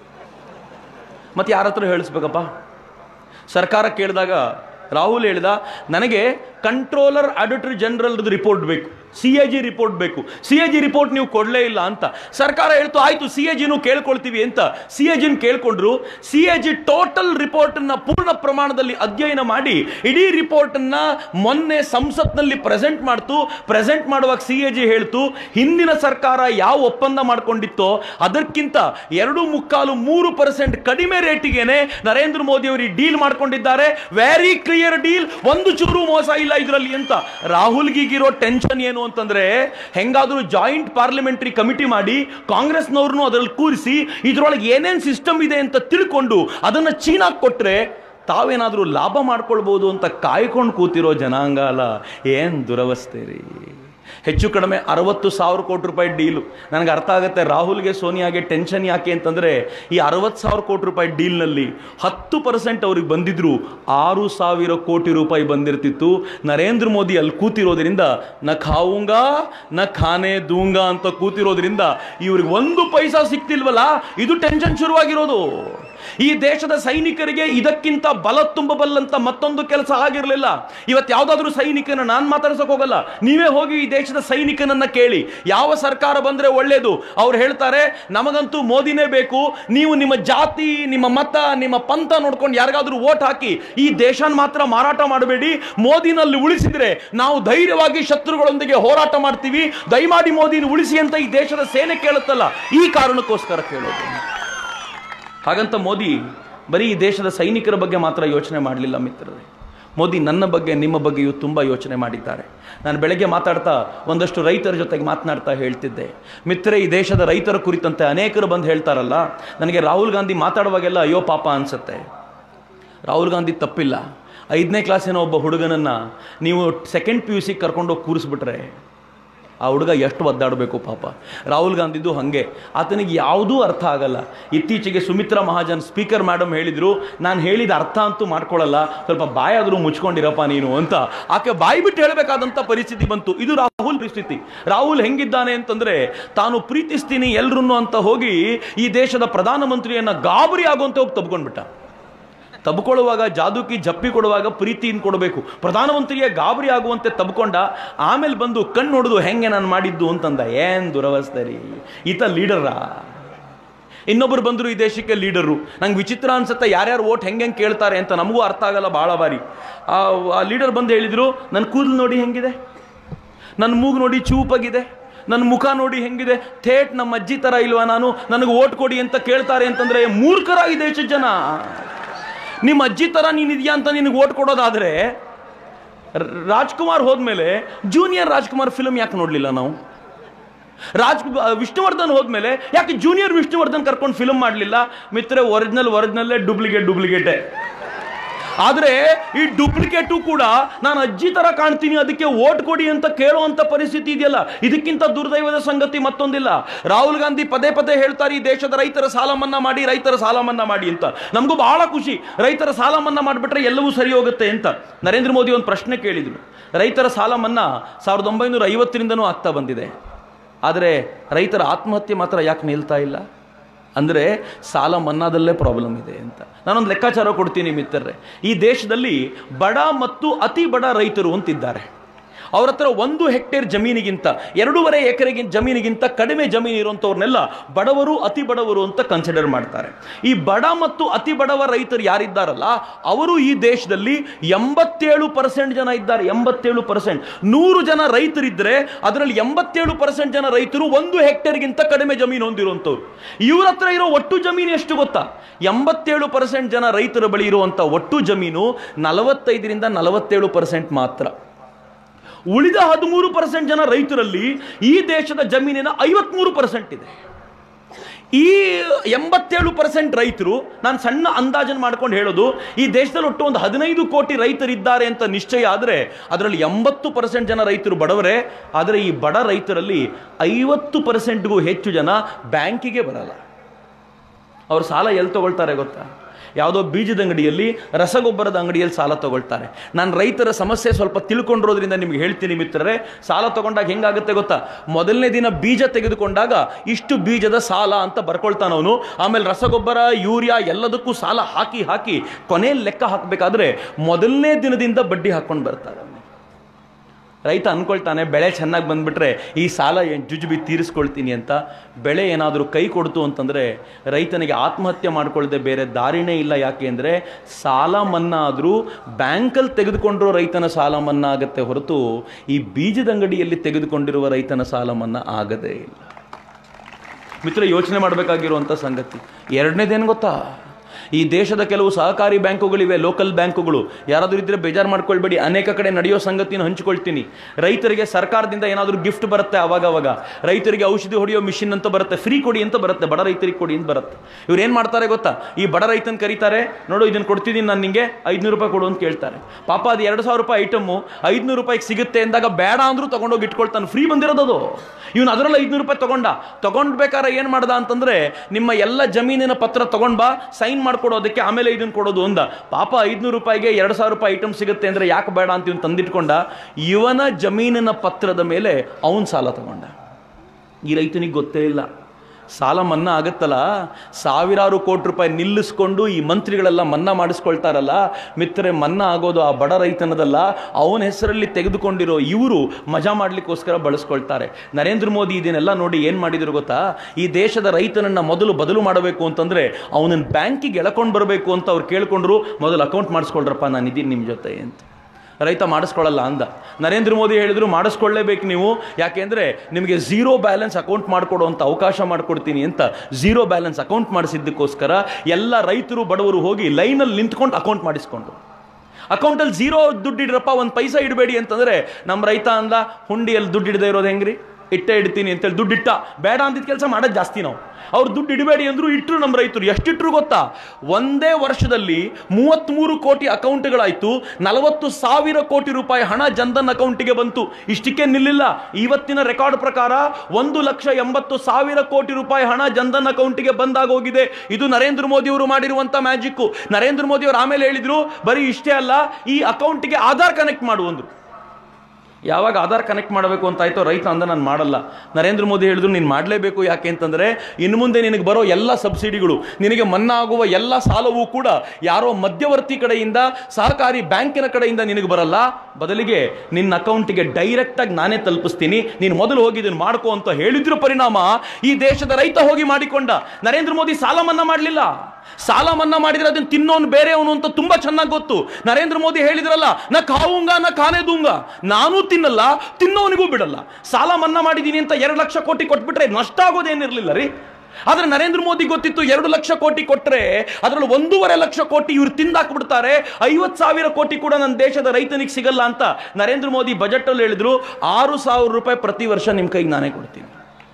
ಮತ್ತೆ ಯಾರ ಹತ್ರ ಹೇಳಿಸ್ಬೇಕಪ್ಪ ಸರ್ಕಾರ ಕೇಳಿದಾಗ ರಾಹುಲ್ ಹೇಳಿದ ನನಗೆ ಕಂಟ್ರೋಲರ್ ಆಡಿಟರ್ ಜನರಲ್ದು ರಿಪೋರ್ಟ್ ಬೇಕು ಸಿ ಎ ಜಿ ರಿಪೋರ್ಟ್ ಬೇಕು ಸಿ ಎ ಜಿ ರಿಪೋರ್ಟ್ ನೀವು ಕೊಡಲೇ ಇಲ್ಲ ಅಂತ ಸರ್ಕಾರ ಹೇಳ್ತು ಆಯ್ತು ಸಿ ಎ ಜಿನೂ ಕೇಳ್ಕೊಳ್ತೀವಿ ಅಂತ ಸಿ ಎ ಜಿನ ಕೇಳ್ಕೊಂಡ್ರು ಸಿ ಎ ಜಿ ಟೋಟಲ್ ರಿಪೋರ್ಟನ್ನ ಪೂರ್ಣ ಪ್ರಮಾಣದಲ್ಲಿ ಅಧ್ಯಯನ ಮಾಡಿ ಇಡೀ ರಿಪೋರ್ಟನ್ನ ಮೊನ್ನೆ ಸಂಸತ್ನಲ್ಲಿ ಪ್ರೆಸೆಂಟ್ ಮಾಡ್ತು ಪ್ರೆಸೆಂಟ್ ಮಾಡುವಾಗ ಸಿ ಎ ಜಿ ಹೇಳ್ತು ಹಿಂದಿನ ಸರ್ಕಾರ ಯಾವ ಒಪ್ಪಂದ ಮಾಡ್ಕೊಂಡಿತ್ತೋ ಅದಕ್ಕಿಂತ ಎರಡು ಮುಕ್ಕಾಲು ಮೂರು ಪರ್ಸೆಂಟ್ ಕಡಿಮೆ ರೇಟಿಗೆನೆ ನರೇಂದ್ರ ಮೋದಿ ಅವರು ಡೀಲ್ ಮಾಡ್ಕೊಂಡಿದ್ದಾರೆ ವೆರಿ ಕ್ಲಿಯರ್ ಡೀಲ್ ಒಂದು ಚೂರು ಮೋಸ ಇಲ್ಲ ಇದರಲ್ಲಿ ಅಂತ ರಾಹುಲ್ಗಿಗಿರೋ ಟೆನ್ಷನ್ ಏನು ಅಂತಂದ್ರೆ ಹೆಂಗಾದ್ರೂ ಜಾಯಿಂಟ್ ಪಾರ್ಲಿಮೆಂಟರಿ ಕಮಿಟಿ ಮಾಡಿ ಕಾಂಗ್ರೆಸ್ನವ್ರನ್ನು ಅದರಲ್ಲಿ ಕೂರಿಸಿ ಇದ್ರೊಳಗೆ ಏನೇನ್ ಸಿಸ್ಟಮ್ ಇದೆ ಅಂತ ತಿಳ್ಕೊಂಡು ಅದನ್ನ ಚೀನಾ ಕೊಟ್ರೆ ತಾವೇನಾದ್ರೂ ಲಾಭ ಮಾಡ್ಕೊಳ್ಬಹುದು ಅಂತ ಕಾಯ್ಕೊಂಡು ಕೂತಿರೋ ಜನಾಂಗ ಅಲ್ಲ ಏನ್ ದುರವಸ್ಥೆ ರೀ ಹೆಚ್ಚು ಕಡಿಮೆ ಅರವತ್ತು ಸಾವಿರ ಕೋಟಿ ರೂಪಾಯಿ ಡೀಲು ನನಗೆ ಅರ್ಥ ಆಗುತ್ತೆ ರಾಹುಲ್ಗೆ ಸೋನಿಯಾಗೆ ಟೆನ್ಷನ್ ಯಾಕೆ ಅಂತಂದರೆ ಈ ಅರವತ್ತು ಸಾವಿರ ಕೋಟಿ ರೂಪಾಯಿ ಡೀಲ್ನಲ್ಲಿ ಹತ್ತು ಪರ್ಸೆಂಟ್ ಅವ್ರಿಗೆ ಬಂದಿದ್ರು ಆರು ಸಾವಿರ ಕೋಟಿ ರೂಪಾಯಿ ಬಂದಿರ್ತಿತ್ತು ನರೇಂದ್ರ ಮೋದಿ ಅಲ್ಲಿ ಕೂತಿರೋದ್ರಿಂದ ನ ಖಾವುಂಗ ನ ಖಾನೆ ದೂಂಗ ಅಂತ ಕೂತಿರೋದ್ರಿಂದ ಇವ್ರಿಗೆ ಒಂದು ಪೈಸಾ ಸಿಕ್ತಿಲ್ವಲ್ಲ ಇದು ಟೆನ್ಷನ್ ಶುರುವಾಗಿರೋದು ಈ ದೇಶದ ಸೈನಿಕರಿಗೆ ಇದಕ್ಕಿಂತ ಬಲ ತುಂಬಬಲ್ಲಂತ ಮತ್ತೊಂದು ಕೆಲಸ ಆಗಿರಲಿಲ್ಲ ಇವತ್ತು ಯಾವುದಾದ್ರೂ ಸೈನಿಕನ ನಾನು ಮಾತಾಡ್ಸಕ್ ಹೋಗಲ್ಲ ನೀವೇ ಹೋಗಿ ಈ ದೇಶದ ಸೈನಿಕನನ್ನ ಕೇಳಿ ಯಾವ ಸರ್ಕಾರ ಬಂದ್ರೆ ಒಳ್ಳೇದು ಅವ್ರು ಹೇಳ್ತಾರೆ ನಮಗಂತೂ ಮೋದಿನೇ ಬೇಕು ನೀವು ನಿಮ್ಮ ಜಾತಿ ನಿಮ್ಮ ಮತ ನಿಮ್ಮ ಪಂಥ ನೋಡ್ಕೊಂಡು ಯಾರಿಗಾದ್ರೂ ಓಟ್ ಹಾಕಿ ಈ ದೇಶನ ಮಾತ್ರ ಮಾರಾಟ ಮಾಡಬೇಡಿ ಮೋದಿನಲ್ಲಿ ಉಳಿಸಿದ್ರೆ ನಾವು ಧೈರ್ಯವಾಗಿ ಶತ್ರುಗಳೊಂದಿಗೆ ಹೋರಾಟ ಮಾಡ್ತೀವಿ ದಯಮಾಡಿ ಮೋದಿನ ಉಳಿಸಿ ಅಂತ ಈ ದೇಶದ ಸೇನೆ ಕೇಳುತ್ತಲ್ಲ ಈ ಕಾರಣಕ್ಕೋಸ್ಕರ ಕೇಳೋದು ಹಾಗಂತ ಮೋದಿ ಬರೀ ಈ ದೇಶದ ಸೈನಿಕರ ಬಗ್ಗೆ ಮಾತ್ರ ಯೋಚನೆ ಮಾಡಲಿಲ್ಲ ಮಿತ್ರರೇ ಮೋದಿ ನನ್ನ ಬಗ್ಗೆ ನಿಮ್ಮ ಬಗ್ಗೆಯೂ ತುಂಬ ಯೋಚನೆ ಮಾಡಿದ್ದಾರೆ ನಾನು ಬೆಳಗ್ಗೆ ಮಾತಾಡ್ತಾ ಒಂದಷ್ಟು ರೈತರ ಜೊತೆಗೆ ಮಾತನಾಡ್ತಾ ಹೇಳ್ತಿದ್ದೆ ಮಿತ್ರರೇ ಈ ದೇಶದ ರೈತರ ಕುರಿತಂತೆ ಅನೇಕರು ಬಂದು ಹೇಳ್ತಾರಲ್ಲ ನನಗೆ ರಾಹುಲ್ ಗಾಂಧಿ ಮಾತಾಡುವಾಗೆಲ್ಲ ಅಯ್ಯೋ ಪಾಪ ಅನ್ಸುತ್ತೆ ರಾಹುಲ್ ಗಾಂಧಿ ತಪ್ಪಿಲ್ಲ ಐದನೇ ಕ್ಲಾಸಿನ ಒಬ್ಬ ಹುಡುಗನನ್ನು ನೀವು ಸೆಕೆಂಡ್ ಪಿ ಯು ಸಿ ಕರ್ಕೊಂಡೋಗಿ ಕೂರಿಸ್ಬಿಟ್ರೆ ಆ ಹುಡುಗ ಎಷ್ಟು ಒದ್ದಾಡಬೇಕು ಪಾಪ ರಾಹುಲ್ ಗಾಂಧಿದು ಹಾಗೆ ಆತನಿಗೆ ಯಾವುದೂ ಅರ್ಥ ಆಗಲ್ಲ ಇತ್ತೀಚೆಗೆ ಸುಮಿತ್ರಾ ಮಹಾಜನ್ ಸ್ಪೀಕರ್ ಮೇಡಮ್ ಹೇಳಿದ್ರು ನಾನು ಹೇಳಿದ ಅರ್ಥ ಅಂತೂ ಮಾಡ್ಕೊಳ್ಳಲ್ಲ ಸ್ವಲ್ಪ ಬಾಯಾದರೂ ಮುಚ್ಕೊಂಡಿರಪ್ಪ ನೀನು ಅಂತ ಆಕೆ ಬಾಯಿ ಬಿಟ್ಟು ಹೇಳಬೇಕಾದಂಥ ಪರಿಸ್ಥಿತಿ ಬಂತು ಇದು ರಾಹುಲ್ ಪರಿಸ್ಥಿತಿ ರಾಹುಲ್ ಹೆಂಗಿದ್ದಾನೆ ಅಂತಂದ್ರೆ ತಾನು ಪ್ರೀತಿಸ್ತೀನಿ ಎಲ್ರನ್ನು ಅಂತ ಹೋಗಿ ಈ ದೇಶದ ಪ್ರಧಾನಮಂತ್ರಿಯನ್ನ ಗಾಬರಿ ಆಗುವಂತೆ ಹೋಗಿ ತಬ್ಕೊಂಡ್ಬಿಟ್ಟ ತಬ್ಕೊಳ್ಳುವಾಗ ಜಾದುಕಿ ಜಪ್ಪಿ ಕೊಡುವಾಗ ಪ್ರೀತಿಯಿಂದ ಕೊಡಬೇಕು ಪ್ರಧಾನಮಂತ್ರಿಯ ಗಾಬರಿ ಆಗುವಂತೆ ತಬ್ಕೊಂಡ ಆಮೇಲೆ ಬಂದು ಕಣ್ಣು ನೋಡುದು ಹೆಂಗೆ ನಾನು ಮಾಡಿದ್ದು ಅಂತಂದ ಏನ್ ದುರವಸ್ಥೆ ರೀ ಈತ ಲೀಡರಾ ಇನ್ನೊಬ್ರು ಬಂದರು ಈ ದೇಶಕ್ಕೆ ಲೀಡರು ನಂಗೆ ವಿಚಿತ್ರ ಅನ್ಸುತ್ತೆ ಯಾರ್ಯಾರು ಓಟ್ ಹೆಂಗೆ ಹೆಂಗೆ ಕೇಳ್ತಾರೆ ಅಂತ ನಮಗೂ ಅರ್ಥ ಆಗಲ್ಲ ಭಾಳ ಬಾರಿ ಆ ಆ ಲೀಡರ್ ಬಂದು ಹೇಳಿದ್ರು ನನ್ನ ಕೂದಲು ನೋಡಿ ಹೆಂಗಿದೆ ನನ್ನ ಮೂಗು ನೋಡಿ ಚೂಪಾಗಿದೆ ನನ್ನ ಮುಖ ನೋಡಿ ಹೆಂಗಿದೆ ಥೇಟ್ ನಮ್ಮ ಅಜ್ಜಿ ಥರ ಇಲ್ವಾ ನಾನು ನನಗೆ ಓಟ್ ಕೊಡಿ ಅಂತ ಕೇಳ್ತಾರೆ ಅಂತಂದ್ರೆ ಮೂರ್ಖರ ಈ ದೇಶದ ಜನ ನಿಮ್ಮ ಅಜ್ಜಿ ಥರ ನೀನಿದ್ಯಾ ಅಂತ ನಿನಗೆ ಓಟ್ ಕೊಡೋದಾದ್ರೆ ರ- ರಾಜ್ಕುಮಾರ್ ಹೋದ್ಮೇಲೆ ಜೂನಿಯರ್ ರಾಜ್ಕುಮಾರ್ ಫಿಲ್ಮ್ ಯಾಕೆ ನೋಡಲಿಲ್ಲ ನಾವು ರಾಜ್ ವಿಷ್ಣುವರ್ಧನ್ ಹೋದ್ಮೇಲೆ ಯಾಕೆ ಜೂನಿಯರ್ ವಿಷ್ಣುವರ್ಧನ್ ಕರ್ಕೊಂಡು ಫಿಲ್ಮ್ ಮಾಡಲಿಲ್ಲ ಮಿತ್ರ ಒರಿಜಿನಲ್ ಒರಿಜಿನಲ್ಲೇ ಡೂಪ್ಲಿಕೇಟ್ ಡೂಪ್ಲಿಕೇಟೇ ಆದರೆ ಈ ಡೂಪ್ಲಿಕೇಟು ಕೂಡ ನಾನು ಅಜ್ಜಿ ತರ ಕಾಣ್ತೀನಿ ಅದಕ್ಕೆ ಓಟ್ ಕೊಡಿ ಅಂತ ಕೇಳುವಂತ ಪರಿಸ್ಥಿತಿ ಇದೆಯಲ್ಲ ಇದಕ್ಕಿಂತ ದುರ್ದೈವದ ಸಂಗತಿ ಮತ್ತೊಂದಿಲ್ಲ ರಾಹುಲ್ ಗಾಂಧಿ ಪದೇ ಪದೇ ಹೇಳ್ತಾರೆ ಈ ದೇಶದ ರೈತರ ಸಾಲ ಮನ್ನಾ ಮಾಡಿ ರೈತರ ಸಾಲ ಮನ್ನಾ ಮಾಡಿ ಅಂತ ನಮಗೂ ಬಹಳ ಖುಷಿ ರೈತರ ಸಾಲ ಮನ್ನಾ ಮಾಡಿಬಿಟ್ರೆ ಎಲ್ಲವೂ ಸರಿ ಹೋಗುತ್ತೆ ಅಂತ ನರೇಂದ್ರ ಮೋದಿ ಒಂದು ಪ್ರಶ್ನೆ ಕೇಳಿದ್ರು ರೈತರ ಸಾಲ ಮನ್ನಾ ಸಾವಿರದ ಒಂಬೈನೂರ ಐವತ್ತರಿಂದನೂ ಆಗ್ತಾ ಬಂದಿದೆ ಆದರೆ ರೈತರ ಆತ್ಮಹತ್ಯೆ ಮಾತ್ರ ಯಾಕೆ ನಿಲ್ತಾ ಇಲ್ಲ ಅಂದರೆ ಸಾಲ ಮನ್ನಾದಲ್ಲೇ ಪ್ರಾಬ್ಲಮ್ ಇದೆ ಅಂತ ನಾನೊಂದು ಲೆಕ್ಕಾಚಾರ ಕೊಡ್ತೀನಿ ಮಿತ್ರರೇ ಈ ದೇಶದಲ್ಲಿ ಬಡ ಮತ್ತು ಅತಿ ಬಡ ರೈತರು ಅಂತಿದ್ದಾರೆ ಅವ್ರ ಹತ್ರ ಒಂದು ಹೆಕ್ಟೇರ್ ಜಮೀನಿಗಿಂತ ಎರಡೂವರೆ ಎಕರೆಗೆ ಜಮೀನಿಗಿಂತ ಕಡಿಮೆ ಜಮೀನು ಇರುವಂಥವ್ರನ್ನೆಲ್ಲ ಬಡವರು ಅತಿ ಬಡವರು ಅಂತ ಕನ್ಸಿಡರ್ ಮಾಡ್ತಾರೆ ಈ ಬಡ ಮತ್ತು ಅತಿ ಬಡವ ರೈತರು ಯಾರಿದ್ದಾರಲ್ಲ ಅವರು ಈ ದೇಶದಲ್ಲಿ ಎಂಬತ್ತೇಳು ಪರ್ಸೆಂಟ್ ಜನ ಇದ್ದಾರೆ ಎಂಬತ್ತೇಳು ಪರ್ಸೆಂಟ್ ನೂರು ಜನ ರೈತರಿದ್ರೆ ಅದರಲ್ಲಿ ಎಂಬತ್ತೇಳು ಪರ್ಸೆಂಟ್ ಜನ ರೈತರು ಒಂದು ಹೆಕ್ಟೇರ್ಗಿಂತ ಕಡಿಮೆ ಜಮೀನು ಹೊಂದಿರುವಂಥವ್ರು ಇವ್ರ ಹತ್ರ ಇರೋ ಒಟ್ಟು ಜಮೀನು ಎಷ್ಟು ಗೊತ್ತಾ ಎಂಬತ್ತೇಳು ಪರ್ಸೆಂಟ್ ಜನ ರೈತರ ಬಳಿ ಇರುವಂಥ ಒಟ್ಟು ಜಮೀನು ನಲವತ್ತೈದರಿಂದ ನಲವತ್ತೇಳು ಪರ್ಸೆಂಟ್ ಮಾತ್ರ ಉಳಿದ ಹದಿಮೂರು ಪರ್ಸೆಂಟ್ ಜನ ರೈತರಲ್ಲಿ ಈ ದೇಶದ ಜಮೀನಿನ ಐವತ್ಮೂರು ಪರ್ಸೆಂಟ್ ಇದೆ ಈ ಎಂಬತ್ತೇಳು ಪರ್ಸೆಂಟ್ ರೈತರು ನಾನು ಸಣ್ಣ ಅಂದಾಜನ್ನು ಮಾಡ್ಕೊಂಡು ಹೇಳೋದು ಈ ದೇಶದಲ್ಲಿ ಒಟ್ಟು ಒಂದು ಹದಿನೈದು ಕೋಟಿ ರೈತರಿದ್ದಾರೆ ಅಂತ ನಿಶ್ಚಯ ಆದರೆ ಅದರಲ್ಲಿ ಎಂಬತ್ತು ಪರ್ಸೆಂಟ್ ಜನ ರೈತರು ಬಡವರೇ ಆದರೆ ಈ ಬಡ ರೈತರಲ್ಲಿ ಐವತ್ತು ಪರ್ಸೆಂಟ್ಗೂ ಹೆಚ್ಚು ಜನ ಬ್ಯಾಂಕಿಗೆ ಬರಲ್ಲ ಅವ್ರು ಸಾಲ ಎಲ್ಲಿ ತಗೊಳ್ತಾರೆ ಗೊತ್ತಾ ಯಾವುದೋ ಬೀಜದ ಅಂಗಡಿಯಲ್ಲಿ ರಸಗೊಬ್ಬರದ ಅಂಗಡಿಯಲ್ಲಿ ಸಾಲ ತಗೊಳ್ತಾರೆ ನಾನು ರೈತರ ಸಮಸ್ಯೆ ಸ್ವಲ್ಪ ತಿಳ್ಕೊಂಡಿರೋದ್ರಿಂದ ನಿಮ್ಗೆ ಹೇಳ್ತೀನಿ ಮಿತ್ರರೇ ಸಾಲ ತಗೊಂಡಾಗ ಹೆಂಗಾಗುತ್ತೆ ಗೊತ್ತಾ ಮೊದಲನೇ ದಿನ ಬೀಜ ತೆಗೆದುಕೊಂಡಾಗ ಇಷ್ಟು ಬೀಜದ ಸಾಲ ಅಂತ ಬರ್ಕೊಳ್ತಾನವನು ಆಮೇಲೆ ರಸಗೊಬ್ಬರ ಯೂರಿಯಾ ಎಲ್ಲದಕ್ಕೂ ಸಾಲ ಹಾಕಿ ಹಾಕಿ ಕೊನೆಯಲ್ಲಿ ಲೆಕ್ಕ ಹಾಕಬೇಕಾದ್ರೆ ಮೊದಲನೇ ದಿನದಿಂದ ಬಡ್ಡಿ ಹಾಕ್ಕೊಂಡು ಬರ್ತಾರೆ ರೈತ ಅನ್ಕೊಳ್ತಾನೆ ಬೆಳೆ ಚೆನ್ನಾಗಿ ಬಂದ್ಬಿಟ್ರೆ ಈ ಸಾಲ ಏನು ಜುಜುಬಿ ತೀರಿಸ್ಕೊಳ್ತೀನಿ ಅಂತ ಬೆಳೆ ಏನಾದರೂ ಕೈ ಕೊಡ್ತು ಅಂತಂದರೆ ರೈತನಿಗೆ ಆತ್ಮಹತ್ಯೆ ಮಾಡ್ಕೊಳ್ಳದೆ ಬೇರೆ ದಾರಿನೇ ಇಲ್ಲ ಯಾಕೆ ಅಂದರೆ ಸಾಲ ಮನ್ನಾ ಆದರೂ ಬ್ಯಾಂಕಲ್ಲಿ ತೆಗೆದುಕೊಂಡಿರೋ ರೈತನ ಸಾಲ ಮನ್ನಾ ಆಗತ್ತೆ ಹೊರತು ಈ ಬೀಜದ ಅಂಗಡಿಯಲ್ಲಿ ತೆಗೆದುಕೊಂಡಿರುವ ರೈತನ ಸಾಲ ಮನ್ನಾ ಆಗದೇ ಇಲ್ಲ ಮಿತ್ರ ಯೋಚನೆ ಮಾಡಬೇಕಾಗಿರುವಂಥ ಸಂಗತಿ ಎರಡನೇದೇನು ಗೊತ್ತಾ ಈ ದೇಶದ ಕೆಲವು ಸಹಕಾರಿ ಬ್ಯಾಂಕುಗಳಿವೆ ಲೋಕಲ್ ಬ್ಯಾಂಕುಗಳು ಯಾರಾದರೂ ಇದ್ರೆ ಬೇಜಾರು ಮಾಡ್ಕೊಳ್ಬೇಡಿ ಅನೇಕ ಕಡೆ ನಡೆಯೋ ಸಂಗತಿನ ಹಂಚಿಕೊಳ್ತೀನಿ ರೈತರಿಗೆ ಸರ್ಕಾರದಿಂದ ಏನಾದರೂ ಗಿಫ್ಟ್ ಬರುತ್ತೆ ಅವಾಗವಾಗ ರೈತರಿಗೆ ಔಷಧಿ ಹೊಡೆಯೋ ಮಿಷಿನ್ ಅಂತ ಬರುತ್ತೆ ಫ್ರೀ ಕೊಡಿ ಅಂತ ಬರುತ್ತೆ ಬಡ ರೈತರಿಗೆ ಕೊಡಿ ಅಂತ ಬರುತ್ತೆ ಇವ್ರು ಏನು ಮಾಡ್ತಾರೆ ಗೊತ್ತಾ ಈ ಬಡ ರೈತನ ಕರೀತಾರೆ ನೋಡು ಇದನ್ನು ಕೊಡ್ತಿದ್ದೀನಿ ನಾನು ನಿಂಗೆ ಐದುನೂರು ರೂಪಾಯಿ ಕೊಡು ಅಂತ ಕೇಳ್ತಾರೆ ಪಾಪ ಅದು ಎರಡು ಸಾವಿರ ರೂಪಾಯಿ ಐಟಮು ಐದುನೂರು ರೂಪಾಯಿಗೆ ಸಿಗುತ್ತೆ ಅಂದಾಗ ಬೇಡ ಅಂದ್ರೂ ತಗೊಂಡೋಗಿ ಇಟ್ಕೊಳ್ತಾನೆ ಫ್ರೀ ಬಂದಿರೋದು ಇವನು ಅದರಲ್ಲಿ ಐದುನೂರು ರೂಪಾಯಿ ತಗೊಂಡ ತಗೊಂಡ್ಬೇಕಾದ್ರೆ ಏನು ಮಾಡ್ದ ಅಂತಂದ್ರೆ ನಿಮ್ಮ ಎಲ್ಲ ಜಮೀನಿನ ಪತ್ರ ತಗೊಂಡ್ ಬಾ ಸೈನ್ ಮಾಡ್ಕೊಡೋದಕ್ಕೆ ಆಮೇಲೆ ಇದನ್ನ ಕೊಡೋದು ಅಂದ ಪಾಪ ಐದುನೂರು ರೂಪಾಯಿಗೆ ಎರಡು ಸಾವಿರ ರೂಪಾಯಿ ಐಟಮ್ ಸಿಗುತ್ತೆ ಅಂದ್ರೆ ಯಾಕೆ ಬೇಡ ಅಂತ ಇವನು ತಂದಿಟ್ಕೊಂಡ ಇವನ ಜಮೀನಿನ ಪತ್ರದ ಮೇಲೆ ಅವನ್ ಸಾಲ ತಗೊಂಡ ಈ ರೈತನಿಗೆ ಗೊತ್ತೇ ಇಲ್ಲ ಸಾಲ ಮನ್ನಾ ಆಗತ್ತಲ್ಲ ಸಾವಿರಾರು ಕೋಟಿ ರೂಪಾಯಿ ನಿಲ್ಲಿಸ್ಕೊಂಡು ಈ ಮಂತ್ರಿಗಳೆಲ್ಲ ಮನ್ನಾ ಮಾಡಿಸ್ಕೊಳ್ತಾರಲ್ಲ ಮಿತ್ರರೆ ಮನ್ನಾ ಆಗೋದು ಆ ಬಡ ರೈತನದಲ್ಲ ಅವನ ಹೆಸರಲ್ಲಿ ತೆಗೆದುಕೊಂಡಿರೋ ಇವರು ಮಜಾ ಮಾಡ್ಲಿಕ್ಕೋಸ್ಕರ ಬಳಸ್ಕೊಳ್ತಾರೆ ನರೇಂದ್ರ ಮೋದಿ ಇದನ್ನೆಲ್ಲ ನೋಡಿ ಏನು ಮಾಡಿದ್ರು ಗೊತ್ತಾ ಈ ದೇಶದ ರೈತನನ್ನ ಮೊದಲು ಬದಲು ಮಾಡಬೇಕು ಅಂತಂದ್ರೆ ಅವನನ್ನ ಬ್ಯಾಂಕಿಗೆ ಎಳ್ಕೊಂಡು ಬರಬೇಕು ಅಂತ ಅವ್ರು ಕೇಳ್ಕೊಂಡ್ರು ಮೊದಲು ಅಕೌಂಟ್ ಮಾಡಿಸ್ಕೊಳ್ರಪ್ಪ ನಾನು ಇದ್ದೀನಿ ನಿಮ್ಮ ಜೊತೆ ಅಂತ ರೈತ ಮಾಡಿಸ್ಕೊಳ್ಳಲ್ಲ ಅಂದ ನರೇಂದ್ರ ಮೋದಿ ಹೇಳಿದ್ರು ಮಾಡಿಸ್ಕೊಳ್ಳೇಬೇಕು ನೀವು ಯಾಕೆಂದ್ರೆ ನಿಮಗೆ ಝೀರೋ ಬ್ಯಾಲೆನ್ಸ್ ಅಕೌಂಟ್ ಮಾಡಿಕೊಡುವಂಥ ಅವಕಾಶ ಮಾಡಿಕೊಡ್ತೀನಿ ಅಂತ ಝೀರೋ ಬ್ಯಾಲೆನ್ಸ್ ಅಕೌಂಟ್ ಮಾಡಿಸಿದ್ದಕ್ಕೋಸ್ಕರ ಎಲ್ಲ ರೈತರು ಬಡವರು ಹೋಗಿ ಲೈನಲ್ಲಿ ನಿಂತ್ಕೊಂಡು ಅಕೌಂಟ್ ಮಾಡಿಸ್ಕೊಂಡ್ರು ಅಕೌಂಟಲ್ಲಿ ಝೀರೋ ದುಡ್ಡು ಇಡ್ರಪ್ಪ ಒಂದು ಪೈಸಾ ಇಡಬೇಡಿ ಅಂತಂದ್ರೆ ನಮ್ಮ ರೈತ ಅಂದ ಹುಂಡಿಯಲ್ಲಿ ದುಡ್ಡು ಇಡದೇ ಇರೋದು ಹೆಂಗ್ರಿ ಇಟ್ಟೆ ಇಡ್ತೀನಿ ಅಂತೇಳಿ ದುಡ್ಡು ಇಟ್ಟ ಬೇಡ ಅಂದಿದ್ದ ಕೆಲಸ ಮಾಡೋದು ಜಾಸ್ತಿ ನಾವು ಅವ್ರು ದುಡ್ಡು ಇಡಬೇಡಿ ಅಂದ್ರು ಇಟ್ಟರು ನಮ್ಮ ರೈತರು ಎಷ್ಟಿಟ್ರು ಗೊತ್ತಾ ಒಂದೇ ವರ್ಷದಲ್ಲಿ ಮೂವತ್ತ್ಮೂರು ಕೋಟಿ ಅಕೌಂಟ್ಗಳಾಯ್ತು ನಲವತ್ತು ಸಾವಿರ ಕೋಟಿ ರೂಪಾಯಿ ಹಣ ಜನ್ಧನ್ ಅಕೌಂಟಿಗೆ ಬಂತು ಇಷ್ಟಕ್ಕೆ ನಿಲ್ಲಿಲ್ಲ ಇವತ್ತಿನ ರೆಕಾರ್ಡ್ ಪ್ರಕಾರ ಒಂದು ಲಕ್ಷ ಎಂಬತ್ತು ಸಾವಿರ ಕೋಟಿ ರೂಪಾಯಿ ಹಣ ಜನ್ಧನ್ ಅಕೌಂಟಿಗೆ ಬಂದಾಗೋಗಿದೆ ಇದು ನರೇಂದ್ರ ಮೋದಿ ಅವರು ಮಾಡಿರುವಂತ ಮ್ಯಾಜಿಕ್ ನರೇಂದ್ರ ಮೋದಿ ಅವರು ಆಮೇಲೆ ಹೇಳಿದ್ರು ಬರೀ ಇಷ್ಟೇ ಅಲ್ಲ ಈ ಅಕೌಂಟಿಗೆ ಆಧಾರ್ ಕನೆಕ್ಟ್ ಮಾಡುವಂದ್ರು ಯಾವಾಗ ಆಧಾರ್ ಕನೆಕ್ಟ್ ಮಾಡಬೇಕು ಅಂತ ಆಯ್ತೋ ರೈತ ಅಂದ ನಾನು ಮಾಡಲ್ಲ ನರೇಂದ್ರ ಮೋದಿ ಹೇಳಿದ್ರು ನೀನು ಮಾಡಲೇಬೇಕು ಯಾಕೆ ಅಂತಂದರೆ ಇನ್ನು ಮುಂದೆ ನಿನಗೆ ಬರೋ ಎಲ್ಲ ಸಬ್ಸಿಡಿಗಳು ನಿನಗೆ ಮನ್ನಾ ಆಗುವ ಎಲ್ಲ ಸಾಲವೂ ಕೂಡ ಯಾರೋ ಮಧ್ಯವರ್ತಿ ಕಡೆಯಿಂದ ಸಹಕಾರಿ ಬ್ಯಾಂಕಿನ ಕಡೆಯಿಂದ ನಿನಗೆ ಬರಲ್ಲ ಬದಲಿಗೆ ನಿನ್ನ ಅಕೌಂಟಿಗೆ ಡೈರೆಕ್ಟಾಗಿ ನಾನೇ ತಲುಪಿಸ್ತೀನಿ ನೀನು ಮೊದಲು ಹೋಗಿ ಇದನ್ನು ಮಾಡ್ಕೋ ಅಂತ ಹೇಳಿದ್ರ ಪರಿಣಾಮ ಈ ದೇಶದ ರೈತ ಹೋಗಿ ಮಾಡಿಕೊಂಡ ನರೇಂದ್ರ ಮೋದಿ ಸಾಲ ಮನ್ನಾ ಮಾಡಲಿಲ್ಲ ಸಾಲ ಮನ್ನಾ ಮಾಡಿದ್ರೆ ಅದನ್ನ ತಿನ್ನೋನು ಬೇರೆಯವನು ಅಂತ ತುಂಬಾ ಚೆನ್ನಾಗಿ ಗೊತ್ತು ನರೇಂದ್ರ ಮೋದಿ ಹೇಳಿದ್ರಲ್ಲ ನಾ ಕಾವುಂಗ ನಾ ಕಾನೇ ದೂಂಗ ನಾನು ತಿನ್ನಲ್ಲ ತಿನ್ನೋನಿಗೂ ಬಿಡಲ್ಲ ಸಾಲ ಮನ್ನಾ ಮಾಡಿದೀನಿ ಅಂತ ಎರಡು ಲಕ್ಷ ಕೋಟಿ ಕೊಟ್ಬಿಟ್ರೆ ನಷ್ಟ ಆಗೋದೇನಿರಲಿಲ್ಲ ರೀ ಆದ್ರೆ ನರೇಂದ್ರ ಮೋದಿ ಗೊತ್ತಿತ್ತು ಎರಡು ಲಕ್ಷ ಕೋಟಿ ಕೊಟ್ರೆ ಅದರಲ್ಲಿ ಒಂದೂವರೆ ಲಕ್ಷ ಕೋಟಿ ಇವ್ರು ತಿಂದಾಕ್ಬಿಡ್ತಾರೆ ಐವತ್ತು ಸಾವಿರ ಕೋಟಿ ಕೂಡ ನನ್ನ ದೇಶದ ರೈತನಿಗೆ ಸಿಗಲ್ಲ ಅಂತ ನರೇಂದ್ರ ಮೋದಿ ಬಜೆಟ್ ಅಲ್ಲಿ ಹೇಳಿದ್ರು ಆರು ಸಾವಿರ ರೂಪಾಯಿ ಪ್ರತಿ ವರ್ಷ ನಿಮ್ಮ ಕೈಗೆ ನಾನೇ ಕೊಡ್ತೀನಿ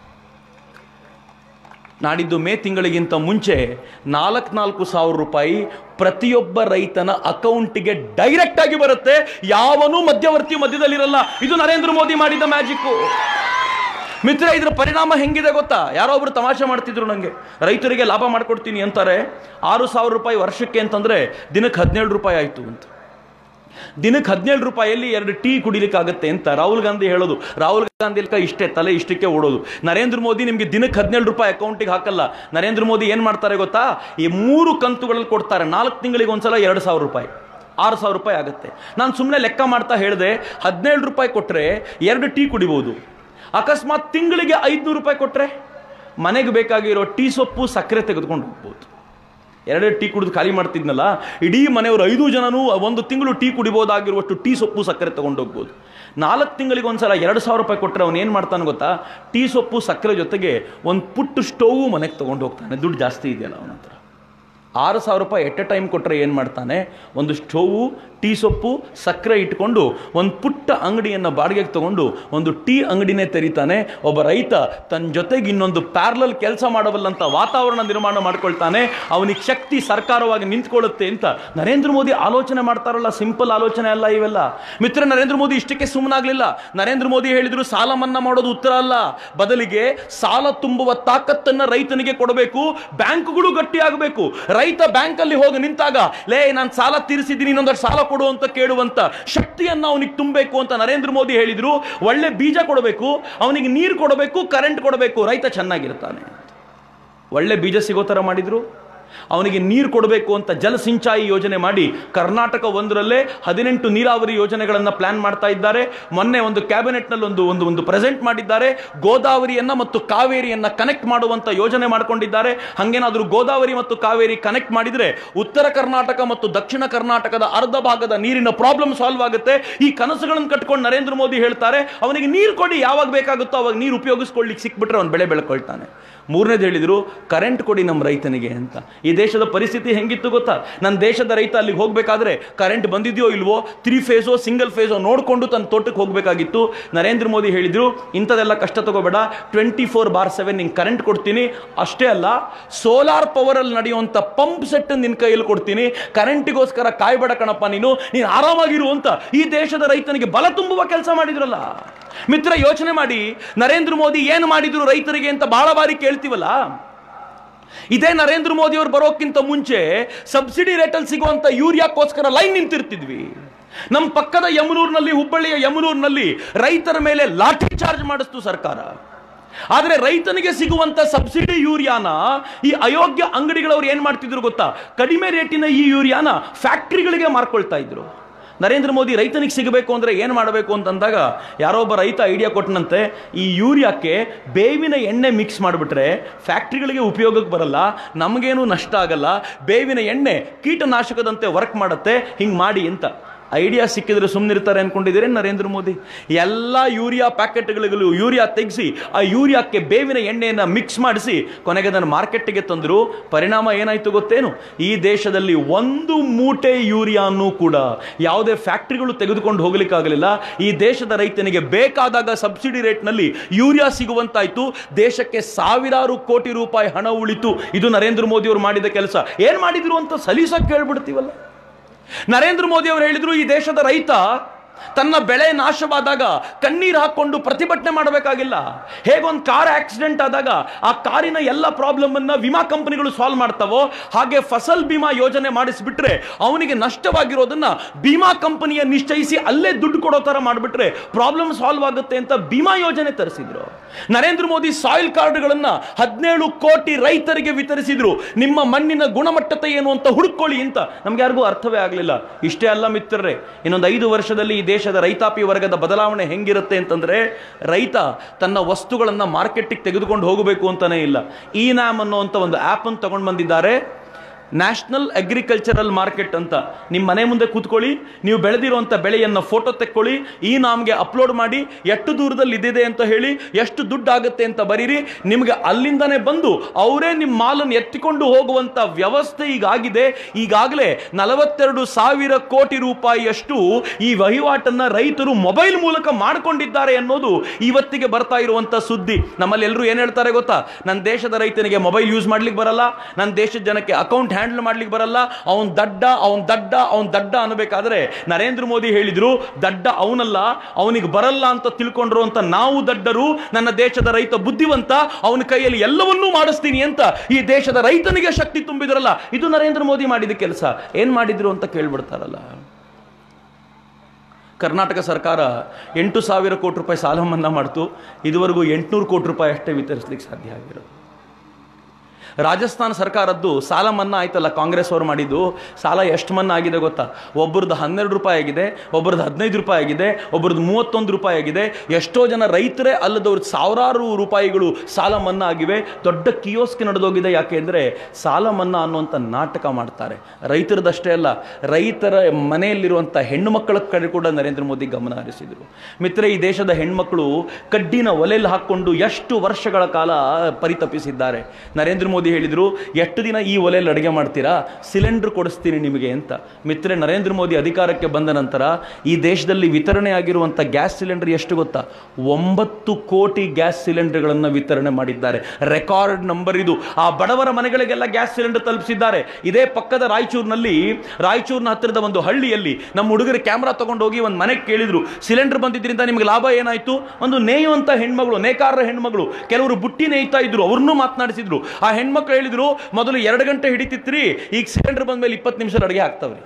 ನಾಡಿದ್ದು ಮೇ ತಿಂಗಳಿಗಿಂತ ಮುಂಚೆ ನಾಲ್ಕು ನಾಲ್ಕು ಸಾವಿರ ರೂಪಾಯಿ ಪ್ರತಿಯೊಬ್ಬ ರೈತನ ಅಕೌಂಟಿಗೆ ಡೈರೆಕ್ಟ್ ಆಗಿ ಬರುತ್ತೆ ಯಾವನೂ ಮಧ್ಯವರ್ತಿ ಮಧ್ಯದಲ್ಲಿರಲ್ಲ ಇದು ನರೇಂದ್ರ ಮೋದಿ ಮಾಡಿದ ಮ್ಯಾಜಿಕ್ಕು ಮಿತ್ರ ಇದ್ರ ಪರಿಣಾಮ ಹೆಂಗಿದೆ ಗೊತ್ತಾ ಯಾರೋ ಒಬ್ರು ತಮಾಷೆ ಮಾಡ್ತಿದ್ರು ನನಗೆ ರೈತರಿಗೆ ಲಾಭ ಮಾಡ್ಕೊಡ್ತೀನಿ ಅಂತಾರೆ ಆರು ಸಾವಿರ ರೂಪಾಯಿ ವರ್ಷಕ್ಕೆ ಅಂತಂದ್ರೆ ದಿನಕ್ಕೆ ಹದಿನೇಳು ರೂಪಾಯಿ ಆಯ್ತು ಅಂತ ದಿನಕ್ಕೆ ಹದಿನೇಳು ರೂಪಾಯಲ್ಲಿ ಎರಡು ಟೀ ಕುಡಿಲಿಕ್ಕಾಗತ್ತೆ ಅಂತ ರಾಹುಲ್ ಗಾಂಧಿ ಹೇಳೋದು ರಾಹುಲ್ ಗಾಂಧಿ ಇಷ್ಟೇ ತಲೆ ಇಷ್ಟಕ್ಕೆ ಓಡೋದು ನರೇಂದ್ರ ಮೋದಿ ನಿಮಗೆ ದಿನಕ್ಕೆ ಹದಿನೇಳು ರೂಪಾಯಿ ಅಕೌಂಟಿಗೆ ಹಾಕಲ್ಲ ನರೇಂದ್ರ ಮೋದಿ ಏನು ಮಾಡ್ತಾರೆ ಗೊತ್ತಾ ಈ ಮೂರು ಕಂತುಗಳಲ್ಲಿ ಕೊಡ್ತಾರೆ ನಾಲ್ಕು ತಿಂಗಳಿಗೆ ಒಂದ್ಸಲ ಎರಡು ಸಾವಿರ ರೂಪಾಯಿ ಆರು ಸಾವಿರ ರೂಪಾಯಿ ಆಗುತ್ತೆ ನಾನು ಸುಮ್ಮನೆ ಲೆಕ್ಕ ಮಾಡ್ತಾ ಹೇಳಿದೆ ಹದಿನೇಳು ರೂಪಾಯಿ ಕೊಟ್ಟರೆ ಎರಡು ಟೀ ಕುಡಿಬೋದು ಅಕಸ್ಮಾತ್ ತಿಂಗಳಿಗೆ ಐದುನೂರು ರೂಪಾಯಿ ಕೊಟ್ಟರೆ ಮನೆಗೆ ಬೇಕಾಗಿರೋ ಟೀ ಸೊಪ್ಪು ಸಕ್ಕರೆ ತೆಗೆದುಕೊಂಡು ಹೋಗ್ಬೋದು ಎರಡೆರಡು ಟೀ ಕುಡಿದು ಖಾಲಿ ಮಾಡ್ತಿದ್ನಲ್ಲ ಇಡೀ ಮನೆಯವರು ಐದು ಜನನೂ ಒಂದು ತಿಂಗಳು ಟೀ ಕುಡಿಬೋದಾಗಿರುವಷ್ಟು ಟೀ ಸೊಪ್ಪು ಸಕ್ಕರೆ ತೊಗೊಂಡೋಗ್ಬೋದು ನಾಲ್ಕು ತಿಂಗಳಿಗೆ ಒಂದ್ಸಲ ಎರಡು ಸಾವಿರ ರೂಪಾಯಿ ಕೊಟ್ಟರೆ ಅವನು ಏನು ಮಾಡ್ತಾನೆ ಗೊತ್ತಾ ಟೀ ಸೊಪ್ಪು ಸಕ್ಕರೆ ಜೊತೆಗೆ ಒಂದು ಪುಟ್ಟು ಸ್ಟೋವು ಮನೆಗೆ ತೊಗೊಂಡು ಹೋಗ್ತಾನೆ ದುಡ್ಡು ಜಾಸ್ತಿ ಇದೆಯಲ್ಲ ಅವನ ಹತ್ರ ಆರು ಸಾವಿರ ರೂಪಾಯಿ ಎಟ್ ಎ ಟೈಮ್ ಕೊಟ್ಟರೆ ಏನು ಮಾಡ್ತಾನೆ ಒಂದು ಸ್ಟೋವು ಟೀ ಸೊಪ್ಪು ಸಕ್ಕರೆ ಇಟ್ಕೊಂಡು ಒಂದು ಪುಟ್ಟ ಅಂಗಡಿಯನ್ನು ಬಾಡಿಗೆಗೆ ತಗೊಂಡು ಒಂದು ಟೀ ಅಂಗಡಿನೇ ತೆರೀತಾನೆ ಒಬ್ಬ ರೈತ ತನ್ನ ಜೊತೆಗೆ ಇನ್ನೊಂದು ಪ್ಯಾರ್ಲಲ್ ಕೆಲಸ ಮಾಡಬಲ್ಲಂತ ವಾತಾವರಣ ನಿರ್ಮಾಣ ಮಾಡ್ಕೊಳ್ತಾನೆ ಅವನಿಗೆ ಶಕ್ತಿ ಸರ್ಕಾರವಾಗಿ ನಿಂತ್ಕೊಳ್ಳುತ್ತೆ ಅಂತ ನರೇಂದ್ರ ಮೋದಿ ಆಲೋಚನೆ ಮಾಡ್ತಾರಲ್ಲ ಸಿಂಪಲ್ ಆಲೋಚನೆ ಅಲ್ಲ ಇವೆಲ್ಲ ಮಿತ್ರ ನರೇಂದ್ರ ಮೋದಿ ಇಷ್ಟಕ್ಕೆ ಸುಮ್ಮನಾಗ್ಲಿಲ್ಲ ನರೇಂದ್ರ ಮೋದಿ ಹೇಳಿದ್ರು ಸಾಲ ಮನ್ನಾ ಮಾಡೋದು ಉತ್ತರ ಅಲ್ಲ ಬದಲಿಗೆ ಸಾಲ ತುಂಬುವ ತಾಕತ್ತನ್ನ ರೈತನಿಗೆ ಕೊಡಬೇಕು ಬ್ಯಾಂಕ್ಗಳು ಗಟ್ಟಿಯಾಗಬೇಕು ರೈತ ಬ್ಯಾಂಕ್ ಅಲ್ಲಿ ಹೋಗಿ ನಿಂತಾಗ ಲೇ ನಾನು ಸಾಲ ತೀರಿಸಿದ್ದೀನಿ ಇನ್ನೊಂದಷ್ಟು ಸಾಲ ಕೊಡು ಅಂತ ಕೇಳುವಂತ ಶಕ್ತಿಯನ್ನ ಅವನಿಗೆ ತುಂಬಬೇಕು ಅಂತ ನರೇಂದ್ರ ಮೋದಿ ಹೇಳಿದ್ರು ಒಳ್ಳೆ ಬೀಜ ಕೊಡಬೇಕು ಅವನಿಗೆ ನೀರು ಕೊಡಬೇಕು ಕರೆಂಟ್ ಕೊಡಬೇಕು ರೈತ ಚೆನ್ನಾಗಿರ್ತಾನೆ ಒಳ್ಳೆ ಬೀಜ ಸಿಗೋ ಥರ ಮಾಡಿದ್ರು ಅವನಿಗೆ ನೀರು ಕೊಡಬೇಕು ಅಂತ ಜಲ ಸಿಂಚಾಯಿ ಯೋಜನೆ ಮಾಡಿ ಕರ್ನಾಟಕ ಒಂದರಲ್ಲೇ ಹದಿನೆಂಟು ನೀರಾವರಿ ಯೋಜನೆಗಳನ್ನು ಪ್ಲಾನ್ ಮಾಡ್ತಾ ಇದ್ದಾರೆ ಮೊನ್ನೆ ಒಂದು ಕ್ಯಾಬಿನೆಟ್ನಲ್ಲಿ ಒಂದು ಒಂದು ಒಂದು ಪ್ರೆಸೆಂಟ್ ಮಾಡಿದ್ದಾರೆ ಗೋದಾವರಿಯನ್ನ ಮತ್ತು ಕಾವೇರಿಯನ್ನ ಕನೆಕ್ಟ್ ಮಾಡುವಂತ ಯೋಜನೆ ಮಾಡ್ಕೊಂಡಿದ್ದಾರೆ ಹಂಗೇನಾದ್ರೂ ಗೋದಾವರಿ ಮತ್ತು ಕಾವೇರಿ ಕನೆಕ್ಟ್ ಮಾಡಿದ್ರೆ ಉತ್ತರ ಕರ್ನಾಟಕ ಮತ್ತು ದಕ್ಷಿಣ ಕರ್ನಾಟಕದ ಅರ್ಧ ಭಾಗದ ನೀರಿನ ಪ್ರಾಬ್ಲಮ್ ಸಾಲ್ವ್ ಆಗುತ್ತೆ ಈ ಕನಸುಗಳನ್ನು ಕಟ್ಕೊಂಡು ನರೇಂದ್ರ ಮೋದಿ ಹೇಳ್ತಾರೆ ಅವನಿಗೆ ನೀರು ಕೊಡಿ ಯಾವಾಗ ಬೇಕಾಗುತ್ತೋ ಅವಾಗ ನೀರು ಉಪಯೋಗಿಸ್ಕೊಳ್ಳಿಕ್ಕೆ ಸಿಕ್ಬಿಟ್ರೆ ಅವ್ನು ಬೆಳೆ ಬೆಳ್ಕೊಳ್ತಾನೆ ಮೂರನೇದು ಹೇಳಿದ್ರು ಕರೆಂಟ್ ಕೊಡಿ ನಮ್ಮ ರೈತನಿಗೆ ಅಂತ ಈ ದೇಶದ ಪರಿಸ್ಥಿತಿ ಹೆಂಗಿತ್ತು ಗೊತ್ತಾ ನನ್ನ ದೇಶದ ರೈತ ಅಲ್ಲಿಗೆ ಹೋಗಬೇಕಾದ್ರೆ ಕರೆಂಟ್ ಬಂದಿದೆಯೋ ಇಲ್ವೋ ತ್ರೀ ಫೇಸೋ ಸಿಂಗಲ್ ಫೇಸೋ ನೋಡಿಕೊಂಡು ತನ್ನ ತೋಟಕ್ಕೆ ಹೋಗಬೇಕಾಗಿತ್ತು ನರೇಂದ್ರ ಮೋದಿ ಹೇಳಿದ್ರು ಇಂಥದೆಲ್ಲ ಕಷ್ಟ ತಗೋಬೇಡ ಟ್ವೆಂಟಿ ಫೋರ್ ಬಾರ್ ಸೆವೆನ್ ನಿಂಗೆ ಕರೆಂಟ್ ಕೊಡ್ತೀನಿ ಅಷ್ಟೇ ಅಲ್ಲ ಸೋಲಾರ್ ಪವರಲ್ಲಿ ನಡೆಯುವಂಥ ಪಂಪ್ ಸೆಟ್ ನಿನ್ನ ಕೈಯಲ್ಲಿ ಕೊಡ್ತೀನಿ ಕರೆಂಟಿಗೋಸ್ಕರ ಕಾಯ್ಬೇಡ ಕಣಪ್ಪ ನೀನು ನೀನು ಆರಾಮಾಗಿರು ಅಂತ ಈ ದೇಶದ ರೈತನಿಗೆ ಬಲ ತುಂಬುವ ಕೆಲಸ ಮಾಡಿದ್ರಲ್ಲ ಮಿತ್ರ ಯೋಚನೆ ಮಾಡಿ ನರೇಂದ್ರ ಮೋದಿ ಏನು ಮಾಡಿದ್ರು ರೈತರಿಗೆ ಅಂತ ಬಹಳ ಬಾರಿ ಕೇಳ್ತೀವಲ್ಲ ಇದೇ ನರೇಂದ್ರ ಮೋದಿ ಅವರು ಬರೋಕ್ಕಿಂತ ಮುಂಚೆ ಸಬ್ಸಿಡಿ ರೇಟಲ್ಲಿ ಸಿಗುವಂತ ಯೂರಿಯಾಕ್ಕೋಸ್ಕರ ಲೈನ್ ನಿಂತಿರ್ತಿದ್ವಿ ನಮ್ಮ ಪಕ್ಕದ ಯಮನೂರಿನಲ್ಲಿ ಹುಬ್ಬಳ್ಳಿಯ ಯಮನೂರಿನಲ್ಲಿ ರೈತರ ಮೇಲೆ ಲಾಠಿ ಚಾರ್ಜ್ ಮಾಡಿಸ್ತು ಸರ್ಕಾರ ಆದರೆ ರೈತನಿಗೆ ಸಿಗುವಂತ ಸಬ್ಸಿಡಿ ಯೂರಿಯಾನ ಈ ಅಯೋಗ್ಯ ಅಂಗಡಿಗಳವ್ರು ಏನ್ ಮಾಡ್ತಿದ್ರು ಗೊತ್ತಾ ಕಡಿಮೆ ರೇಟಿನ ಈ ಯೂರಿಯಾನ ಫ್ಯಾಕ್ಟ್ರಿಗಳಿಗೆ ಮಾರ್ಕೊಳ್ತಾ ಇದ್ರು ನರೇಂದ್ರ ಮೋದಿ ರೈತನಿಗೆ ಸಿಗಬೇಕು ಅಂದರೆ ಏನು ಮಾಡಬೇಕು ಅಂತಂದಾಗ ಯಾರೋ ಒಬ್ಬ ರೈತ ಐಡಿಯಾ ಕೊಟ್ಟನಂತೆ ಈ ಯೂರಿಯಾಕ್ಕೆ ಬೇವಿನ ಎಣ್ಣೆ ಮಿಕ್ಸ್ ಮಾಡಿಬಿಟ್ರೆ ಫ್ಯಾಕ್ಟ್ರಿಗಳಿಗೆ ಉಪಯೋಗಕ್ಕೆ ಬರಲ್ಲ ನಮಗೇನು ನಷ್ಟ ಆಗಲ್ಲ ಬೇವಿನ ಎಣ್ಣೆ ಕೀಟನಾಶಕದಂತೆ ವರ್ಕ್ ಮಾಡುತ್ತೆ ಹಿಂಗೆ ಮಾಡಿ ಅಂತ ಐಡಿಯಾ ಸಿಕ್ಕಿದ್ರೆ ಸುಮ್ಮನಿರ್ತಾರೆ ಅನ್ಕೊಂಡಿದ್ದೀರಿ ನರೇಂದ್ರ ಮೋದಿ ಎಲ್ಲ ಯೂರಿಯಾ ಪ್ಯಾಕೆಟ್ಗಳಿಗೂ ಯೂರಿಯಾ ತೆಗೆಸಿ ಆ ಯೂರಿಯಾಕ್ಕೆ ಬೇವಿನ ಎಣ್ಣೆಯನ್ನು ಮಿಕ್ಸ್ ಮಾಡಿಸಿ ಕೊನೆಗೆ ಅದನ್ನು ಮಾರ್ಕೆಟ್ಗೆ ತಂದರು ಪರಿಣಾಮ ಏನಾಯ್ತು ಗೊತ್ತೇನು ಈ ದೇಶದಲ್ಲಿ ಒಂದು ಮೂಟೆ ಯೂರಿಯಾನು ಕೂಡ ಯಾವುದೇ ಫ್ಯಾಕ್ಟ್ರಿಗಳು ತೆಗೆದುಕೊಂಡು ಹೋಗ್ಲಿಕ್ಕಾಗಲಿಲ್ಲ ಈ ದೇಶದ ರೈತನಿಗೆ ಬೇಕಾದಾಗ ಸಬ್ಸಿಡಿ ರೇಟ್ನಲ್ಲಿ ಯೂರಿಯಾ ಸಿಗುವಂತಾಯ್ತು ದೇಶಕ್ಕೆ ಸಾವಿರಾರು ಕೋಟಿ ರೂಪಾಯಿ ಹಣ ಉಳಿತು ಇದು ನರೇಂದ್ರ ಮೋದಿ ಅವರು ಮಾಡಿದ ಕೆಲಸ ಏನ್ ಮಾಡಿದ್ರು ಅಂತ ಸಲೀಸಾಗಿ ಕೇಳ್ಬಿಡ್ತೀವಲ್ಲ ನರೇಂದ್ರ ಮೋದಿ ಅವರು ಹೇಳಿದ್ರು ಈ ದೇಶದ ರೈತ ತನ್ನ ಬೆಳೆ ನಾಶವಾದಾಗ ಕಣ್ಣೀರು ಹಾಕೊಂಡು ಪ್ರತಿಭಟನೆ ಮಾಡಬೇಕಾಗಿಲ್ಲ ಹೇಗೊಂದು ಕಾರ್ ಆಕ್ಸಿಡೆಂಟ್ ಆದಾಗ ಆ ಕಾರಿನ ಎಲ್ಲ ಪ್ರಾಬ್ಲಮ್ ಅನ್ನ ವಿಮಾ ಕಂಪನಿಗಳು ಸಾಲ್ವ್ ಮಾಡ್ತಾವೋ ಹಾಗೆ ಫಸಲ್ ಬಿಮಾ ಯೋಜನೆ ಮಾಡಿಸ್ಬಿಟ್ರೆ ಅವನಿಗೆ ನಷ್ಟವಾಗಿರೋದನ್ನ ಬಿಮಾ ಕಂಪನಿಯ ನಿಶ್ಚಯಿಸಿ ಅಲ್ಲೇ ದುಡ್ಡು ಕೊಡೋ ತರ ಮಾಡಿಬಿಟ್ರೆ ಪ್ರಾಬ್ಲಮ್ ಸಾಲ್ವ್ ಆಗುತ್ತೆ ಅಂತ ಬಿಮಾ ಯೋಜನೆ ತರಿಸಿದ್ರು ನರೇಂದ್ರ ಮೋದಿ ಸಾಯಿಲ್ ಕಾರ್ಡ್ಗಳನ್ನ ಹದಿನೇಳು ಕೋಟಿ ರೈತರಿಗೆ ವಿತರಿಸಿದ್ರು ನಿಮ್ಮ ಮಣ್ಣಿನ ಗುಣಮಟ್ಟತೆ ಏನು ಅಂತ ಹುಡುಕೊಳ್ಳಿ ಅಂತ ನಮ್ಗೆ ಯಾರಿಗೂ ಅರ್ಥವೇ ಆಗಲಿಲ್ಲ ಇಷ್ಟೇ ಅಲ್ಲ ಮಿತ್ರರೇ ಇನ್ನೊಂದು ಐದು ವರ್ಷದಲ್ಲಿ ಈ ದೇಶದ ರೈತಾಪಿ ವರ್ಗದ ಬದಲಾವಣೆ ಹೆಂಗಿರುತ್ತೆ ಅಂತಂದ್ರೆ ರೈತ ತನ್ನ ವಸ್ತುಗಳನ್ನು ಮಾರ್ಕೆಟಿಗೆ ತೆಗೆದುಕೊಂಡು ಹೋಗಬೇಕು ಅಂತಾನೆ ಇಲ್ಲ ಈ ನ್ಯಾಮ್ ಅನ್ನುವಂಥ ಒಂದು ಆ್ಯಪ್ ಅನ್ನು ತಗೊಂಡು ಬಂದಿದ್ದಾರೆ ನ್ಯಾಷನಲ್ ಅಗ್ರಿಕಲ್ಚರಲ್ ಮಾರ್ಕೆಟ್ ಅಂತ ನಿಮ್ಮ ಮನೆ ಮುಂದೆ ಕೂತ್ಕೊಳ್ಳಿ ನೀವು ಬೆಳೆದಿರುವಂಥ ಬೆಳೆಯನ್ನು ಫೋಟೋ ತೆಕ್ಕೊಳ್ಳಿ ಈ ನಾಮ್ಗೆ ಅಪ್ಲೋಡ್ ಮಾಡಿ ಎಷ್ಟು ದೂರದಲ್ಲಿ ಇದಿದೆ ಅಂತ ಹೇಳಿ ಎಷ್ಟು ದುಡ್ಡು ಆಗುತ್ತೆ ಅಂತ ಬರೀರಿ ನಿಮಗೆ ಅಲ್ಲಿಂದನೇ ಬಂದು ಅವರೇ ನಿಮ್ಮ ಮಾಲನ್ನು ಎತ್ತಿಕೊಂಡು ಹೋಗುವಂಥ ವ್ಯವಸ್ಥೆ ಈಗಾಗಿದೆ ಈಗಾಗಲೇ ನಲವತ್ತೆರಡು ಸಾವಿರ ಕೋಟಿ ರೂಪಾಯಿಯಷ್ಟು ಈ ವಹಿವಾಟನ್ನ ರೈತರು ಮೊಬೈಲ್ ಮೂಲಕ ಮಾಡಿಕೊಂಡಿದ್ದಾರೆ ಅನ್ನೋದು ಇವತ್ತಿಗೆ ಬರ್ತಾ ಇರುವಂಥ ಸುದ್ದಿ ನಮ್ಮಲ್ಲಿ ಎಲ್ಲರೂ ಏನು ಹೇಳ್ತಾರೆ ಗೊತ್ತಾ ನನ್ನ ದೇಶದ ರೈತನಿಗೆ ಮೊಬೈಲ್ ಯೂಸ್ ಮಾಡ್ಲಿಕ್ಕೆ ಬರಲ್ಲ ನನ್ನ ದೇಶದ ಜನಕ್ಕೆ ಅಕೌಂಟ್ ಹ್ಯಾಂಡಲ್ ಮಾಡ್ಲಿಕ್ಕೆ ಬರಲ್ಲ ಅವನ್ ದಡ್ಡ ಅವನ್ ದಡ್ಡ ಅವನ್ ದಡ್ಡ ಅನ್ನಬೇಕಾದ್ರೆ ನರೇಂದ್ರ ಮೋದಿ ಹೇಳಿದ್ರು ದಡ್ಡ ಅವನಲ್ಲ ಅವನಿಗೆ ಬರಲ್ಲ ಅಂತ ತಿಳ್ಕೊಂಡ್ರು ಅಂತ ನಾವು ದಡ್ಡರು ನನ್ನ ದೇಶದ ರೈತ ಬುದ್ಧಿವಂತ ಅವನ ಕೈಯಲ್ಲಿ ಎಲ್ಲವನ್ನೂ ಮಾಡಿಸ್ತೀನಿ ಅಂತ ಈ ದೇಶದ ರೈತನಿಗೆ ಶಕ್ತಿ ತುಂಬಿದ್ರಲ್ಲ ಇದು ನರೇಂದ್ರ ಮೋದಿ ಮಾಡಿದ ಕೆಲಸ ಏನ್ ಮಾಡಿದ್ರು ಅಂತ ಕೇಳ್ಬಿಡ್ತಾರಲ್ಲ ಕರ್ನಾಟಕ ಸರ್ಕಾರ ಎಂಟು ಸಾವಿರ ಕೋಟಿ ರೂಪಾಯಿ ಸಾಲ ಮನ್ನಾ ಮಾಡ್ತು ಇದುವರೆಗೂ ಎಂಟುನೂರು ಕೋಟಿ ರೂಪಾಯಿ ಅಷ್ಟೇ ವಿತರಿಸ್ಲಿಕ್ಕೆ ಸಾಧ್ಯ ಆಗಿರೋದು ರಾಜಸ್ಥಾನ ಸರ್ಕಾರದ್ದು ಸಾಲ ಮನ್ನಾ ಆಯ್ತಲ್ಲ ಕಾಂಗ್ರೆಸ್ ಅವರು ಮಾಡಿದ್ದು ಸಾಲ ಎಷ್ಟು ಮನ್ನಾ ಆಗಿದೆ ಗೊತ್ತಾ ಒಬ್ಬರದ್ದು ಹನ್ನೆರಡು ರೂಪಾಯಿ ಆಗಿದೆ ಒಬ್ಬರದ್ದು ಹದಿನೈದು ರೂಪಾಯಿ ಆಗಿದೆ ಒಬ್ಬರದ್ದು ಮೂವತ್ತೊಂದು ರೂಪಾಯಿ ಆಗಿದೆ ಎಷ್ಟೋ ಜನ ರೈತರೇ ಅಲ್ಲದವ್ರ ಸಾವಿರಾರು ರೂಪಾಯಿಗಳು ಸಾಲ ಮನ್ನಾ ಆಗಿವೆ ದೊಡ್ಡ ಕಿಯೋಸ್ಕ್ ನಡೆದೋಗಿದೆ ಯಾಕೆ ಅಂದರೆ ಸಾಲ ಮನ್ನಾ ಅನ್ನುವಂಥ ನಾಟಕ ಮಾಡ್ತಾರೆ ರೈತರದಷ್ಟೇ ಅಲ್ಲ ರೈತರ ಮನೆಯಲ್ಲಿರುವಂಥ ಹೆಣ್ಣು ಮಕ್ಕಳ ಕಡೆ ಕೂಡ ನರೇಂದ್ರ ಮೋದಿ ಗಮನ ಹರಿಸಿದರು ಮಿತ್ರ ಈ ದೇಶದ ಹೆಣ್ಮಕ್ಳು ಕಡ್ಡಿನ ಒಲೆಯಲ್ಲಿ ಹಾಕ್ಕೊಂಡು ಎಷ್ಟು ವರ್ಷಗಳ ಕಾಲ ಪರಿತಪಿಸಿದ್ದಾರೆ ನರೇಂದ್ರ ಮೋದಿ ಮೋದಿ ಹೇಳಿದರು ಎಷ್ಟು ದಿನ ಈ ಒಲೆಯಲ್ಲಿ ಅಡುಗೆ ಮಾಡ್ತೀರಾ ಸಿಲಿಂಡರ್ ಕೊಡಿಸ್ತೀನಿ ನಿಮಗೆ ಅಂತ ಮಿತ್ರ ನರೇಂದ್ರ ಮೋದಿ ಅಧಿಕಾರಕ್ಕೆ ಬಂದ ನಂತರ ಈ ದೇಶದಲ್ಲಿ ವಿತರಣೆ ಆಗಿರುವಂಥ ಗ್ಯಾಸ್ ಸಿಲಿಂಡರ್ ಎಷ್ಟು ಗೊತ್ತಾ ಒಂಬತ್ತು ಕೋಟಿ ಗ್ಯಾಸ್ ಸಿಲಿಂಡರ್ಗಳನ್ನು ವಿತರಣೆ ಮಾಡಿದ್ದಾರೆ ರೆಕಾರ್ಡ್ ನಂಬರ್ ಇದು ಆ ಬಡವರ ಮನೆಗಳಿಗೆಲ್ಲ ಗ್ಯಾಸ್ ಸಿಲಿಂಡರ್ ತಲುಪಿಸಿದ್ದಾರೆ ಇದೇ ಪಕ್ಕದ ರಾಯಚೂರಿನಲ್ಲಿ ರಾಯಚೂರಿನ ಹತ್ತಿರದ ಒಂದು ಹಳ್ಳಿಯಲ್ಲಿ ನಮ್ಮ ಹುಡುಗರು ಕ್ಯಾಮ್ರಾ ತಗೊಂಡು ಹೋಗಿ ಒಂದು ಮನೆಗೆ ಕೇಳಿದ್ರು ಸಿಲಿಂಡರ್ ಬಂದಿದ್ರಿಂದ ನಿಮಗೆ ಲಾಭ ಏನಾಯ್ತು ಒಂದು ನೇಯುವಂತ ಹೆಣ್ಮಗಳು ನೇಕಾರರ ಹೆಣ್ಮಗಳು ಕೆಲವರು ಬುಟ್ಟಿ ನೇಯ್ತಾ ಇದ್ರು ಅವ್ರನ್ನೂ ಮಾತನಾಡಿಸಿದ್ರು ಆ ಹೆಣ್ಮಕ್ಳು ಹೇಳಿದ್ರು ಮೊದಲು ಎರಡು ಗಂಟೆ ಹಿಡಿತಿತ್ರಿ ಈಗ ಸಿಲಿಂಡರ್ ಬಂದ್ಮೇಲೆ ಇಪ್ಪತ್ತು ನಿಮಿಷ ಅಡುಗೆ ಆಗ್ತಾವ್ರಿ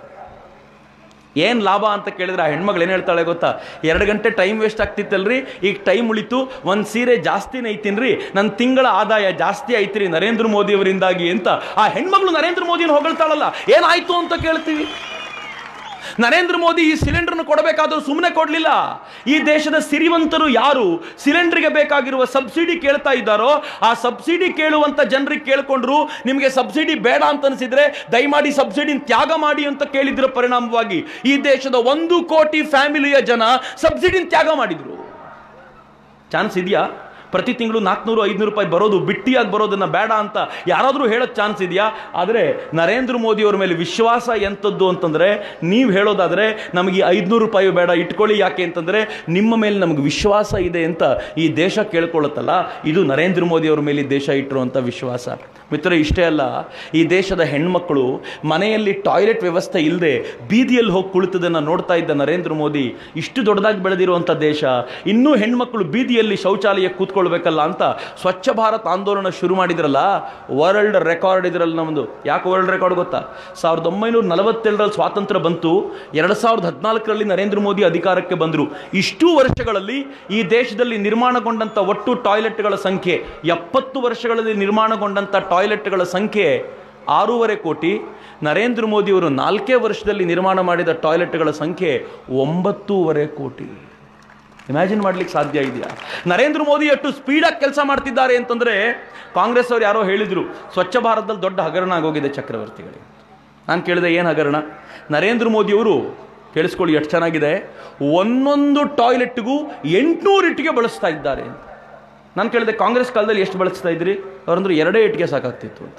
ಏನು ಲಾಭ ಅಂತ ಕೇಳಿದ್ರೆ ಆ ಹೆಣ್ಮಗಳು ಏನು ಹೇಳ್ತಾಳೆ ಗೊತ್ತಾ ಎರಡು ಗಂಟೆ ಟೈಮ್ ವೇಸ್ಟ್ ಆಗ್ತಿತ್ತಲ್ರಿ ಈಗ ಟೈಮ್ ಉಳಿತು ಒಂದು ಸೀರೆ ಜಾಸ್ತಿ ನೈತೀನ್ರಿ ನನ್ನ ತಿಂಗಳ ಆದಾಯ ಜಾಸ್ತಿ ಐತ್ರಿ ನರೇಂದ್ರ ಮೋದಿ ಅವರಿಂದಾಗಿ ಅಂತ ಆ ಹೆಣ್ಮಗಳು ನರೇಂದ್ರ ಮೋದಿನ ಹೊಗಳ್ತಾಳಲ್ಲ ಏನಾಯ್ತು ಅಂತ ಕೇಳ್ತೀವಿ ನರೇಂದ್ರ ಮೋದಿ ಈ ಸಿಲಿಂಡರ್ನ ಕೊಡಬೇಕಾದ್ರೂ ಸುಮ್ಮನೆ ಕೊಡಲಿಲ್ಲ ಈ ದೇಶದ ಸಿರಿವಂತರು ಯಾರು ಸಿಲಿಂಡರ್ಗೆ ಬೇಕಾಗಿರುವ ಸಬ್ಸಿಡಿ ಕೇಳ್ತಾ ಇದ್ದಾರೋ ಆ ಸಬ್ಸಿಡಿ ಕೇಳುವಂತ ಜನರಿಗೆ ಕೇಳ್ಕೊಂಡ್ರು ನಿಮಗೆ ಸಬ್ಸಿಡಿ ಬೇಡ ಅಂತ ಅನಿಸಿದ್ರೆ ದಯಮಾಡಿ ಸಬ್ಸಿಡಿ ತ್ಯಾಗ ಮಾಡಿ ಅಂತ ಕೇಳಿದ್ರ ಪರಿಣಾಮವಾಗಿ ಈ ದೇಶದ ಒಂದು ಕೋಟಿ ಫ್ಯಾಮಿಲಿಯ ಜನ ಸಬ್ಸಿಡಿನ ತ್ಯಾಗ ಮಾಡಿದ್ರು ಚಾನ್ಸ್ ಇದೆಯಾ ಪ್ರತಿ ತಿಂಗಳು ನಾಲ್ಕುನೂರು ಐದುನೂರು ರೂಪಾಯಿ ಬರೋದು ಬಿಟ್ಟಿಯಾಗಿ ಬರೋದನ್ನ ಬೇಡ ಅಂತ ಯಾರಾದರೂ ಹೇಳೋಕ್ಕೆ ಚಾನ್ಸ್ ಇದೆಯಾ ಆದರೆ ನರೇಂದ್ರ ಮೋದಿ ಅವ್ರ ಮೇಲೆ ವಿಶ್ವಾಸ ಎಂಥದ್ದು ಅಂತಂದರೆ ನೀವು ಹೇಳೋದಾದರೆ ನಮಗೆ ಐದುನೂರು ರೂಪಾಯಿ ಬೇಡ ಇಟ್ಕೊಳ್ಳಿ ಯಾಕೆ ಅಂತಂದರೆ ನಿಮ್ಮ ಮೇಲೆ ನಮಗೆ ವಿಶ್ವಾಸ ಇದೆ ಅಂತ ಈ ದೇಶ ಕೇಳ್ಕೊಳ್ಳುತ್ತಲ್ಲ ಇದು ನರೇಂದ್ರ ಮೋದಿ ಅವ್ರ ಮೇಲೆ ಈ ದೇಶ ಇಟ್ಟಿರುವಂಥ ವಿಶ್ವಾಸ ಮಿತ್ರ ಇಷ್ಟೇ ಅಲ್ಲ ಈ ದೇಶದ ಹೆಣ್ಮಕ್ಕಳು ಮನೆಯಲ್ಲಿ ಟಾಯ್ಲೆಟ್ ವ್ಯವಸ್ಥೆ ಇಲ್ಲದೆ ಬೀದಿಯಲ್ಲಿ ಹೋಗಿ ಕುಳಿತದನ್ನು ನೋಡ್ತಾ ಇದ್ದ ನರೇಂದ್ರ ಮೋದಿ ಇಷ್ಟು ದೊಡ್ಡದಾಗಿ ಬೆಳೆದಿರುವಂಥ ದೇಶ ಇನ್ನೂ ಹೆಣ್ಮಕ್ಳು ಬೀದಿಯಲ್ಲಿ ಶೌಚಾಲಯ ಕೂತ್ಕೊಳ್ಬೇಕಲ್ಲ ಅಂತ ಸ್ವಚ್ಛ ಭಾರತ್ ಆಂದೋಲನ ಶುರು ಮಾಡಿದ್ರಲ್ಲ ವರ್ಲ್ಡ್ ರೆಕಾರ್ಡ್ ಇದ್ರಲ್ಲಿ ನಮ್ಮದು ಯಾಕೆ ವರ್ಲ್ಡ್ ರೆಕಾರ್ಡ್ ಗೊತ್ತಾ ಸಾವಿರದ ಒಂಬೈನೂರ ನಲವತ್ತೇಳರಲ್ಲಿ ಸ್ವಾತಂತ್ರ್ಯ ಬಂತು ಎರಡು ಸಾವಿರದ ಹದಿನಾಲ್ಕರಲ್ಲಿ ನರೇಂದ್ರ ಮೋದಿ ಅಧಿಕಾರಕ್ಕೆ ಬಂದರು ಇಷ್ಟು ವರ್ಷಗಳಲ್ಲಿ ಈ ದೇಶದಲ್ಲಿ ನಿರ್ಮಾಣಗೊಂಡಂಥ ಒಟ್ಟು ಟಾಯ್ಲೆಟ್ಗಳ ಸಂಖ್ಯೆ ಎಪ್ಪತ್ತು ವರ್ಷಗಳಲ್ಲಿ ನಿರ್ಮಾಣಗೊಂಡಂಥ ಟಾಯ್ಲೆಟ್ಗಳ ಸಂಖ್ಯೆ ಆರೂವರೆ ಕೋಟಿ ನರೇಂದ್ರ ಮೋದಿಯವರು ನಾಲ್ಕೇ ವರ್ಷದಲ್ಲಿ ನಿರ್ಮಾಣ ಮಾಡಿದ ಟಾಯ್ಲೆಟ್ಗಳ ಸಂಖ್ಯೆ ಒಂಬತ್ತೂವರೆ ಕೋಟಿ ಇಮ್ಯಾಜಿನ್ ಮಾಡ್ಲಿಕ್ಕೆ ಸಾಧ್ಯ ಇದೆಯಾ ನರೇಂದ್ರ ಮೋದಿ ಎಷ್ಟು ಸ್ಪೀಡಾಗಿ ಕೆಲಸ ಮಾಡ್ತಿದ್ದಾರೆ ಅಂತಂದ್ರೆ ಕಾಂಗ್ರೆಸ್ ಅವ್ರು ಯಾರೋ ಹೇಳಿದ್ರು ಸ್ವಚ್ಛ ಭಾರತದಲ್ಲಿ ದೊಡ್ಡ ಹಗರಣ ಆಗೋಗಿದೆ ಚಕ್ರವರ್ತಿಗಳಿಗೆ ನಾನು ಕೇಳಿದೆ ಏನು ಹಗರಣ ನರೇಂದ್ರ ಮೋದಿಯವರು ಕೇಳಿಸ್ಕೊಳ್ಳಿ ಎಷ್ಟು ಚೆನ್ನಾಗಿದೆ ಒಂದೊಂದು ಟಾಯ್ಲೆಟ್ಗೂ ಎಂಟುನೂರು ಇಟ್ಟಿಗೆ ಬಳಸ್ತಾ ಇದ್ದಾರೆ ಅಂತ ನಾನು ಕೇಳಿದೆ ಕಾಂಗ್ರೆಸ್ ಕಾಲದಲ್ಲಿ ಎಷ್ಟು ಬಳಸ್ತಾ ಇದ್ರಿ ಅವರಂದ್ರು ಎರಡೇ ಇಟ್ಟಿಗೆ ಸಾಕಾಗ್ತಿತ್ತು ಅಂತ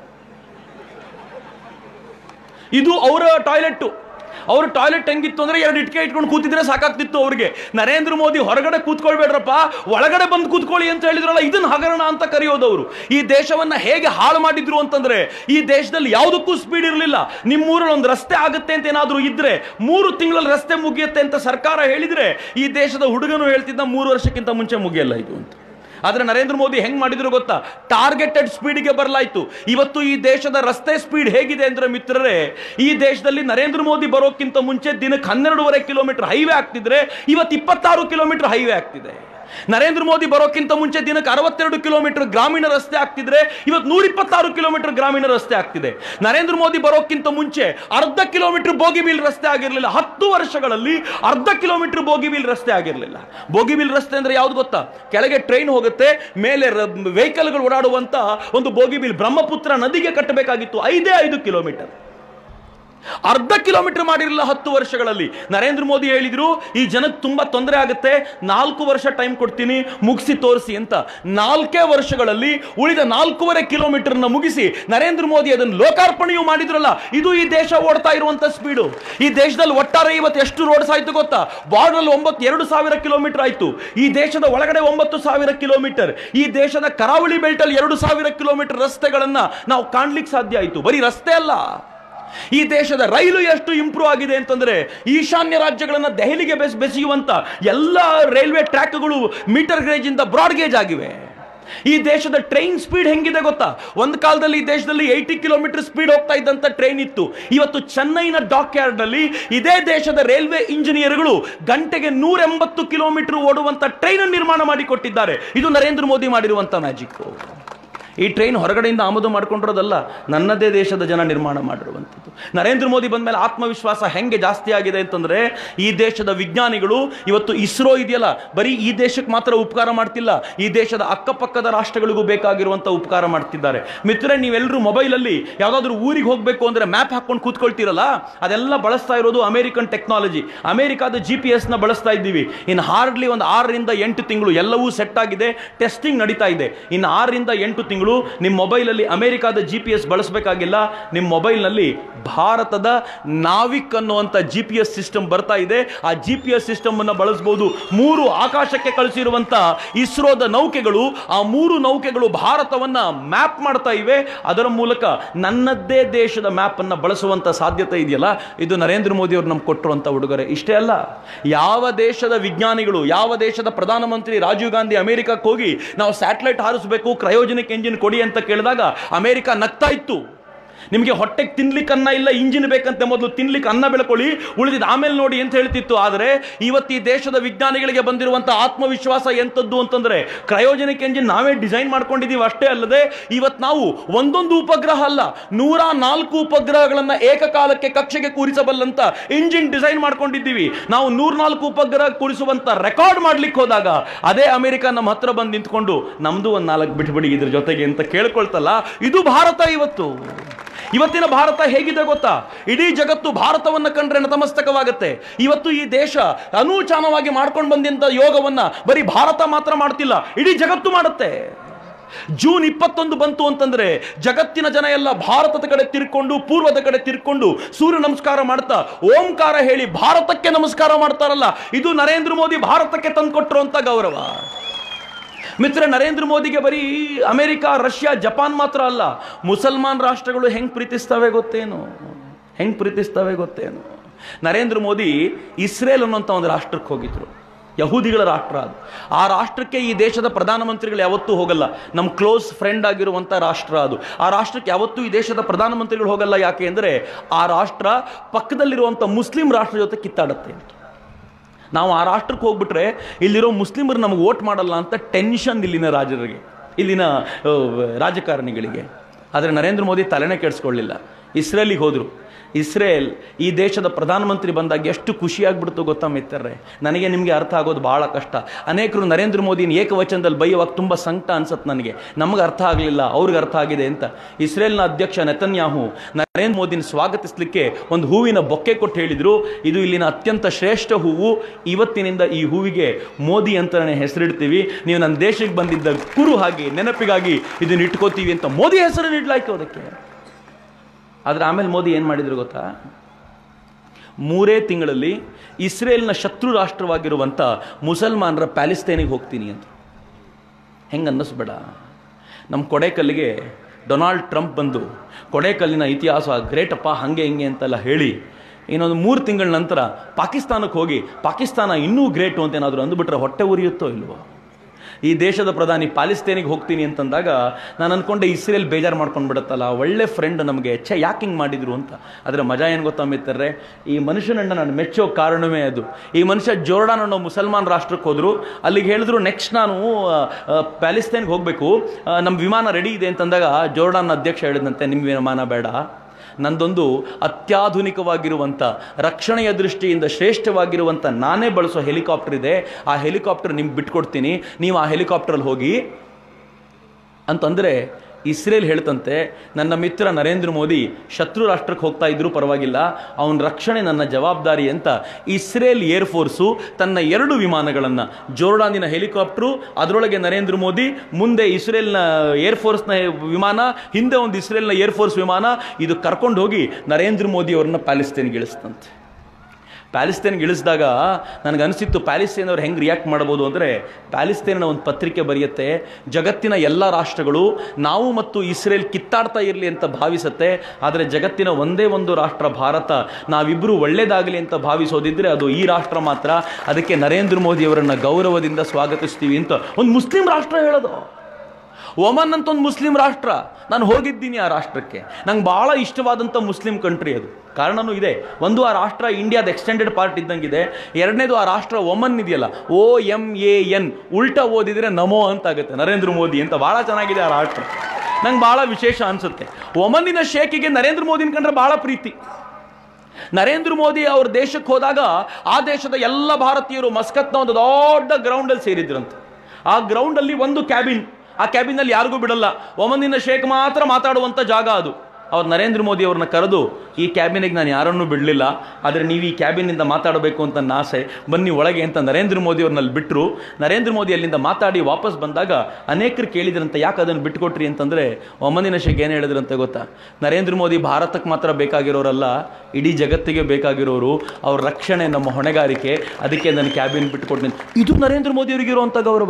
ಇದು ಅವರ ಟಾಯ್ಲೆಟ್ಟು ಅವ್ರ ಟಾಯ್ಲೆಟ್ ಹೆಂಗಿತ್ತು ಅಂದ್ರೆ ಎರಡು ಇಟ್ಕೆ ಇಟ್ಕೊಂಡು ಕೂತಿದ್ರೆ ಸಾಕಾಗ್ತಿತ್ತು ಅವ್ರಿಗೆ ನರೇಂದ್ರ ಮೋದಿ ಹೊರಗಡೆ ಕೂತ್ಕೊಳ್ಬೇಡ್ರಪ್ಪ ಒಳಗಡೆ ಬಂದು ಕೂತ್ಕೊಳ್ಳಿ ಅಂತ ಹೇಳಿದ್ರಲ್ಲ ಇದನ್ನ ಹಗರಣ ಅಂತ ಕರೆಯೋದವರು ಈ ದೇಶವನ್ನ ಹೇಗೆ ಹಾಳು ಮಾಡಿದ್ರು ಅಂತಂದ್ರೆ ಈ ದೇಶದಲ್ಲಿ ಯಾವುದಕ್ಕೂ ಸ್ಪೀಡ್ ಇರಲಿಲ್ಲ ನಿಮ್ಮೂರಲ್ಲಿ ಒಂದು ರಸ್ತೆ ಆಗುತ್ತೆ ಅಂತ ಏನಾದರೂ ಇದ್ರೆ ಮೂರು ತಿಂಗಳಲ್ಲಿ ರಸ್ತೆ ಮುಗಿಯುತ್ತೆ ಅಂತ ಸರ್ಕಾರ ಹೇಳಿದ್ರೆ ಈ ದೇಶದ ಹುಡುಗನು ಹೇಳ್ತಿದ್ದ ಮೂರು ವರ್ಷಕ್ಕಿಂತ ಮುಂಚೆ ಮುಗಿಯಲ್ಲ ಇದು ಅಂತ ಆದ್ರೆ ನರೇಂದ್ರ ಮೋದಿ ಹೆಂಗ್ ಮಾಡಿದ್ರು ಗೊತ್ತಾ ಟಾರ್ಗೆಟೆಡ್ ಸ್ಪೀಡ್ಗೆ ಬರಲಾಯ್ತು ಇವತ್ತು ಈ ದೇಶದ ರಸ್ತೆ ಸ್ಪೀಡ್ ಹೇಗಿದೆ ಅಂದ್ರೆ ಮಿತ್ರರೇ ಈ ದೇಶದಲ್ಲಿ ನರೇಂದ್ರ ಮೋದಿ ಬರೋಕ್ಕಿಂತ ಮುಂಚೆ ದಿನಕ್ಕೆ ಹನ್ನೆರಡೂವರೆ ಕಿಲೋಮೀಟರ್ ಹೈವೇ ಆಗ್ತಿದ್ರೆ ಇವತ್ತು ಇಪ್ಪತ್ತಾರು ಕಿಲೋಮೀಟರ್ ಹೈವೇ ಆಗ್ತಿದೆ ನರೇಂದ್ರ ಮೋದಿ ಬರೋಕ್ಕಿಂತ ಮುಂಚೆ ದಿನಕ್ಕೆ ಅರವತ್ತೆರಡು ಕಿಲೋಮೀಟರ್ ಗ್ರಾಮೀಣ ರಸ್ತೆ ಆಗ್ತಿದ್ರೆ ಇವತ್ತು ನೂರ ಇಪ್ಪತ್ತಾರು ಕಿಲೋಮೀಟರ್ ಗ್ರಾಮೀಣ ರಸ್ತೆ ಆಗ್ತಿದೆ ನರೇಂದ್ರ ಮೋದಿ ಬರೋಕ್ಕಿಂತ ಮುಂಚೆ ಅರ್ಧ ಕಿಲೋಮೀಟರ್ ಬೋಗಿಬೀಲ್ ರಸ್ತೆ ಆಗಿರಲಿಲ್ಲ ಹತ್ತು ವರ್ಷಗಳಲ್ಲಿ ಅರ್ಧ ಕಿಲೋಮೀಟರ್ ಬೋಗಿಬೀಲ್ ರಸ್ತೆ ಆಗಿರಲಿಲ್ಲ ಬೋಗಿಬೀಲ್ ರಸ್ತೆ ಅಂದ್ರೆ ಯಾವ್ದು ಗೊತ್ತಾ ಕೆಳಗೆ ಟ್ರೈನ್ ಹೋಗುತ್ತೆ ಮೇಲೆ ವೆಹಿಕಲ್ಗಳು ಓಡಾಡುವಂತ ಒಂದು ಬೋಗಿಬೀಲ್ ಬ್ರಹ್ಮಪುತ್ರ ನದಿಗೆ ಕಟ್ಟಬೇಕಾಗಿತ್ತು ಐದೇ ಐದು ಕಿಲೋಮೀಟರ್ ಅರ್ಧ ಕಿಲೋಮೀಟರ್ ಮಾಡಿರಲಿಲ್ಲ ಹತ್ತು ವರ್ಷಗಳಲ್ಲಿ ನರೇಂದ್ರ ಮೋದಿ ಹೇಳಿದ್ರು ಈ ಜನಕ್ಕೆ ತುಂಬಾ ತೊಂದರೆ ಆಗುತ್ತೆ ನಾಲ್ಕು ವರ್ಷ ಟೈಮ್ ಕೊಡ್ತೀನಿ ಮುಗಿಸಿ ತೋರಿಸಿ ಅಂತ ನಾಲ್ಕೇ ವರ್ಷಗಳಲ್ಲಿ ಉಳಿದ ನಾಲ್ಕೂವರೆ ಕಿಲೋಮೀಟರ್ನ ಮುಗಿಸಿ ನರೇಂದ್ರ ಮೋದಿ ಅದನ್ನು ಲೋಕಾರ್ಪಣೆಯೂ ಮಾಡಿದ್ರಲ್ಲ ಇದು ಈ ದೇಶ ಓಡ್ತಾ ಇರುವಂತ ಸ್ಪೀಡು ಈ ದೇಶದಲ್ಲಿ ಒಟ್ಟಾರೆ ಇವತ್ತು ಎಷ್ಟು ರೋಡ್ಸ್ ಆಯ್ತು ಗೊತ್ತಾ ಬಾರ್ಡರ್ ಒಂಬತ್ತು ಎರಡು ಸಾವಿರ ಕಿಲೋಮೀಟರ್ ಆಯ್ತು ಈ ದೇಶದ ಒಳಗಡೆ ಒಂಬತ್ತು ಸಾವಿರ ಕಿಲೋಮೀಟರ್ ಈ ದೇಶದ ಕರಾವಳಿ ಬೆಲ್ಟಲ್ಲಿ ಎರಡು ಸಾವಿರ ಕಿಲೋಮೀಟರ್ ರಸ್ತೆಗಳನ್ನ ನಾವು ಕಾಣ್ಲಿಕ್ಕೆ ಸಾಧ್ಯ ಆಯ್ತು ಬರೀ ರಸ್ತೆ ಅಲ್ಲ ಈ ದೇಶದ ರೈಲು ಎಷ್ಟು ಇಂಪ್ರೂವ್ ಆಗಿದೆ ಅಂತಂದ್ರೆ ಈಶಾನ್ಯ ರಾಜ್ಯಗಳನ್ನ ದೆಹಲಿಗೆ ಬೆಸ್ ಬೆಸೆಯುವಂತ ಎಲ್ಲ ರೈಲ್ವೆ ಟ್ರ್ಯಾಕ್ಗಳು ಮೀಟರ್ ಗೇಜ್ ಇಂದ ಬ್ರಾಡ್ ಗೇಜ್ ಆಗಿವೆ ಈ ದೇಶದ ಟ್ರೈನ್ ಸ್ಪೀಡ್ ಹೆಂಗಿದೆ ಗೊತ್ತಾ ಒಂದು ಕಾಲದಲ್ಲಿ ಈ ದೇಶದಲ್ಲಿ ಏಯ್ಟಿ ಕಿಲೋಮೀಟರ್ ಸ್ಪೀಡ್ ಹೋಗ್ತಾ ಇದ್ದಂತ ಟ್ರೈನ್ ಇತ್ತು ಇವತ್ತು ಚೆನ್ನೈನ ಡಾಕ್ ಯಾರ್ಡ್ ನಲ್ಲಿ ಇದೇ ದೇಶದ ರೈಲ್ವೆ ಇಂಜಿನಿಯರ್ಗಳು ಗಂಟೆಗೆ ನೂರ ಎಂಬತ್ತು ಕಿಲೋಮೀಟರ್ ಓಡುವಂತ ಟ್ರೈನ್ ನಿರ್ಮಾಣ ಮಾಡಿ ಕೊಟ್ಟಿದ್ದಾರೆ ಇದು ನರೇಂದ್ರ ಮೋದಿ ಮಾಡಿರುವಂತ ಮ್ಯಾಜಿಕ್ ಈ ಟ್ರೈನ್ ಹೊರಗಡೆಯಿಂದ ಆಮದು ಮಾಡ್ಕೊಂಡಿರೋದಲ್ಲ ನನ್ನದೇ ದೇಶದ ಜನ ನಿರ್ಮಾಣ ಮಾಡಿರುವಂಥದ್ದು ನರೇಂದ್ರ ಮೋದಿ ಬಂದ ಮೇಲೆ ಆತ್ಮವಿಶ್ವಾಸ ಹೆಂಗೆ ಜಾಸ್ತಿ ಆಗಿದೆ ಅಂತಂದ್ರೆ ಈ ದೇಶದ ವಿಜ್ಞಾನಿಗಳು ಇವತ್ತು ಇಸ್ರೋ ಇದೆಯಲ್ಲ ಬರೀ ಈ ದೇಶಕ್ಕೆ ಮಾತ್ರ ಉಪಕಾರ ಮಾಡ್ತಿಲ್ಲ ಈ ದೇಶದ ಅಕ್ಕಪಕ್ಕದ ರಾಷ್ಟ್ರಗಳಿಗೂ ಬೇಕಾಗಿರುವಂಥ ಉಪಕಾರ ಮಾಡ್ತಿದ್ದಾರೆ ಮಿತ್ರರೇ ನೀವೆಲ್ಲರೂ ಮೊಬೈಲಲ್ಲಿ ಯಾವುದಾದ್ರೂ ಊರಿಗೆ ಹೋಗಬೇಕು ಅಂದ್ರೆ ಮ್ಯಾಪ್ ಹಾಕೊಂಡು ಕೂತ್ಕೊಳ್ತೀರಲ್ಲ ಅದೆಲ್ಲ ಬಳಸ್ತಾ ಇರೋದು ಅಮೆರಿಕನ್ ಟೆಕ್ನಾಲಜಿ ಅಮೆರಿಕಾದ ಜಿ ಪಿ ಎಸ್ನ ಬಳಸ್ತಾ ಇದ್ದೀವಿ ಇನ್ನು ಹಾರ್ಡ್ಲಿ ಒಂದು ಆರರಿಂದ ಎಂಟು ತಿಂಗಳು ಎಲ್ಲವೂ ಸೆಟ್ ಆಗಿದೆ ಟೆಸ್ಟಿಂಗ್ ನಡೀತಾ ಇದೆ ಇನ್ನು ಆರರಿಂದ ಎಂಟು ತಿಂಗಳು ವಿಜ್ಞಾನಿಗಳು ನಿಮ್ಮ ಮೊಬೈಲಲ್ಲಿ ಅಮೆರಿಕಾದ ಜಿ ಪಿ ಎಸ್ ಬಳಸಬೇಕಾಗಿಲ್ಲ ನಿಮ್ಮ ಮೊಬೈಲ್ನಲ್ಲಿ ಭಾರತದ ನಾವಿಕ್ ಅನ್ನುವಂಥ ಜಿ ಪಿ ಎಸ್ ಸಿಸ್ಟಮ್ ಬರ್ತಾ ಇದೆ ಆ ಜಿ ಪಿ ಎಸ್ ಸಿಸ್ಟಮ್ ಅನ್ನು ಬಳಸಬಹುದು ಮೂರು ಆಕಾಶಕ್ಕೆ ಕಳಿಸಿರುವಂಥ ಇಸ್ರೋದ ನೌಕೆಗಳು ಆ ಮೂರು ನೌಕೆಗಳು ಭಾರತವನ್ನ ಮ್ಯಾಪ್ ಮಾಡ್ತಾ ಇವೆ ಅದರ ಮೂಲಕ ನನ್ನದ್ದೇ ದೇಶದ ಮ್ಯಾಪ್ ಅನ್ನ ಬಳಸುವಂತ ಸಾಧ್ಯತೆ ಇದೆಯಲ್ಲ ಇದು ನರೇಂದ್ರ ಮೋದಿ ಅವರು ನಮ್ಗೆ ಕೊಟ್ಟಿರುವಂತ ಉಡುಗೊರೆ ಇಷ್ಟೇ ಅಲ್ಲ ಯಾವ ದೇಶದ ವಿಜ್ಞಾನಿಗಳು ಯಾವ ದೇಶದ ಪ್ರಧಾನಮಂತ್ರಿ ರಾಜೀವ್ ಗಾಂಧಿ ಅಮೆರಿಕಕ್ಕೆ ಹೋಗಿ ನಾವು ಸ್ಯಾಟಲೈಟ್ ಹಾರಿಸಬೇಕು ಕ್ರಯೋಜನಿಕ್ ಎಂಜಿನ್ ಕೊಡಿ ಅಂತ ಕೇಳಿದಾಗ ಅಮೆರಿಕ ನಗ್ತಾ ಇತ್ತು ನಿಮಗೆ ಹೊಟ್ಟೆಗೆ ತಿನ್ಲಿಕ್ಕೆ ಅನ್ನ ಇಲ್ಲ ಇಂಜಿನ್ ಬೇಕಂತೆ ಮೊದಲು ತಿನ್ಲಿಕ್ಕೆ ಅನ್ನ ಬೆಳ್ಕೊಳ್ಳಿ ಉಳಿದಿದ್ದು ಆಮೇಲೆ ನೋಡಿ ಅಂತ ಹೇಳ್ತಿತ್ತು ಆದರೆ ಇವತ್ತು ಈ ದೇಶದ ವಿಜ್ಞಾನಿಗಳಿಗೆ ಬಂದಿರುವಂಥ ಆತ್ಮವಿಶ್ವಾಸ ಎಂಥದ್ದು ಅಂತಂದ್ರೆ ಕ್ರಯೋಜನಿಕ್ ಎಂಜಿನ್ ನಾವೇ ಡಿಸೈನ್ ಮಾಡ್ಕೊಂಡಿದ್ದೀವಿ ಅಷ್ಟೇ ಅಲ್ಲದೆ ಇವತ್ತು ನಾವು ಒಂದೊಂದು ಉಪಗ್ರಹ ಅಲ್ಲ ನೂರ ನಾಲ್ಕು ಉಪಗ್ರಹಗಳನ್ನ ಏಕಕಾಲಕ್ಕೆ ಕಕ್ಷೆಗೆ ಕೂರಿಸಬಲ್ಲಂತ ಇಂಜಿನ್ ಡಿಸೈನ್ ಮಾಡ್ಕೊಂಡಿದ್ದೀವಿ ನಾವು ನೂರ್ನಾಲ್ಕು ಉಪಗ್ರಹ ಕೂರಿಸುವಂತ ರೆಕಾರ್ಡ್ ಮಾಡ್ಲಿಕ್ಕೆ ಹೋದಾಗ ಅದೇ ಅಮೆರಿಕ ನಮ್ಮ ಹತ್ರ ಬಂದು ನಿಂತ್ಕೊಂಡು ನಮ್ದು ಒಂದು ನಾಲ್ಕು ಬಿಟ್ಬಿಡಿ ಇದ್ರ ಜೊತೆಗೆ ಅಂತ ಕೇಳ್ಕೊಳ್ತಲ್ಲ ಇದು ಭಾರತ ಇವತ್ತು ಇವತ್ತಿನ ಭಾರತ ಹೇಗಿದೆ ಗೊತ್ತಾ ಇಡೀ ಜಗತ್ತು ಭಾರತವನ್ನ ಕಂಡ್ರೆ ನತಮಸ್ತಕವಾಗುತ್ತೆ ಇವತ್ತು ಈ ದೇಶ ಅನೂಚಾನವಾಗಿ ಮಾಡ್ಕೊಂಡು ಬಂದಂತ ಯೋಗವನ್ನ ಬರೀ ಭಾರತ ಮಾತ್ರ ಮಾಡ್ತಿಲ್ಲ ಇಡೀ ಜಗತ್ತು ಮಾಡುತ್ತೆ ಜೂನ್ ಇಪ್ಪತ್ತೊಂದು ಬಂತು ಅಂತಂದ್ರೆ ಜಗತ್ತಿನ ಜನ ಎಲ್ಲ ಭಾರತದ ಕಡೆ ತಿರ್ಕೊಂಡು ಪೂರ್ವದ ಕಡೆ ತಿರ್ಕೊಂಡು ಸೂರ್ಯ ನಮಸ್ಕಾರ ಮಾಡ್ತಾ ಓಂಕಾರ ಹೇಳಿ ಭಾರತಕ್ಕೆ ನಮಸ್ಕಾರ ಮಾಡ್ತಾರಲ್ಲ ಇದು ನರೇಂದ್ರ ಮೋದಿ ಭಾರತಕ್ಕೆ ತಂದುಕೊಟ್ಟಿರುವಂತ ಗೌರವ ಮಿತ್ರ ನರೇಂದ್ರ ಮೋದಿಗೆ ಬರೀ ಅಮೆರಿಕ ರಷ್ಯಾ ಜಪಾನ್ ಮಾತ್ರ ಅಲ್ಲ ಮುಸಲ್ಮಾನ್ ರಾಷ್ಟ್ರಗಳು ಹೆಂಗ್ ಪ್ರೀತಿಸ್ತವೆ ಗೊತ್ತೇನು ಹೆಂಗ್ ಪ್ರೀತಿಸ್ತವೆ ಗೊತ್ತೇನು ನರೇಂದ್ರ ಮೋದಿ ಇಸ್ರೇಲ್ ಅನ್ನುವಂಥ ಒಂದು ರಾಷ್ಟ್ರಕ್ಕೆ ಹೋಗಿದ್ರು ಯಹೂದಿಗಳ ರಾಷ್ಟ್ರ ಅದು ಆ ರಾಷ್ಟ್ರಕ್ಕೆ ಈ ದೇಶದ ಪ್ರಧಾನಮಂತ್ರಿಗಳು ಯಾವತ್ತೂ ಹೋಗಲ್ಲ ನಮ್ಮ ಕ್ಲೋಸ್ ಫ್ರೆಂಡ್ ಆಗಿರುವಂಥ ರಾಷ್ಟ್ರ ಅದು ಆ ರಾಷ್ಟ್ರಕ್ಕೆ ಯಾವತ್ತೂ ಈ ದೇಶದ ಪ್ರಧಾನಮಂತ್ರಿಗಳು ಹೋಗಲ್ಲ ಯಾಕೆ ಅಂದರೆ ಆ ರಾಷ್ಟ್ರ ಪಕ್ಕದಲ್ಲಿರುವಂಥ ಮುಸ್ಲಿಂ ರಾಷ್ಟ್ರ ಜೊತೆ ಕಿತ್ತಾಡುತ್ತೆ ಅಂತ ನಾವು ಆ ರಾಷ್ಟ್ರಕ್ಕೆ ಹೋಗ್ಬಿಟ್ರೆ ಇಲ್ಲಿರೋ ಮುಸ್ಲಿಮರು ನಮಗೆ ವೋಟ್ ಮಾಡಲ್ಲ ಅಂತ ಟೆನ್ಷನ್ ಇಲ್ಲಿನ ರಾಜರಿಗೆ ಇಲ್ಲಿನ ಆ, ರಾಜಕಾರಣಿಗಳಿಗೆ ಆದರೆ ನರೇಂದ್ರ ಮೋದಿ ತಲೆನೇ ಕೆಡಿಸ್ಕೊಳ್ಳಿಲ್ಲ ಇಸ್ರೇಲಿಗೆ ಹೋದರು ಇಸ್ರೇಲ್ ಈ ದೇಶದ ಪ್ರಧಾನಮಂತ್ರಿ ಬಂದಾಗ ಎಷ್ಟು ಖುಷಿಯಾಗ್ಬಿಡ್ತು ಗೊತ್ತಾ ಮಿತ್ರರೇ ನನಗೆ ನಿಮಗೆ ಅರ್ಥ ಆಗೋದು ಭಾಳ ಕಷ್ಟ ಅನೇಕರು ನರೇಂದ್ರ ಮೋದಿನ ಏಕವಚನದಲ್ಲಿ ಬೈಯುವಾಗ ತುಂಬ ಸಂಕಟ ಅನ್ಸತ್ತೆ ನನಗೆ ನಮಗೆ ಅರ್ಥ ಆಗಲಿಲ್ಲ ಅವ್ರಿಗೆ ಅರ್ಥ ಆಗಿದೆ ಅಂತ ಇಸ್ರೇಲ್ನ ಅಧ್ಯಕ್ಷ ನೆತನ್ಯಾಹು ನರೇಂದ್ರ ಮೋದಿನ ಸ್ವಾಗತಿಸಲಿಕ್ಕೆ ಒಂದು ಹೂವಿನ ಬೊಕ್ಕೆ ಕೊಟ್ಟು ಹೇಳಿದ್ರು ಇದು ಇಲ್ಲಿನ ಅತ್ಯಂತ ಶ್ರೇಷ್ಠ ಹೂವು ಇವತ್ತಿನಿಂದ ಈ ಹೂವಿಗೆ ಮೋದಿ ಅಂತಾನೆ ಹೆಸರಿಡ್ತೀವಿ ನೀವು ನನ್ನ ದೇಶಕ್ಕೆ ಬಂದಿದ್ದ ಕುರು ಹಾಗೆ ನೆನಪಿಗಾಗಿ ಇದನ್ನ ಇಟ್ಕೋತೀವಿ ಅಂತ ಮೋದಿ ಹೆಸರನ್ನು ಇಡ್ಲಾಯ್ತು ಅದಕ್ಕೆ ಆದರೆ ಆಮೇಲೆ ಮೋದಿ ಏನು ಮಾಡಿದ್ರು ಗೊತ್ತಾ ಮೂರೇ ತಿಂಗಳಲ್ಲಿ ಇಸ್ರೇಲ್ನ ಶತ್ರು ರಾಷ್ಟ್ರವಾಗಿರುವಂಥ ಮುಸಲ್ಮಾನರ ಪ್ಯಾಲಿಸ್ತೇನಿಗೆ ಹೋಗ್ತೀನಿ ಅಂತ ಹೆಂಗೆ ಅನ್ನಿಸ್ಬೇಡ ನಮ್ಮ ಕೊಡೇಕಲ್ಲಿಗೆ ಡೊನಾಲ್ಡ್ ಟ್ರಂಪ್ ಬಂದು ಕೊಡೇಕಲ್ಲಿನ ಇತಿಹಾಸ ಗ್ರೇಟಪ್ಪ ಹಾಗೆ ಹಿಂಗೆ ಅಂತೆಲ್ಲ ಹೇಳಿ ಇನ್ನೊಂದು ಮೂರು ತಿಂಗಳ ನಂತರ ಪಾಕಿಸ್ತಾನಕ್ಕೆ ಹೋಗಿ ಪಾಕಿಸ್ತಾನ ಇನ್ನೂ ಗ್ರೇಟು ಅಂತ ಏನಾದರೂ ಅಂದುಬಿಟ್ರೆ ಹೊಟ್ಟೆ ಉರಿಯುತ್ತೋ ಇಲ್ವೋ ಈ ದೇಶದ ಪ್ರಧಾನಿ ಪ್ಯಾಲಿಸ್ತೇನಿಗೆ ಹೋಗ್ತೀನಿ ಅಂತಂದಾಗ ನಾನು ಅನ್ಕೊಂಡೆ ಇಸ್ರೇಲ್ ಬೇಜಾರು ಮಾಡ್ಕೊಂಡು ಬಿಡುತ್ತಲ್ಲ ಒಳ್ಳೆ ಫ್ರೆಂಡ್ ನಮಗೆ ಛೆ ಯಾಕೆ ಹಿಂಗೆ ಮಾಡಿದ್ರು ಅಂತ ಅದರ ಮಜಾ ಏನು ಗೊತ್ತಾ ಮಿತ್ರರೆ ಈ ಮನುಷ್ಯನನ್ನ ನಾನು ಮೆಚ್ಚೋ ಕಾರಣವೇ ಅದು ಈ ಮನುಷ್ಯ ಜೋರ್ಡಾನ್ ಅನ್ನೋ ಮುಸಲ್ಮಾನ್ ರಾಷ್ಟ್ರಕ್ಕೆ ಹೋದ್ರು ಅಲ್ಲಿಗೆ ಹೇಳಿದ್ರು ನೆಕ್ಸ್ಟ್ ನಾನು ಆ, ಆ, ಪ್ಯಾಲಿಸ್ತೇನ್ಗೆ ಹೋಗಬೇಕು ನಮ್ಮ ವಿಮಾನ ರೆಡಿ ಇದೆ ಅಂತಂದಾಗ ಜೋರ್ಡಾನ್ ಅಧ್ಯಕ್ಷ ಹೇಳಿದಂತೆ ನಿಮ್ಮ ವಿಮಾನ ಬೇಡ ನಂದೊಂದು ಅತ್ಯಾಧುನಿಕವಾಗಿರುವಂಥ ರಕ್ಷಣೆಯ ದೃಷ್ಟಿಯಿಂದ ಶ್ರೇಷ್ಠವಾಗಿರುವಂಥ ನಾನೇ ಬಳಸೋ ಹೆಲಿಕಾಪ್ಟರ್ ಇದೆ ಆ ಹೆಲಿಕಾಪ್ಟರ್ ನಿಮ್ಗೆ ಬಿಟ್ಕೊಡ್ತೀನಿ ನೀವು ಆ ಹೆಲಿಕಾಪ್ಟ್ರಲ್ಲಿ ಹೋಗಿ ಅಂತಂದರೆ ಇಸ್ರೇಲ್ ಹೇಳ್ತಂತೆ ನನ್ನ ಮಿತ್ರ ನರೇಂದ್ರ ಮೋದಿ ಶತ್ರು ರಾಷ್ಟ್ರಕ್ಕೆ ಹೋಗ್ತಾ ಇದ್ರೂ ಪರವಾಗಿಲ್ಲ ಅವನ ರಕ್ಷಣೆ ನನ್ನ ಜವಾಬ್ದಾರಿ ಅಂತ ಇಸ್ರೇಲ್ ಏರ್ ಫೋರ್ಸು ತನ್ನ ಎರಡು ವಿಮಾನಗಳನ್ನು ಜೋರ್ಡಾನಿನ ಹೆಲಿಕಾಪ್ಟ್ರು ಅದರೊಳಗೆ ನರೇಂದ್ರ ಮೋದಿ ಮುಂದೆ ಇಸ್ರೇಲ್ನ ಏರ್ ಫೋರ್ಸ್ನ ವಿಮಾನ ಹಿಂದೆ ಒಂದು ಇಸ್ರೇಲ್ನ ಏರ್ ಫೋರ್ಸ್ ವಿಮಾನ ಇದು ಕರ್ಕೊಂಡು ಹೋಗಿ ನರೇಂದ್ರ ಮೋದಿ ಅವ್ರನ್ನ ಪ್ಯಾಲಿಸ್ತೇನ್ಗೆ ಇಳಿಸ್ತಂತೆ ಪ್ಯಾಲಿಸ್ತೇನ್ಗೆ ಇಳಿಸಿದಾಗ ನನಗೆ ಅನಿಸಿತ್ತು ಪ್ಯಾಲಿಸ್ತೇನ್ ಅವ್ರು ಹೆಂಗೆ ರಿಯಾಕ್ಟ್ ಮಾಡ್ಬೋದು ಅಂದರೆ ಪ್ಯಾಲಿಸ್ತೇನ್ನ ಒಂದು ಪತ್ರಿಕೆ ಬರೆಯುತ್ತೆ ಜಗತ್ತಿನ ಎಲ್ಲ ರಾಷ್ಟ್ರಗಳು ನಾವು ಮತ್ತು ಇಸ್ರೇಲ್ ಕಿತ್ತಾಡ್ತಾ ಇರಲಿ ಅಂತ ಭಾವಿಸುತ್ತೆ ಆದರೆ ಜಗತ್ತಿನ ಒಂದೇ ಒಂದು ರಾಷ್ಟ್ರ ಭಾರತ ನಾವಿಬ್ಬರು ಒಳ್ಳೇದಾಗಲಿ ಅಂತ ಭಾವಿಸೋದಿದ್ರೆ ಅದು ಈ ರಾಷ್ಟ್ರ ಮಾತ್ರ ಅದಕ್ಕೆ ನರೇಂದ್ರ ಮೋದಿ ಅವರನ್ನು ಗೌರವದಿಂದ ಸ್ವಾಗತಿಸ್ತೀವಿ ಅಂತ ಒಂದು ಮುಸ್ಲಿಂ ರಾಷ್ಟ್ರ ಹೇಳೋದು ಒಮನ್ ಅಂತ ಒಂದು ಮುಸ್ಲಿಂ ರಾಷ್ಟ್ರ ನಾನು ಹೋಗಿದ್ದೀನಿ ಆ ರಾಷ್ಟ್ರಕ್ಕೆ ನಂಗೆ ಭಾಳ ಇಷ್ಟವಾದಂಥ ಮುಸ್ಲಿಂ ಕಂಟ್ರಿ ಅದು ಕಾರಣನೂ ಇದೆ ಒಂದು ಆ ರಾಷ್ಟ್ರ ಇಂಡಿಯಾದ ಎಕ್ಸ್ಟೆಂಡೆಡ್ ಪಾರ್ಟ್ ಇದ್ದಂಗಿದೆ ಎರಡನೇದು ಆ ರಾಷ್ಟ್ರ ಒಮನ್ ಇದೆಯಲ್ಲ ಓ ಎಂ ಎ ಎನ್ ಉಲ್ಟಾ ಓದಿದ್ರೆ ನಮೋ ಅಂತ ಆಗುತ್ತೆ ನರೇಂದ್ರ ಮೋದಿ ಅಂತ ಭಾಳ ಚೆನ್ನಾಗಿದೆ ಆ ರಾಷ್ಟ್ರ ನಂಗೆ ಭಾಳ ವಿಶೇಷ ಅನಿಸುತ್ತೆ ಒಮನ್ನಿನ ಶೇಖಿಗೆ ನರೇಂದ್ರ ಮೋದಿನ ಕಂಡ್ರೆ ಭಾಳ ಪ್ರೀತಿ ನರೇಂದ್ರ ಮೋದಿ ಅವ್ರ ದೇಶಕ್ಕೆ ಹೋದಾಗ ಆ ದೇಶದ ಎಲ್ಲ ಭಾರತೀಯರು ಮಸ್ಕತ್ನ ಒಂದು ದೊಡ್ಡ ಗ್ರೌಂಡಲ್ಲಿ ಸೇರಿದ್ರಂತೆ ಆ ಗ್ರೌಂಡಲ್ಲಿ ಒಂದು ಕ್ಯಾಬಿನ್ ಆ ಕ್ಯಾಬಿನಲ್ಲಿ ಯಾರಿಗೂ ಬಿಡಲ್ಲ ಒಮನ್ನಿನ ಶೇಖ್ ಮಾತ್ರ ಮಾತಾಡುವಂಥ ಜಾಗ ಅದು ಅವ್ರು ನರೇಂದ್ರ ಮೋದಿ ಅವ್ರನ್ನ ಕರೆದು ಈ ಕ್ಯಾಬಿನಿಗೆ ನಾನು ಯಾರನ್ನೂ ಬಿಡಲಿಲ್ಲ ಆದರೆ ನೀವು ಈ ಕ್ಯಾಬಿನಿಂದ ಮಾತಾಡಬೇಕು ಅಂತ ನನ್ನ ಆಸೆ ಬನ್ನಿ ಒಳಗೆ ಅಂತ ನರೇಂದ್ರ ಮೋದಿ ಅವ್ರನ್ನಲ್ಲಿ ಬಿಟ್ಟರು ನರೇಂದ್ರ ಮೋದಿ ಅಲ್ಲಿಂದ ಮಾತಾಡಿ ವಾಪಸ್ ಬಂದಾಗ ಅನೇಕರು ಕೇಳಿದ್ರಂತೆ ಯಾಕೆ ಅದನ್ನು ಬಿಟ್ಕೊಟ್ರಿ ಅಂತಂದರೆ ಒಮ್ಮನಿನ ಶೇಖ್ ಏನು ಹೇಳಿದ್ರಂತೆ ಗೊತ್ತಾ ನರೇಂದ್ರ ಮೋದಿ ಭಾರತಕ್ಕೆ ಮಾತ್ರ ಬೇಕಾಗಿರೋರಲ್ಲ ಇಡೀ ಜಗತ್ತಿಗೆ ಬೇಕಾಗಿರೋರು ಅವ್ರ ರಕ್ಷಣೆ ನಮ್ಮ ಹೊಣೆಗಾರಿಕೆ ಅದಕ್ಕೆ ನಾನು ಕ್ಯಾಬಿನ್ ಬಿಟ್ಕೊಡ್ತೀನಿ ಇದು ನರೇಂದ್ರ ಮೋದಿ ಅವರಿಗಿರುವಂಥ ಗೌರವ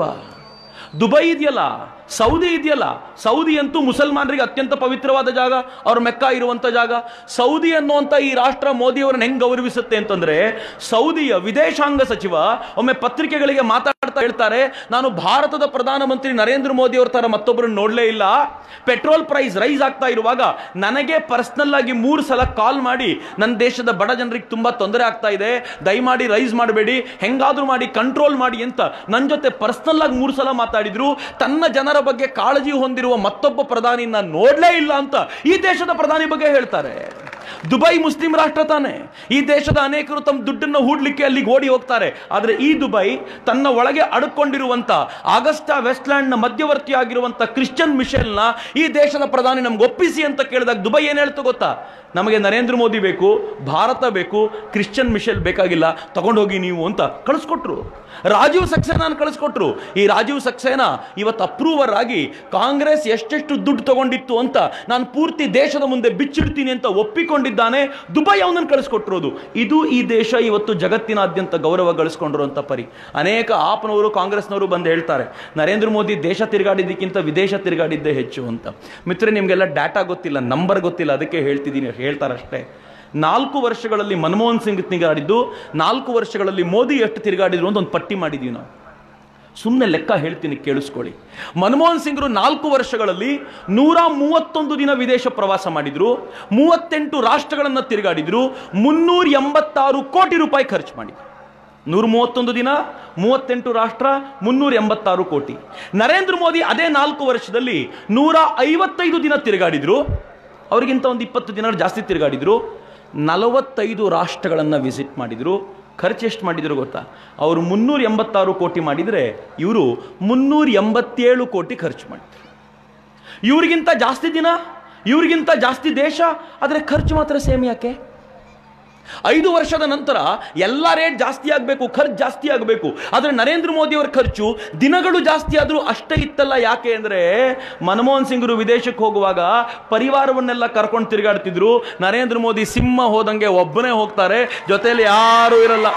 ದುಬೈ ಇದೆಯಲ್ಲ ಸೌದಿ ಇದೆಯಲ್ಲ ಸೌದಿ ಅಂತೂ ಮುಸಲ್ಮಾನರಿಗೆ ಅತ್ಯಂತ ಪವಿತ್ರವಾದ ಜಾಗ ಅವ್ರ ಮೆಕ್ಕ ಇರುವಂತ ಜಾಗ ಸೌದಿ ಅನ್ನುವಂಥ ಈ ರಾಷ್ಟ್ರ ಮೋದಿಯವರನ್ನ ಹೆಂಗ್ ಗೌರವಿಸುತ್ತೆ ಅಂತಂದ್ರೆ ಸೌದಿಯ ವಿದೇಶಾಂಗ ಸಚಿವ ಒಮ್ಮೆ ಪತ್ರಿಕೆಗಳಿಗೆ ಮಾತಾಡ್ತಾ ಹೇಳ್ತಾರೆ ನಾನು ಭಾರತದ ಪ್ರಧಾನಮಂತ್ರಿ ನರೇಂದ್ರ ಮೋದಿ ಅವ್ರ ತರ ಮತ್ತೊಬ್ಬರನ್ನ ನೋಡಲೇ ಇಲ್ಲ ಪೆಟ್ರೋಲ್ ಪ್ರೈಸ್ ರೈಸ್ ಆಗ್ತಾ ಇರುವಾಗ ನನಗೆ ಪರ್ಸನಲ್ ಆಗಿ ಮೂರು ಸಲ ಕಾಲ್ ಮಾಡಿ ನನ್ನ ದೇಶದ ಬಡ ಜನರಿಗೆ ತುಂಬಾ ತೊಂದರೆ ಆಗ್ತಾ ಇದೆ ದಯಮಾಡಿ ರೈಸ್ ಮಾಡಬೇಡಿ ಹೆಂಗಾದ್ರೂ ಮಾಡಿ ಕಂಟ್ರೋಲ್ ಮಾಡಿ ಅಂತ ನನ್ನ ಜೊತೆ ಪರ್ಸನಲ್ ಆಗಿ ಮೂರು ಸಲ ಮಾತಾಡಿದ್ರು ತನ್ನ ಜನರ ಬಗ್ಗೆ ಕಾಳಜಿ ಹೊಂದಿರುವ ಮತ್ತೊಬ್ಬ ಪ್ರಧಾನಿ ನಾನು ನೋಡ್ಲೇ ಇಲ್ಲ ಅಂತ ಈ ದೇಶದ ಪ್ರಧಾನಿ ಬಗ್ಗೆ ಹೇಳ್ತಾರೆ ದುಬೈ ಮುಸ್ಲಿಂ ರಾಷ್ಟ್ರ ತಾನೆ ಈ ದೇಶದ ಅನೇಕರು ತಮ್ಮ ದುಡ್ಡನ್ನು ಹೂಡ್ಲಿಕ್ಕೆ ಅಲ್ಲಿಗೆ ಓಡಿ ಹೋಗ್ತಾರೆ ಆದರೆ ಈ ದುಬೈ ತನ್ನ ಒಳಗೆ ಅಡಕೊಂಡಿರುವಂತ ಆಗಸ್ಟಾ ವೆಸ್ಟ್ಲ್ಯಾಂಡ್ನ ಮಧ್ಯವರ್ತಿ ಆಗಿರುವಂತ ಕ್ರಿಶ್ಚಿಯನ್ ಮಿಶೆಲ್ನ ಈ ದೇಶದ ಪ್ರಧಾನಿ ನಮ್ಗೆ ಒಪ್ಪಿಸಿ ಅಂತ ಕೇಳಿದಾಗ ದುಬೈ ಏನು ಹೇಳ್ತು ಗೊತ್ತಾ ನಮಗೆ ನರೇಂದ್ರ ಮೋದಿ ಬೇಕು ಭಾರತ ಬೇಕು ಕ್ರಿಶ್ಚಿಯನ್ ಮಿಶೆಲ್ ಬೇಕಾಗಿಲ್ಲ ತಗೊಂಡೋಗಿ ನೀವು ಅಂತ ಕಳಿಸ್ಕೊಟ್ರು ರಾಜೀವ್ ಸಕ್ಸೇನಾನ್ ಕಳಿಸ್ಕೊಟ್ರು ಈ ರಾಜೀವ್ ಸಕ್ಸೇನಾ ಇವತ್ತು ಅಪ್ರೂವರ್ ಆಗಿ ಕಾಂಗ್ರೆಸ್ ಎಷ್ಟೆಷ್ಟು ದುಡ್ಡು ತಗೊಂಡಿತ್ತು ಅಂತ ನಾನು ಪೂರ್ತಿ ದೇಶದ ಮುಂದೆ ಬಿಚ್ಚಿಡ್ತೀನಿ ಅಂತ ಒಪ್ಪಿಕೊಂಡಿದ್ದಾನೆ ದುಬೈ ಅವನನ್ನು ಕಳಿಸ್ಕೊಟ್ಟಿರೋದು ಇದು ಈ ದೇಶ ಇವತ್ತು ಜಗತ್ತಿನಾದ್ಯಂತ ಗೌರವ ಗಳಿಸ್ಕೊಂಡಿರುವಂಥ ಪರಿ ಅನೇಕ ಆಪ್ನವರು ಕಾಂಗ್ರೆಸ್ನವರು ಬಂದು ಹೇಳ್ತಾರೆ ನರೇಂದ್ರ ಮೋದಿ ದೇಶ ತಿರುಗಾಡಿದ್ದಕ್ಕಿಂತ ವಿದೇಶ ತಿರುಗಾಡಿದ್ದೇ ಹೆಚ್ಚು ಅಂತ ಮಿತ್ರ ನಿಮಗೆಲ್ಲ ಡಾಟಾ ಗೊತ್ತಿಲ್ಲ ನಂಬರ್ ಗೊತ್ತಿಲ್ಲ ಅದಕ್ಕೆ ಹೇಳ್ತಿದ್ದೀನಿ ಹೇಳ್ತಾರಷ್ಟೇ ನಾಲ್ಕು ವರ್ಷಗಳಲ್ಲಿ ಮನಮೋಹನ್ ಸಿಂಗ್ ತಿರುಗಾಡಿದ್ದು ನಾಲ್ಕು ವರ್ಷಗಳಲ್ಲಿ ಮೋದಿ ಎಷ್ಟು ತಿರುಗಾಡಿದ್ರು ಅಂತ ಒಂದು ಪಟ್ಟಿ ಮಾಡಿದೀವಿ ನಾವು ಸುಮ್ಮನೆ ಲೆಕ್ಕ ಹೇಳ್ತೀನಿ ಕೇಳಿಸ್ಕೊಳ್ಳಿ ಮನಮೋಹನ್ ಸಿಂಗ್ರು ನಾಲ್ಕು ವರ್ಷಗಳಲ್ಲಿ ನೂರ ಮೂವತ್ತೊಂದು ದಿನ ವಿದೇಶ ಪ್ರವಾಸ ಮಾಡಿದ್ರು ಮೂವತ್ತೆಂಟು ರಾಷ್ಟ್ರಗಳನ್ನು ತಿರುಗಾಡಿದ್ರು ಮುನ್ನೂರ ಎಂಬತ್ತಾರು ಕೋಟಿ ರೂಪಾಯಿ ಖರ್ಚು ಮಾಡಿದ್ರು ನೂರ ಮೂವತ್ತೊಂದು ದಿನ ಮೂವತ್ತೆಂಟು ರಾಷ್ಟ್ರ ಮುನ್ನೂರ ಎಂಬತ್ತಾರು ಕೋಟಿ ನರೇಂದ್ರ ಮೋದಿ ಅದೇ ನಾಲ್ಕು ವರ್ಷದಲ್ಲಿ ನೂರ ಐವತ್ತೈದು ದಿನ ತಿರುಗಾಡಿದ್ರು ಅವರಿಗಿಂತ ಒಂದು ಇಪ್ಪತ್ತು ದಿನ ಜಾಸ್ತಿ ತಿರುಗಾಡಿದ್ರು ನಲವತ್ತೈದು ರಾಷ್ಟ್ರಗಳನ್ನು ವಿಸಿಟ್ ಮಾಡಿದ್ರು ಖರ್ಚು ಎಷ್ಟು ಮಾಡಿದ್ರು ಗೊತ್ತಾ ಅವರು ಮುನ್ನೂರ ಎಂಬತ್ತಾರು ಕೋಟಿ ಮಾಡಿದರೆ ಇವರು ಮುನ್ನೂರ ಎಂಬತ್ತೇಳು ಕೋಟಿ ಖರ್ಚು ಮಾಡಿದ್ರು ಇವ್ರಿಗಿಂತ ಜಾಸ್ತಿ ದಿನ ಇವ್ರಿಗಿಂತ ಜಾಸ್ತಿ ದೇಶ ಆದರೆ ಖರ್ಚು ಮಾತ್ರ ಸೇಮ್ ಯಾಕೆ ಐದು ವರ್ಷದ ನಂತರ ಎಲ್ಲ ರೇಟ್ ಜಾಸ್ತಿ ಆಗಬೇಕು ಖರ್ಚು ಜಾಸ್ತಿ ಆಗಬೇಕು ಆದರೆ ನರೇಂದ್ರ ಮೋದಿ ಅವರ ಖರ್ಚು ದಿನಗಳು ಜಾಸ್ತಿ ಆದರೂ ಅಷ್ಟೇ ಇತ್ತಲ್ಲ ಯಾಕೆ ಅಂದರೆ ಮನಮೋಹನ್ ಸಿಂಗ್ರು ವಿದೇಶಕ್ಕೆ ಹೋಗುವಾಗ ಪರಿವಾರವನ್ನೆಲ್ಲ ಕರ್ಕೊಂಡು ತಿರುಗಾಡ್ತಿದ್ರು ನರೇಂದ್ರ ಮೋದಿ ಸಿಂಹ ಹೋದಂಗೆ ಒಬ್ಬನೇ ಹೋಗ್ತಾರೆ ಜೊತೆಯಲ್ಲಿ ಯಾರೂ ಇರಲ್ಲ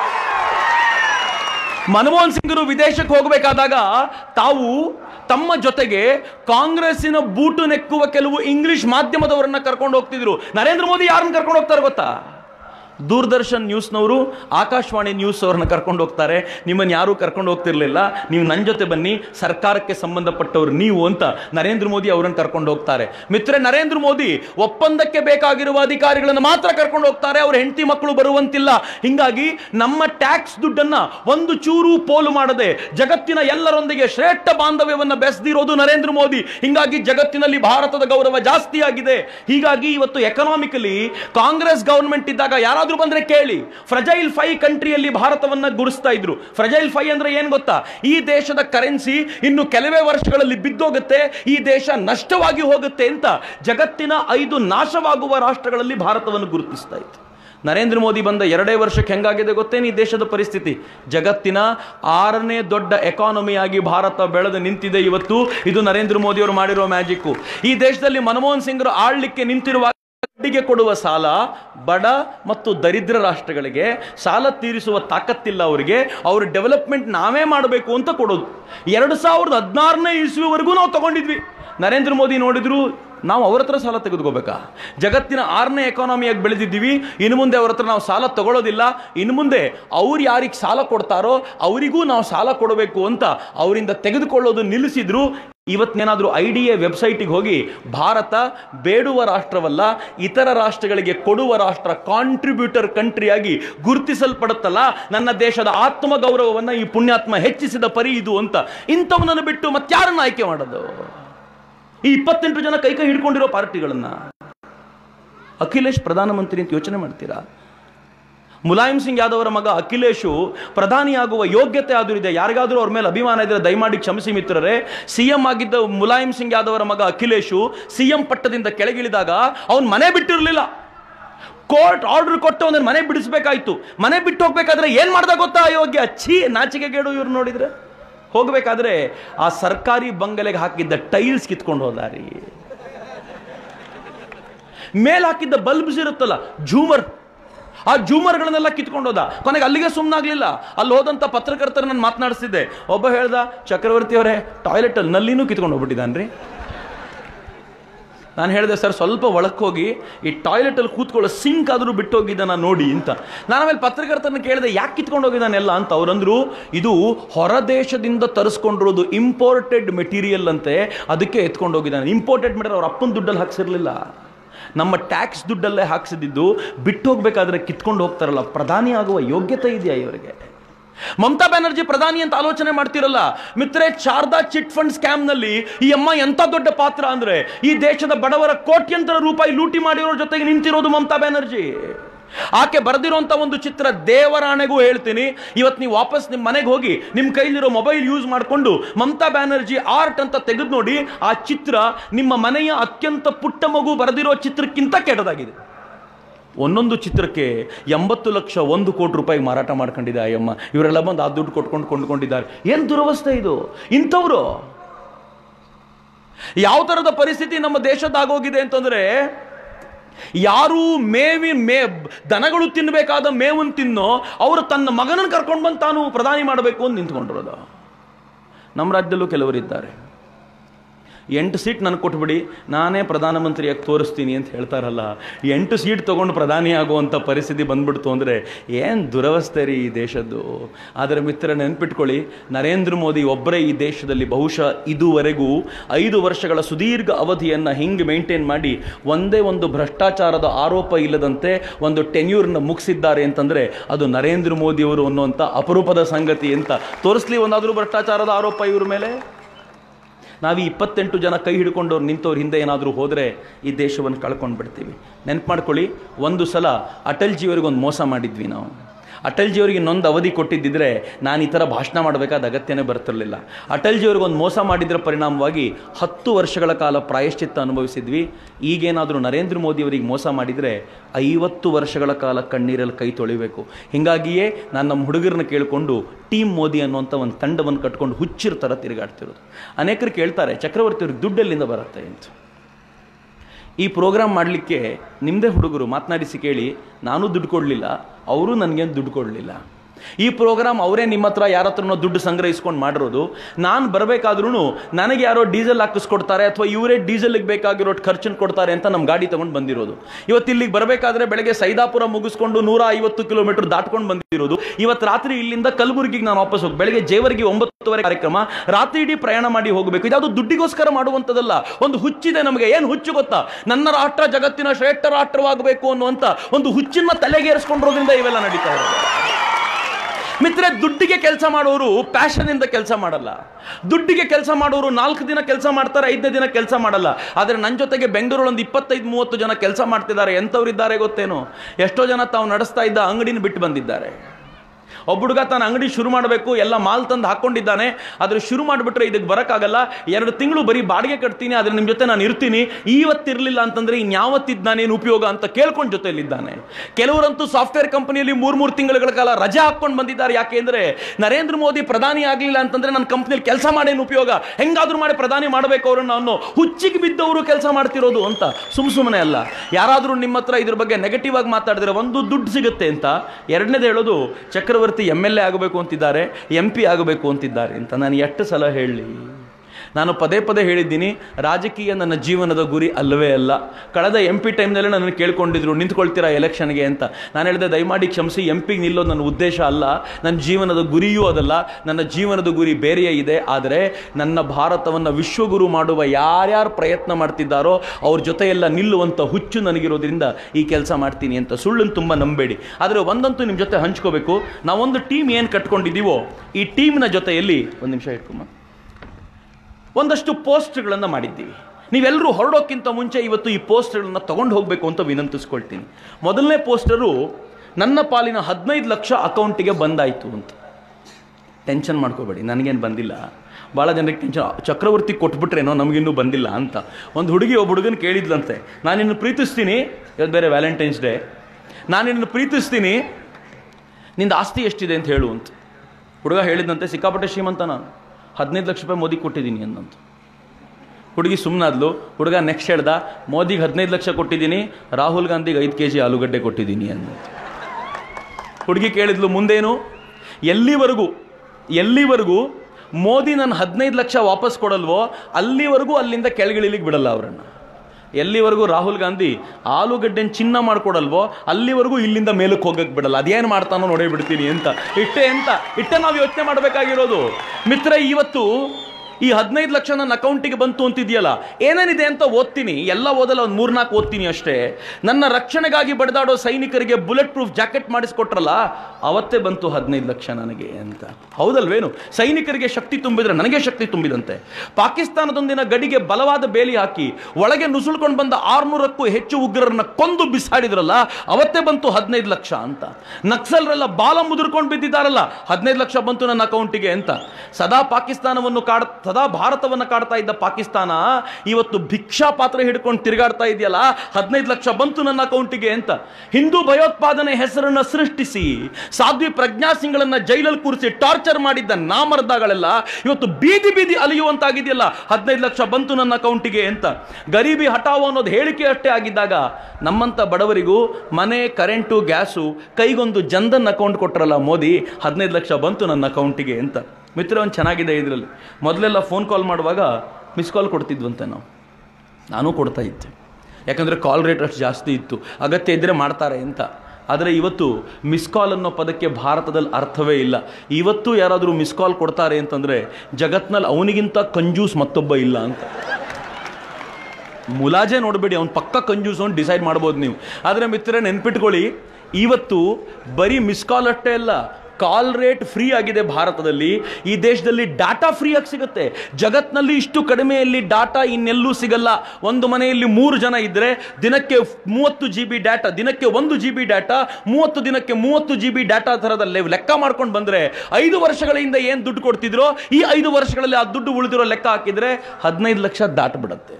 ಮನಮೋಹನ್ ಸಿಂಗ್ರು ವಿದೇಶಕ್ಕೆ ಹೋಗಬೇಕಾದಾಗ ತಾವು ತಮ್ಮ ಜೊತೆಗೆ ಕಾಂಗ್ರೆಸ್ಸಿನ ಬೂಟು ನೆಕ್ಕುವ ಕೆಲವು ಇಂಗ್ಲಿಷ್ ಮಾಧ್ಯಮದವರನ್ನ ಕರ್ಕೊಂಡು ಹೋಗ್ತಿದ್ರು ನರೇಂದ್ರ ಮೋದಿ ಯಾರನ್ನ ಕರ್ಕೊಂಡು ಹೋಗ್ತಾರೆ ಗೊತ್ತಾ ದೂರದರ್ಶನ್ ನ್ಯೂಸ್ನವರು ಆಕಾಶವಾಣಿ ನ್ಯೂಸ್ ಅವ್ರನ್ನ ಕರ್ಕೊಂಡು ಹೋಗ್ತಾರೆ ನಿಮ್ಮನ್ನು ಯಾರೂ ಕರ್ಕೊಂಡು ಹೋಗ್ತಿರ್ಲಿಲ್ಲ ನೀವು ನನ್ನ ಜೊತೆ ಬನ್ನಿ ಸರ್ಕಾರಕ್ಕೆ ಸಂಬಂಧಪಟ್ಟವರು ನೀವು ಅಂತ ನರೇಂದ್ರ ಮೋದಿ ಅವರನ್ನು ಕರ್ಕೊಂಡು ಹೋಗ್ತಾರೆ ಮಿತ್ರ ನರೇಂದ್ರ ಮೋದಿ ಒಪ್ಪಂದಕ್ಕೆ ಬೇಕಾಗಿರುವ ಅಧಿಕಾರಿಗಳನ್ನು ಮಾತ್ರ ಕರ್ಕೊಂಡು ಹೋಗ್ತಾರೆ ಅವ್ರ ಹೆಂಡತಿ ಮಕ್ಕಳು ಬರುವಂತಿಲ್ಲ ಹಿಂಗಾಗಿ ನಮ್ಮ ಟ್ಯಾಕ್ಸ್ ದುಡ್ಡನ್ನ ಒಂದು ಚೂರು ಪೋಲು ಮಾಡದೆ ಜಗತ್ತಿನ ಎಲ್ಲರೊಂದಿಗೆ ಶ್ರೇಷ್ಠ ಬಾಂಧವ್ಯವನ್ನು ಬೆಳೆಸದಿರೋದು ನರೇಂದ್ರ ಮೋದಿ ಹಿಂಗಾಗಿ ಜಗತ್ತಿನಲ್ಲಿ ಭಾರತದ ಗೌರವ ಜಾಸ್ತಿ ಆಗಿದೆ ಹೀಗಾಗಿ ಇವತ್ತು ಎಕನಾಮಿಕಲಿ ಕಾಂಗ್ರೆಸ್ ಗವರ್ಮೆಂಟ್ ಇದ್ದಾಗ ಯಾರಾದ್ರೂ ಬಂದ್ರೆ ಕೇಳಿ ಫ್ರಜೈಲ್ ಫೈ ಕಂಟ್ರಿಯಲ್ಲಿ ಭಾರತವನ್ನ ಗುಡಿಸ್ತಾ ಇದ್ರು ಫ್ರಜೈಲ್ ಫೈ ಅಂದ್ರೆ ಏನ್ ಗೊತ್ತಾ ಈ ದೇಶದ ಕರೆನ್ಸಿ ಇನ್ನು ಕೆಲವೇ ವರ್ಷಗಳಲ್ಲಿ ಬಿದ್ದೋಗುತ್ತೆ ಈ ದೇಶ ನಷ್ಟವಾಗಿ ಹೋಗುತ್ತೆ ಅಂತ ಜಗತ್ತಿನ ಐದು ನಾಶವಾಗುವ ರಾಷ್ಟ್ರಗಳಲ್ಲಿ ಭಾರತವನ್ನು ಗುರುತಿಸ್ತಾ ಇತ್ತು ನರೇಂದ್ರ ಮೋದಿ ಬಂದ ಎರಡೇ ವರ್ಷಕ್ಕೆ ಹೆಂಗಾಗಿದೆ ಗೊತ್ತೇನು ಈ ದೇಶದ ಪರಿಸ್ಥಿತಿ ಜಗತ್ತಿನ ಆರನೇ ದೊಡ್ಡ ಎಕಾನಮಿಯಾಗಿ ಭಾರತ ಬೆಳೆದು ನಿಂತಿದೆ ಇವತ್ತು ಇದು ನರೇಂದ್ರ ಮೋದಿ ಅವರು ಮಾಡಿರೋ ಮ್ಯಾಜಿಕ್ಕು ಈ ದೇಶದಲ್ಲಿ ಮನಮೋಹನ್ ಸಿಂಗ್ರು ಆಳ್ಲಿಕ್ಕೆ ನಿಂತಿರುವಾಗ ಬಡ್ಡಿಗೆ ಕೊಡುವ ಸಾಲ ಬಡ ಮತ್ತು ದರಿದ್ರ ರಾಷ್ಟ್ರಗಳಿಗೆ ಸಾಲ ತೀರಿಸುವ ತಾಕತ್ತಿಲ್ಲ ಅವರಿಗೆ ಅವ್ರ ಡೆವಲಪ್ಮೆಂಟ್ ನಾವೇ ಮಾಡಬೇಕು ಅಂತ ಕೊಡೋದು ಎರಡು ಸಾವಿರದ ಹದಿನಾರನೇ ಇಸ್ವಿವರೆಗೂ ನಾವು ತಗೊಂಡಿದ್ವಿ ನರೇಂದ್ರ ಮೋದಿ ನೋಡಿದ್ರು ನಾವು ಅವ್ರ ಹತ್ರ ಸಾಲ ತೆಗೆದುಕೋಬೇಕಾ ಜಗತ್ತಿನ ಆರನೇ ಎಕಾನಮಿಯಾಗಿ ಬೆಳೆದಿದ್ದೀವಿ ಇನ್ನು ಮುಂದೆ ಅವ್ರ ಹತ್ರ ನಾವು ಸಾಲ ತಗೊಳ್ಳೋದಿಲ್ಲ ಇನ್ನು ಮುಂದೆ ಅವ್ರು ಯಾರಿಗೆ ಸಾಲ ಕೊಡ್ತಾರೋ ಅವರಿಗೂ ನಾವು ಸಾಲ ಕೊಡಬೇಕು ಅಂತ ಅವರಿಂದ ತೆಗೆದುಕೊಳ್ಳೋದು ನಿಲ್ಲಿಸಿದ್ರು ಇವತ್ತೇನಾದರೂ ಐ ಡಿ ಎ ವೆಬ್ಸೈಟಿಗೆ ಹೋಗಿ ಭಾರತ ಬೇಡುವ ರಾಷ್ಟ್ರವಲ್ಲ ಇತರ ರಾಷ್ಟ್ರಗಳಿಗೆ ಕೊಡುವ ರಾಷ್ಟ್ರ ಕಾಂಟ್ರಿಬ್ಯೂಟರ್ ಕಂಟ್ರಿಯಾಗಿ ಗುರುತಿಸಲ್ಪಡುತ್ತಲ್ಲ ನನ್ನ ದೇಶದ ಆತ್ಮ ಗೌರವವನ್ನು ಈ ಪುಣ್ಯಾತ್ಮ ಹೆಚ್ಚಿಸಿದ ಪರಿ ಇದು ಅಂತ ಇಂಥವನನ್ನು ಬಿಟ್ಟು ಮತ್ತಾರನ್ನ ಆಯ್ಕೆ ಮಾಡೋದು ಈ ಇಪ್ಪತ್ತೆಂಟು ಜನ ಕೈ ಕೈ ಹಿಡ್ಕೊಂಡಿರೋ ಪಾರ್ಟಿಗಳನ್ನ ಅಖಿಲೇಶ್ ಪ್ರಧಾನಮಂತ್ರಿ ಅಂತ ಯೋಚನೆ ಮಾಡ್ತೀರಾ ಮುಲಾಯಂ ಸಿಂಗ್ ಯಾದವ್ ಅವರ ಮಗ ಅಖಿಲೇಶು ಪ್ರಧಾನಿಯಾಗುವ ಯೋಗ್ಯತೆ ಆದರೂ ಇದೆ ಯಾರಿಗಾದರೂ ಅವ್ರ ಮೇಲೆ ಅಭಿಮಾನ ಇದ್ರೆ ದಯಮಾಡಿ ಕ್ಷಮಿಸಿ ಮಿತ್ರರೇ ಸಿಎಂ ಆಗಿದ್ದ ಮುಲಾಯಂ ಸಿಂಗ್ ಯಾದವ್ ಅವರ ಮಗ ಅಖಿಲೇಶು ಸಿಎಂ ಪಟ್ಟದಿಂದ ಕೆಳಗಿಳಿದಾಗ ಅವನು ಮನೆ ಬಿಟ್ಟಿರಲಿಲ್ಲ ಕೋರ್ಟ್ ಆರ್ಡರ್ ಕೊಟ್ಟು ಅವನ ಮನೆ ಬಿಡಿಸ್ಬೇಕಾಯ್ತು ಮನೆ ಬಿಟ್ಟು ಹೋಗ್ಬೇಕಾದ್ರೆ ಏನ್ ಮಾಡ್ದ ಗೊತ್ತಾ ಅಯೋಗ್ಯ ಛೀ ನಾಚಿಕೆಗೇಡು ಇವ್ರು ನೋಡಿದ್ರೆ ಹೋಗ್ಬೇಕಾದ್ರೆ ಆ ಸರ್ಕಾರಿ ಬಂಗಲೆಗೆ ಹಾಕಿದ್ದ ಟೈಲ್ಸ್ ಕಿತ್ಕೊಂಡು ಹೋದಾರಿ ಮೇಲ್ ಹಾಕಿದ್ದ ಬಲ್ಬ್ಸ್ ಇರುತ್ತಲ್ಲ ಝೂಮರ್ ಆ ಝೂಮರ್ಗಳನ್ನೆಲ್ಲ ಕಿತ್ಕೊಂಡು ಹೋದ ಕೊನೆಗೆ ಅಲ್ಲಿಗೆ ಸುಮ್ಮನಾಗ್ಲಿಲ್ಲ ಅಲ್ಲಿ ಹೋದಂತ ಪತ್ರಕರ್ತರ ನಾನು ಮಾತನಾಡಿಸ್ತಿದ್ದೆ ಒಬ್ಬ ಹೇಳ್ದ ಚಕ್ರವರ್ತಿ ಅವರೇ ಟಾಯ್ಲೆಟ್ ಅಲ್ಲಿ ನಲ್ಲಿನೂ ಕಿತ್ಕೊಂಡು ಹೋಗ್ಬಿಟ್ಟಿದ್ದಾನ್ರಿ ನಾನು ಹೇಳಿದೆ ಸರ್ ಸ್ವಲ್ಪ ಒಳಕ್ಕೆ ಹೋಗಿ ಈ ಟಾಯ್ಲೆಟಲ್ಲಿ ಕೂತ್ಕೊಳ್ಳೋ ಸಿಂಕ್ ಆದರೂ ಬಿಟ್ಟು ಹೋಗಿದ್ದಾನ ನೋಡಿ ಅಂತ ನಾನು ಆಮೇಲೆ ಪತ್ರಕರ್ತನ ಕೇಳಿದೆ ಯಾಕೆ ಕಿತ್ಕೊಂಡು ಹೋಗಿದ್ದಾನೆಲ್ಲ ಅಂತ ಅವರಂದ್ರು ಇದು ಹೊರ ದೇಶದಿಂದ ತರಿಸ್ಕೊಂಡಿರೋದು ಇಂಪೋರ್ಟೆಡ್ ಮೆಟೀರಿಯಲ್ ಅಂತೆ ಅದಕ್ಕೆ ಎತ್ಕೊಂಡು ಹೋಗಿದ್ದಾನೆ ಇಂಪೋರ್ಟೆಡ್ ಮೆಟೀರಿಯಲ್ ಅವ್ರ ಅಪ್ಪನ ದುಡ್ಡಲ್ಲಿ ಹಾಕ್ಸಿರ್ಲಿಲ್ಲ ನಮ್ಮ ಟ್ಯಾಕ್ಸ್ ದುಡ್ಡಲ್ಲೇ ಹಾಕ್ಸಿದ್ದು ಬಿಟ್ಟು ಹೋಗ್ಬೇಕಾದ್ರೆ ಕಿತ್ಕೊಂಡು ಹೋಗ್ತಾರಲ್ಲ ಪ್ರಧಾನಿ ಆಗುವ ಯೋಗ್ಯತೆ ಇದೆಯಾ ಇವರಿಗೆ ಮಮತಾ ಬ್ಯಾನರ್ಜಿ ಪ್ರಧಾನಿ ಅಂತ ಆಲೋಚನೆ ಮಾಡ್ತಿರಲ್ಲ ಮಿತ್ರೆ ಶಾರದಾ ಚಿಟ್ ಫಂಡ್ ಸ್ಕ್ಯಾಮ್ ನಲ್ಲಿ ಈ ಅಮ್ಮ ಎಂತ ದೊಡ್ಡ ಪಾತ್ರ ಅಂದ್ರೆ ಈ ದೇಶದ ಬಡವರ ಕೋಟ್ಯಂತರ ರೂಪಾಯಿ ಲೂಟಿ ಮಾಡಿರೋ ಜೊತೆಗೆ ನಿಂತಿರೋದು ಮಮತಾ ಬ್ಯಾನರ್ಜಿ ಆಕೆ ಬರೆದಿರುವಂತ ಒಂದು ಚಿತ್ರ ದೇವರಾಣೆಗೂ ಹೇಳ್ತೀನಿ ಇವತ್ತು ನೀವು ವಾಪಸ್ ನಿಮ್ಮ ಮನೆಗೆ ಹೋಗಿ ನಿಮ್ಮ ಕೈಲಿರೋ ಮೊಬೈಲ್ ಯೂಸ್ ಮಾಡಿಕೊಂಡು ಮಮತಾ ಬ್ಯಾನರ್ಜಿ ಆರ್ಟ್ ಅಂತ ತೆಗೆದು ನೋಡಿ ಆ ಚಿತ್ರ ನಿಮ್ಮ ಮನೆಯ ಅತ್ಯಂತ ಪುಟ್ಟ ಮಗು ಬರೆದಿರೋ ಚಿತ್ರಕ್ಕಿಂತ ಕೆಟ್ಟದಾಗಿದೆ ಒಂದೊಂದು ಚಿತ್ರಕ್ಕೆ ಎಂಬತ್ತು ಲಕ್ಷ ಒಂದು ಕೋಟಿ ರೂಪಾಯಿ ಮಾರಾಟ ಮಾಡ್ಕೊಂಡಿದೆ ಅಯ್ಯಮ್ಮ ಇವರೆಲ್ಲ ಬಂದು ಆ ದುಡ್ಡು ಕೊಟ್ಕೊಂಡು ಕೊಂಡ್ಕೊಂಡಿದ್ದಾರೆ ಏನು ದುರವಸ್ಥೆ ಇದು ಇಂಥವ್ರು ಯಾವ ಥರದ ಪರಿಸ್ಥಿತಿ ನಮ್ಮ ದೇಶದಾಗೋಗಿದೆ ಅಂತಂದ್ರೆ ಯಾರು ಮೇವಿನ ಮೇ ದನಗಳು ತಿನ್ನಬೇಕಾದ ಮೇವನ್ನು ತಿನ್ನೋ ಅವರು ತನ್ನ ಮಗನನ್ನು ಕರ್ಕೊಂಡು ಬಂದು ತಾನು ಪ್ರಧಾನಿ ಮಾಡಬೇಕು ಅಂತ ನಿಂತ್ಕೊಂಡಿರೋದು ನಮ್ಮ ರಾಜ್ಯದಲ್ಲೂ ಕೆಲವರಿದ್ದಾರೆ ಎಂಟು ಸೀಟ್ ನನಗೆ ಕೊಟ್ಬಿಡಿ ನಾನೇ ಪ್ರಧಾನಮಂತ್ರಿಯಾಗಿ ತೋರಿಸ್ತೀನಿ ಅಂತ ಹೇಳ್ತಾರಲ್ಲ ಎಂಟು ಸೀಟ್ ತೊಗೊಂಡು ಪ್ರಧಾನಿ ಆಗುವಂಥ ಪರಿಸ್ಥಿತಿ ಬಂದ್ಬಿಡ್ತು ಅಂದರೆ ಏನು ದುರವಸ್ಥೆ ರೀ ಈ ದೇಶದ್ದು ಆದರೆ ಮಿತ್ರ ನೆನ್ಪಿಟ್ಕೊಳ್ಳಿ ನರೇಂದ್ರ ಮೋದಿ ಒಬ್ಬರೇ ಈ ದೇಶದಲ್ಲಿ ಬಹುಶಃ ಇದುವರೆಗೂ ಐದು ವರ್ಷಗಳ ಸುದೀರ್ಘ ಅವಧಿಯನ್ನು ಹಿಂಗೆ ಮೇಂಟೈನ್ ಮಾಡಿ ಒಂದೇ ಒಂದು ಭ್ರಷ್ಟಾಚಾರದ ಆರೋಪ ಇಲ್ಲದಂತೆ ಒಂದು ಟೆನ್ಯೂರ್ನ ಮುಗಿಸಿದ್ದಾರೆ ಅಂತಂದರೆ ಅದು ನರೇಂದ್ರ ಮೋದಿಯವರು ಅನ್ನುವಂಥ ಅಪರೂಪದ ಸಂಗತಿ ಅಂತ ತೋರಿಸ್ಲಿ ಒಂದಾದರೂ ಭ್ರಷ್ಟಾಚಾರದ ಆರೋಪ ಇವ್ರ ಮೇಲೆ ನಾವು ಈ ಇಪ್ಪತ್ತೆಂಟು ಜನ ಕೈ ಹಿಡ್ಕೊಂಡವ್ರು ನಿಂತವ್ರ ಹಿಂದೆ ಏನಾದರೂ ಹೋದರೆ ಈ ದೇಶವನ್ನು ಕಳ್ಕೊಂಡು ಬಿಡ್ತೀವಿ ನೆನ್ಪು ಮಾಡ್ಕೊಳ್ಳಿ ಒಂದು ಸಲ ಅಟಲ್ಜಿಯವರಿಗೊಂದು ಮೋಸ ಮಾಡಿದ್ವಿ ನಾವು ಅಟಲ್ಜಿಯವರಿಗೆ ಇನ್ನೊಂದು ಅವಧಿ ಕೊಟ್ಟಿದ್ದಿದ್ರೆ ನಾನು ಈ ಥರ ಭಾಷಣ ಮಾಡಬೇಕಾದ ಅಗತ್ಯನೇ ಬರ್ತಿರಲಿಲ್ಲ ಅಟಲ್ಜಿಯವ್ರಿಗೊಂದು ಮೋಸ ಮಾಡಿದ್ರ ಪರಿಣಾಮವಾಗಿ ಹತ್ತು ವರ್ಷಗಳ ಕಾಲ ಪ್ರಾಯಶ್ಚಿತ್ತ ಅನುಭವಿಸಿದ್ವಿ ಈಗೇನಾದರೂ ನರೇಂದ್ರ ಮೋದಿಯವರಿಗೆ ಮೋಸ ಮಾಡಿದರೆ ಐವತ್ತು ವರ್ಷಗಳ ಕಾಲ ಕಣ್ಣೀರಲ್ಲಿ ಕೈ ತೊಳಿಬೇಕು ಹೀಗಾಗಿಯೇ ನಾನು ನಮ್ಮ ಹುಡುಗರನ್ನ ಕೇಳಿಕೊಂಡು ಟೀಮ್ ಮೋದಿ ಅನ್ನುವಂಥ ಒಂದು ತಂಡವನ್ನು ಕಟ್ಕೊಂಡು ಹುಚ್ಚಿರ ಥರ ತಿರುಗಾಡ್ತಿರೋದು ಅನೇಕರು ಕೇಳ್ತಾರೆ ಚಕ್ರವರ್ತಿ ಅವ್ರಿಗೆ ದುಡ್ಡೆಲ್ಲಿಂದ ಬರುತ್ತೆ ಅಂತ ಈ ಪ್ರೋಗ್ರಾಮ್ ಮಾಡಲಿಕ್ಕೆ ನಿಮ್ಮದೇ ಹುಡುಗರು ಮಾತನಾಡಿಸಿ ಕೇಳಿ ನಾನು ದುಡ್ಡು ಕೊಡಲಿಲ್ಲ ಅವರು ನನಗೇನು ದುಡ್ಡು ಕೊಡಲಿಲ್ಲ ಈ ಪ್ರೋಗ್ರಾಮ್ ಅವರೇ ನಿಮ್ಮ ಹತ್ರ ಯಾರ ಹತ್ರನೋ ದುಡ್ಡು ಸಂಗ್ರಹಿಸ್ಕೊಂಡು ಮಾಡಿರೋದು ನಾನು ಬರಬೇಕಾದ್ರೂ ನನಗೆ ಯಾರೋ ಡೀಸೆಲ್ ಹಾಕಿಸ್ಕೊಡ್ತಾರೆ ಅಥವಾ ಇವರೇ ಡೀಸೆಲ್ಗೆ ಬೇಕಾಗಿರೋ ಖರ್ಚನ್ನು ಕೊಡ್ತಾರೆ ಅಂತ ನಮ್ಮ ಗಾಡಿ ತೊಗೊಂಡು ಬಂದಿರೋದು ಇವತ್ತು ಇಲ್ಲಿಗೆ ಬರಬೇಕಾದ್ರೆ ಬೆಳಗ್ಗೆ ಸೈದಾಪುರ ಮುಗಿಸ್ಕೊಂಡು ನೂರ ಐವತ್ತು ಕಿಲೋಮೀಟರ್ ದಾಟ್ಕೊಂಡು ಬಂದಿರೋದು ಇವತ್ತು ರಾತ್ರಿ ಇಲ್ಲಿಂದ ಕಲಬುರಗಿಗೆ ನಾನು ವಾಪಸ್ ಹೋಗಿ ಬೆಳಗ್ಗೆ ಜೇವರ್ಗಿ ಒಂಬತ್ತುವರೆ ಕಾರ್ಯಕ್ರಮ ರಾತ್ರಿ ಇಡೀ ಪ್ರಯಾಣ ಮಾಡಿ ಹೋಗಬೇಕು ಇದಾವುದು ದುಡ್ಡಿಗೋಸ್ಕರ ಮಾಡುವಂಥದ್ದಲ್ಲ ಒಂದು ಹುಚ್ಚಿದೆ ನಮಗೆ ಏನು ಹುಚ್ಚು ಗೊತ್ತಾ ನನ್ನ ರಾಷ್ಟ್ರ ಜಗತ್ತಿನ ಶ್ರೇಷ್ಠ ರಾಷ್ಟ್ರವಾಗಬೇಕು ಅನ್ನುವಂಥ ಒಂದು ಹುಚ್ಚನ್ನ ತಲೆಗೇರಿಸ್ಕೊಂಡಿರೋದ್ರಿಂದ ಇವೆಲ್ಲ ನಡೀತಾ ಇರೋದು ಮಿತ್ರ ದುಡ್ಡಿಗೆ ಕೆಲಸ ಮಾಡೋರು ಪ್ಯಾಷನ್ ಇಂದ ಕೆಲಸ ಮಾಡಲ್ಲ ದುಡ್ಡಿಗೆ ಕೆಲಸ ಮಾಡೋರು ನಾಲ್ಕು ದಿನ ಕೆಲಸ ಮಾಡ್ತಾರೆ ಐದನೇ ದಿನ ಕೆಲಸ ಮಾಡಲ್ಲ ಆದರೆ ನನ್ನ ಜೊತೆಗೆ ಬೆಂಗಳೂರಲ್ಲಿ ಒಂದು ಇಪ್ಪತ್ತೈದು ಮೂವತ್ತು ಜನ ಕೆಲಸ ಮಾಡ್ತಿದ್ದಾರೆ ಎಂಥವ್ರಿದ್ದಾರೆ ಗೊತ್ತೇನು ಎಷ್ಟೋ ಜನ ತಾವು ನಡೆಸ್ತಾ ಇದ್ದ ಅಂಗಡಿನ ಬಿಟ್ಟು ಬಂದಿದ್ದಾರೆ ಒಬ್ಬ ಹುಡುಗ ತನ್ನ ಅಂಗಡಿ ಶುರು ಮಾಡಬೇಕು ಎಲ್ಲ ಮಾಲ್ ತಂದು ಹಾಕೊಂಡಿದ್ದಾನೆ ಆದ್ರೆ ಶುರು ಮಾಡಿಬಿಟ್ರೆ ಇದಕ್ಕೆ ಬರೋಕ್ಕಾಗಲ್ಲ ಎರಡು ತಿಂಗಳು ಬರೀ ಬಾಡಿಗೆ ಕಟ್ತೀನಿ ಆದ್ರೆ ನಿಮ್ಮ ಜೊತೆ ನಾನು ಇರ್ತೀನಿ ಇವತ್ತಿರಲಿಲ್ಲ ಅಂತಂದ್ರೆ ಇನ್ಯಾವತ್ತಿದ್ದಾನೇನು ಉಪಯೋಗ ಅಂತ ಕೇಳ್ಕೊಂಡು ಜೊತೆಯಲ್ಲಿದ್ದಾನೆ ಕೆಲವರಂತೂ ಸಾಫ್ಟ್ವೇರ್ ಕಂಪನಿಯಲ್ಲಿ ಮೂರ್ ಮೂರು ತಿಂಗಳುಗಳ ಕಾಲ ರಜಾ ಹಾಕೊಂಡು ಬಂದಿದ್ದಾರೆ ಯಾಕೆ ಅಂದ್ರೆ ನರೇಂದ್ರ ಮೋದಿ ಪ್ರಧಾನಿ ಆಗಲಿಲ್ಲ ಅಂತಂದ್ರೆ ನನ್ನ ಕಂಪ್ನಿಯಲ್ಲಿ ಕೆಲಸ ಮಾಡೇನು ಉಪಯೋಗ ಹೆಂಗಾದ್ರೂ ಮಾಡಿ ಪ್ರಧಾನಿ ಮಾಡಬೇಕು ಅವರನ್ನು ಅನ್ನೋ ಹುಚ್ಚಿಗೆ ಬಿದ್ದವರು ಕೆಲಸ ಮಾಡ್ತಿರೋದು ಅಂತ ಸುಮ್ ಸುಮ್ಮನೆ ಅಲ್ಲ ಯಾರಾದರೂ ನಿಮ್ಮ ಹತ್ರ ಇದ್ರ ಬಗ್ಗೆ ನೆಗೆಟಿವ್ ಆಗಿ ಮಾತಾಡಿದ್ರೆ ಒಂದು ದುಡ್ಡು ಸಿಗುತ್ತೆ ಅಂತ ಎರಡನೇದು ಹೇಳೋದು ಚಕ್ರವರ್ತಿ ಎಮ್ ಎಲ್ ಎ ಆಗಬೇಕು ಅಂತಿದ್ದಾರೆ ಎಂ ಪಿ ಆಗಬೇಕು ಅಂತಿದ್ದಾರೆ ಅಂತ ನಾನು ಎಷ್ಟು ಸಲ ಹೇಳಲಿ ನಾನು ಪದೇ ಪದೇ ಹೇಳಿದ್ದೀನಿ ರಾಜಕೀಯ ನನ್ನ ಜೀವನದ ಗುರಿ ಅಲ್ಲವೇ ಅಲ್ಲ ಕಳೆದ ಎಂ ಪಿ ಟೈಮ್ನಲ್ಲೇ ನನ್ನ ಕೇಳ್ಕೊಂಡಿದ್ರು ನಿಂತ್ಕೊಳ್ತೀರಾ ಎಲೆಕ್ಷನ್ಗೆ ಅಂತ ನಾನು ಹೇಳಿದೆ ದಯಮಾಡಿ ಕ್ಷಮಿಸಿ ಎಂ ಪಿಗೆ ನಿಲ್ಲೋದು ನನ್ನ ಉದ್ದೇಶ ಅಲ್ಲ ನನ್ನ ಜೀವನದ ಗುರಿಯೂ ಅದಲ್ಲ ನನ್ನ ಜೀವನದ ಗುರಿ ಬೇರೆಯೇ ಇದೆ ಆದರೆ ನನ್ನ ಭಾರತವನ್ನು ವಿಶ್ವಗುರು ಮಾಡುವ ಯಾರ್ಯಾರು ಪ್ರಯತ್ನ ಮಾಡ್ತಿದ್ದಾರೋ ಅವ್ರ ಜೊತೆ ಎಲ್ಲ ನಿಲ್ಲುವಂಥ ಹುಚ್ಚು ನನಗಿರೋದ್ರಿಂದ ಈ ಕೆಲಸ ಮಾಡ್ತೀನಿ ಅಂತ ಸುಳ್ಳನ್ನು ತುಂಬ ನಂಬೇಡಿ ಆದರೆ ಒಂದಂತೂ ನಿಮ್ಮ ಜೊತೆ ಹಂಚ್ಕೋಬೇಕು ನಾವೊಂದು ಟೀಮ್ ಏನು ಕಟ್ಕೊಂಡಿದ್ದೀವೋ ಈ ಟೀಮ್ನ ಜೊತೆಯಲ್ಲಿ ಒಂದು ನಿಮಿಷ ಇಟ್ಕೊಮ್ಮ ಒಂದಷ್ಟು ಪೋಸ್ಟ್ಗಳನ್ನು ಮಾಡಿದ್ದೀವಿ ನೀವೆಲ್ಲರೂ ಹೊರಡೋಕ್ಕಿಂತ ಮುಂಚೆ ಇವತ್ತು ಈ ಪೋಸ್ಟ್ಗಳನ್ನು ತಗೊಂಡು ಹೋಗಬೇಕು ಅಂತ ವಿನಂತಿಸ್ಕೊಳ್ತೀನಿ ಮೊದಲನೇ ಪೋಸ್ಟರು ನನ್ನ ಪಾಲಿನ ಹದಿನೈದು ಲಕ್ಷ ಅಕೌಂಟಿಗೆ ಬಂದಾಯಿತು ಅಂತ ಟೆನ್ಷನ್ ಮಾಡ್ಕೋಬೇಡಿ ನನಗೇನು ಬಂದಿಲ್ಲ ಭಾಳ ಜನರಿಗೆ ಟೆನ್ಷನ್ ಚಕ್ರವರ್ತಿ ಕೊಟ್ಬಿಟ್ರೇನೋ ನಮಗಿನ್ನೂ ಬಂದಿಲ್ಲ ಅಂತ ಒಂದು ಹುಡುಗಿ ಒಬ್ಬ ಹುಡುಗನ ಕೇಳಿದ್ಲಂತೆ ನಾನು ನಿನ್ನ ಪ್ರೀತಿಸ್ತೀನಿ ಇವತ್ತು ಬೇರೆ ವ್ಯಾಲೆಂಟೈನ್ಸ್ ಡೇ ನಾನು ನಿನ್ನ ಪ್ರೀತಿಸ್ತೀನಿ ನಿಂದು ಆಸ್ತಿ ಎಷ್ಟಿದೆ ಅಂತ ಹೇಳು ಅಂತ ಹುಡುಗ ಹೇಳಿದಂತೆ ಸಿಕ್ಕಾಪಟ್ಟೆ ಶ್ರೀಮಂತ ನಾನು ಹದಿನೈದು ಲಕ್ಷ ರೂಪಾಯಿ ಮೋದಿ ಕೊಟ್ಟಿದ್ದೀನಿ ಅನ್ನಂತ ಹುಡುಗಿ ಸುಮ್ಮನಾದ್ಲು ಹುಡುಗ ನೆಕ್ಸ್ಟ್ ಹೇಳ್ದ ಮೋದಿಗೆ ಹದಿನೈದು ಲಕ್ಷ ಕೊಟ್ಟಿದ್ದೀನಿ ರಾಹುಲ್ ಗಾಂಧಿಗೆ ಐದು ಕೆ ಜಿ ಆಲೂಗಡ್ಡೆ ಕೊಟ್ಟಿದ್ದೀನಿ ಅನ್ನಂತ ಹುಡುಗಿ ಕೇಳಿದ್ಲು ಮುಂದೇನು ಎಲ್ಲಿವರೆಗೂ ಎಲ್ಲಿವರೆಗೂ ಮೋದಿ ನನ್ನ ಹದಿನೈದು ಲಕ್ಷ ವಾಪಸ್ ಕೊಡಲ್ವೋ ಅಲ್ಲಿವರೆಗೂ ಅಲ್ಲಿಂದ ಕೆಳಗಿಳಿಲಿಕ್ಕೆ ಬಿಡಲ್ಲ ಅವರನ್ನು ಎಲ್ಲಿವರೆಗೂ ರಾಹುಲ್ ಗಾಂಧಿ ಆಲೂಗಡ್ಡೆನ ಚಿನ್ನ ಮಾಡ್ಕೊಡಲ್ವೋ ಅಲ್ಲಿವರೆಗೂ ಇಲ್ಲಿಂದ ಮೇಲಕ್ಕೆ ಹೋಗಕ್ಕೆ ಬಿಡಲ್ಲ ಅದೇನು ಮಾಡ್ತಾನೋ ನೋಡೇ ಬಿಡ್ತೀನಿ ಅಂತ ಇಷ್ಟೇ ಅಂತ ಇಷ್ಟೇ ನಾವು ಯೋಚನೆ ಮಾಡಬೇಕಾಗಿರೋದು ಮಿತ್ರ ಇವತ್ತು ಈ ಹದಿನೈದು ಲಕ್ಷ ನನ್ನ ಅಕೌಂಟಿಗೆ ಬಂತು ಅಂತಿದೆಯಲ್ಲ ಏನೇನಿದೆ ಅಂತ ಓದ್ತೀನಿ ಎಲ್ಲ ಓದಲ್ಲ ಒಂದು ಮೂರ್ನಾಲ್ಕು ಓದ್ತೀನಿ ಅಷ್ಟೇ ನನ್ನ ರಕ್ಷಣೆಗಾಗಿ ಬಡಿದಾಡೋ ಸೈನಿಕರಿಗೆ ಬುಲೆಟ್ ಪ್ರೂಫ್ ಜಾಕೆಟ್ ಮಾಡಿಸ್ಕೊಟ್ರಲ್ಲ ಅವತ್ತೇ ಬಂತು ಹದಿನೈದು ಲಕ್ಷ ನನಗೆ ಅಂತ ಹೌದಲ್ವೇನು ಸೈನಿಕರಿಗೆ ಶಕ್ತಿ ತುಂಬಿದ್ರೆ ನನಗೆ ಶಕ್ತಿ ತುಂಬಿದಂತೆ ಪಾಕಿಸ್ತಾನದೊಂದಿನ ಗಡಿಗೆ ಬಲವಾದ ಬೇಲಿ ಹಾಕಿ ಒಳಗೆ ನುಸುಳ್ಕೊಂಡು ಬಂದ ಆರ್ನೂರಕ್ಕೂ ಹೆಚ್ಚು ಉಗ್ರರನ್ನ ಕೊಂದು ಬಿಸಾಡಿದ್ರಲ್ಲ ಅವತ್ತೇ ಬಂತು ಹದಿನೈದು ಲಕ್ಷ ಅಂತ ನಕ್ಸಲರೆಲ್ಲ ಬಾಲ ಮುದುರ್ಕೊಂಡು ಬಿದ್ದಿದ್ದಾರಲ್ಲ ಹದಿನೈದು ಲಕ್ಷ ಬಂತು ನನ್ನ ಅಕೌಂಟಿಗೆ ಅಂತ ಸದಾ ಪಾಕಿಸ್ತಾನವನ್ನು ಕಾಡ್ ಸದಾ ಭಾರತವನ್ನು ಕಾಡ್ತಾ ಇದ್ದ ಪಾಕಿಸ್ತಾನ ಇವತ್ತು ಭಿಕ್ಷಾ ಪಾತ್ರ ಹಿಡ್ಕೊಂಡು ತಿರುಗಾಡ್ತಾ ಇದೆಯಲ್ಲ ಹದಿನೈದು ಲಕ್ಷ ಬಂತು ನನ್ನ ಅಕೌಂಟಿಗೆ ಅಂತ ಹಿಂದೂ ಭಯೋತ್ಪಾದನೆ ಹೆಸರನ್ನ ಸೃಷ್ಟಿಸಿ ಸಾಧ್ವಿ ಪ್ರಜ್ಞಾ ಸಿಂಗ್ಗಳನ್ನ ಜೈಲಲ್ಲಿ ಕೂರಿಸಿ ಟಾರ್ಚರ್ ಮಾಡಿದ್ದ ನಾಮರ್ದಗಳೆಲ್ಲ ಇವತ್ತು ಬೀದಿ ಬೀದಿ ಅಲಿಯುವಂತಾಗಿದೆಯಲ್ಲ ಹದಿನೈದು ಲಕ್ಷ ಬಂತು ನನ್ನ ಅಕೌಂಟಿಗೆ ಅಂತ ಗರೀಬಿ ಹಟಾವು ಅನ್ನೋದು ಹೇಳಿಕೆ ಅಷ್ಟೇ ಆಗಿದ್ದಾಗ ನಮ್ಮಂಥ ಬಡವರಿಗೂ ಮನೆ ಕರೆಂಟು ಗ್ಯಾಸು ಕೈಗೊಂದು ಜನ್ಧನ್ ಅಕೌಂಟ್ ಕೊಟ್ರಲ್ಲ ಮೋದಿ ಹದಿನೈದು ಲಕ್ಷ ಬಂತು ನನ್ನ ಅಕೌಂಟಿಗೆ ಅಂತ ಮಿತ್ರ ಒಂದು ಚೆನ್ನಾಗಿದೆ ಇದರಲ್ಲಿ ಮೊದಲೆಲ್ಲ ಫೋನ್ ಕಾಲ್ ಮಾಡುವಾಗ ಮಿಸ್ ಕಾಲ್ ಕೊಡ್ತಿದ್ವಂತೆ ನಾವು ನಾನು ಕೊಡ್ತಾ ಇದ್ದೆ ಯಾಕಂದರೆ ಕಾಲ್ ರೇಟ್ ಅಷ್ಟು ಜಾಸ್ತಿ ಇತ್ತು ಅಗತ್ಯ ಇದ್ದರೆ ಮಾಡ್ತಾರೆ ಅಂತ ಆದರೆ ಇವತ್ತು ಮಿಸ್ ಕಾಲ್ ಅನ್ನೋ ಪದಕ್ಕೆ ಭಾರತದಲ್ಲಿ ಅರ್ಥವೇ ಇಲ್ಲ ಇವತ್ತು ಯಾರಾದರೂ ಮಿಸ್ ಕಾಲ್ ಕೊಡ್ತಾರೆ ಅಂತಂದರೆ ಜಗತ್ನಲ್ಲಿ ಅವನಿಗಿಂತ ಕಂಜೂಸ್ ಮತ್ತೊಬ್ಬ ಇಲ್ಲ ಅಂತ ಮುಲಾಜೆ ನೋಡಬೇಡಿ ಅವ್ನು ಪಕ್ಕ ಕಂಜೂಸ್ ಅವ್ನು ಡಿಸೈಡ್ ಮಾಡ್ಬೋದು ನೀವು ಆದರೆ ಮಿತ್ರ ನೆನ್ಪಿಟ್ಕೊಳ್ಳಿ ಇವತ್ತು ಬರೀ ಮಿಸ್ ಕಾಲ್ ಅಷ್ಟೇ ಅಲ್ಲ ಕಾಲ್ ರೇಟ್ ಫ್ರೀ ಆಗಿದೆ ಭಾರತದಲ್ಲಿ ಈ ದೇಶದಲ್ಲಿ ಡಾಟಾ ಫ್ರೀ ಆಗಿ ಸಿಗುತ್ತೆ ಜಗತ್ನಲ್ಲಿ ಇಷ್ಟು ಕಡಿಮೆಯಲ್ಲಿ ಡಾಟಾ ಇನ್ನೆಲ್ಲೂ ಸಿಗಲ್ಲ ಒಂದು ಮನೆಯಲ್ಲಿ ಮೂರು ಜನ ಇದ್ದರೆ ದಿನಕ್ಕೆ ಮೂವತ್ತು ಜಿ ಬಿ ಡಾಟಾ ದಿನಕ್ಕೆ ಒಂದು ಜಿ ಬಿ ಡಾಟಾ ಮೂವತ್ತು ದಿನಕ್ಕೆ ಮೂವತ್ತು ಜಿ ಬಿ ಡಾಟಾ ಥರದಲ್ಲಿ ಲೆಕ್ಕ ಮಾಡ್ಕೊಂಡು ಬಂದರೆ ಐದು ವರ್ಷಗಳಿಂದ ಏನು ದುಡ್ಡು ಕೊಡ್ತಿದ್ರೋ ಈ ಐದು ವರ್ಷಗಳಲ್ಲಿ ಆ ದುಡ್ಡು ಉಳಿದಿರೋ ಲೆಕ್ಕ ಹಾಕಿದರೆ ಹದಿನೈದು ಲಕ್ಷ ದಾಟ್ಬಿಡತ್ತೆ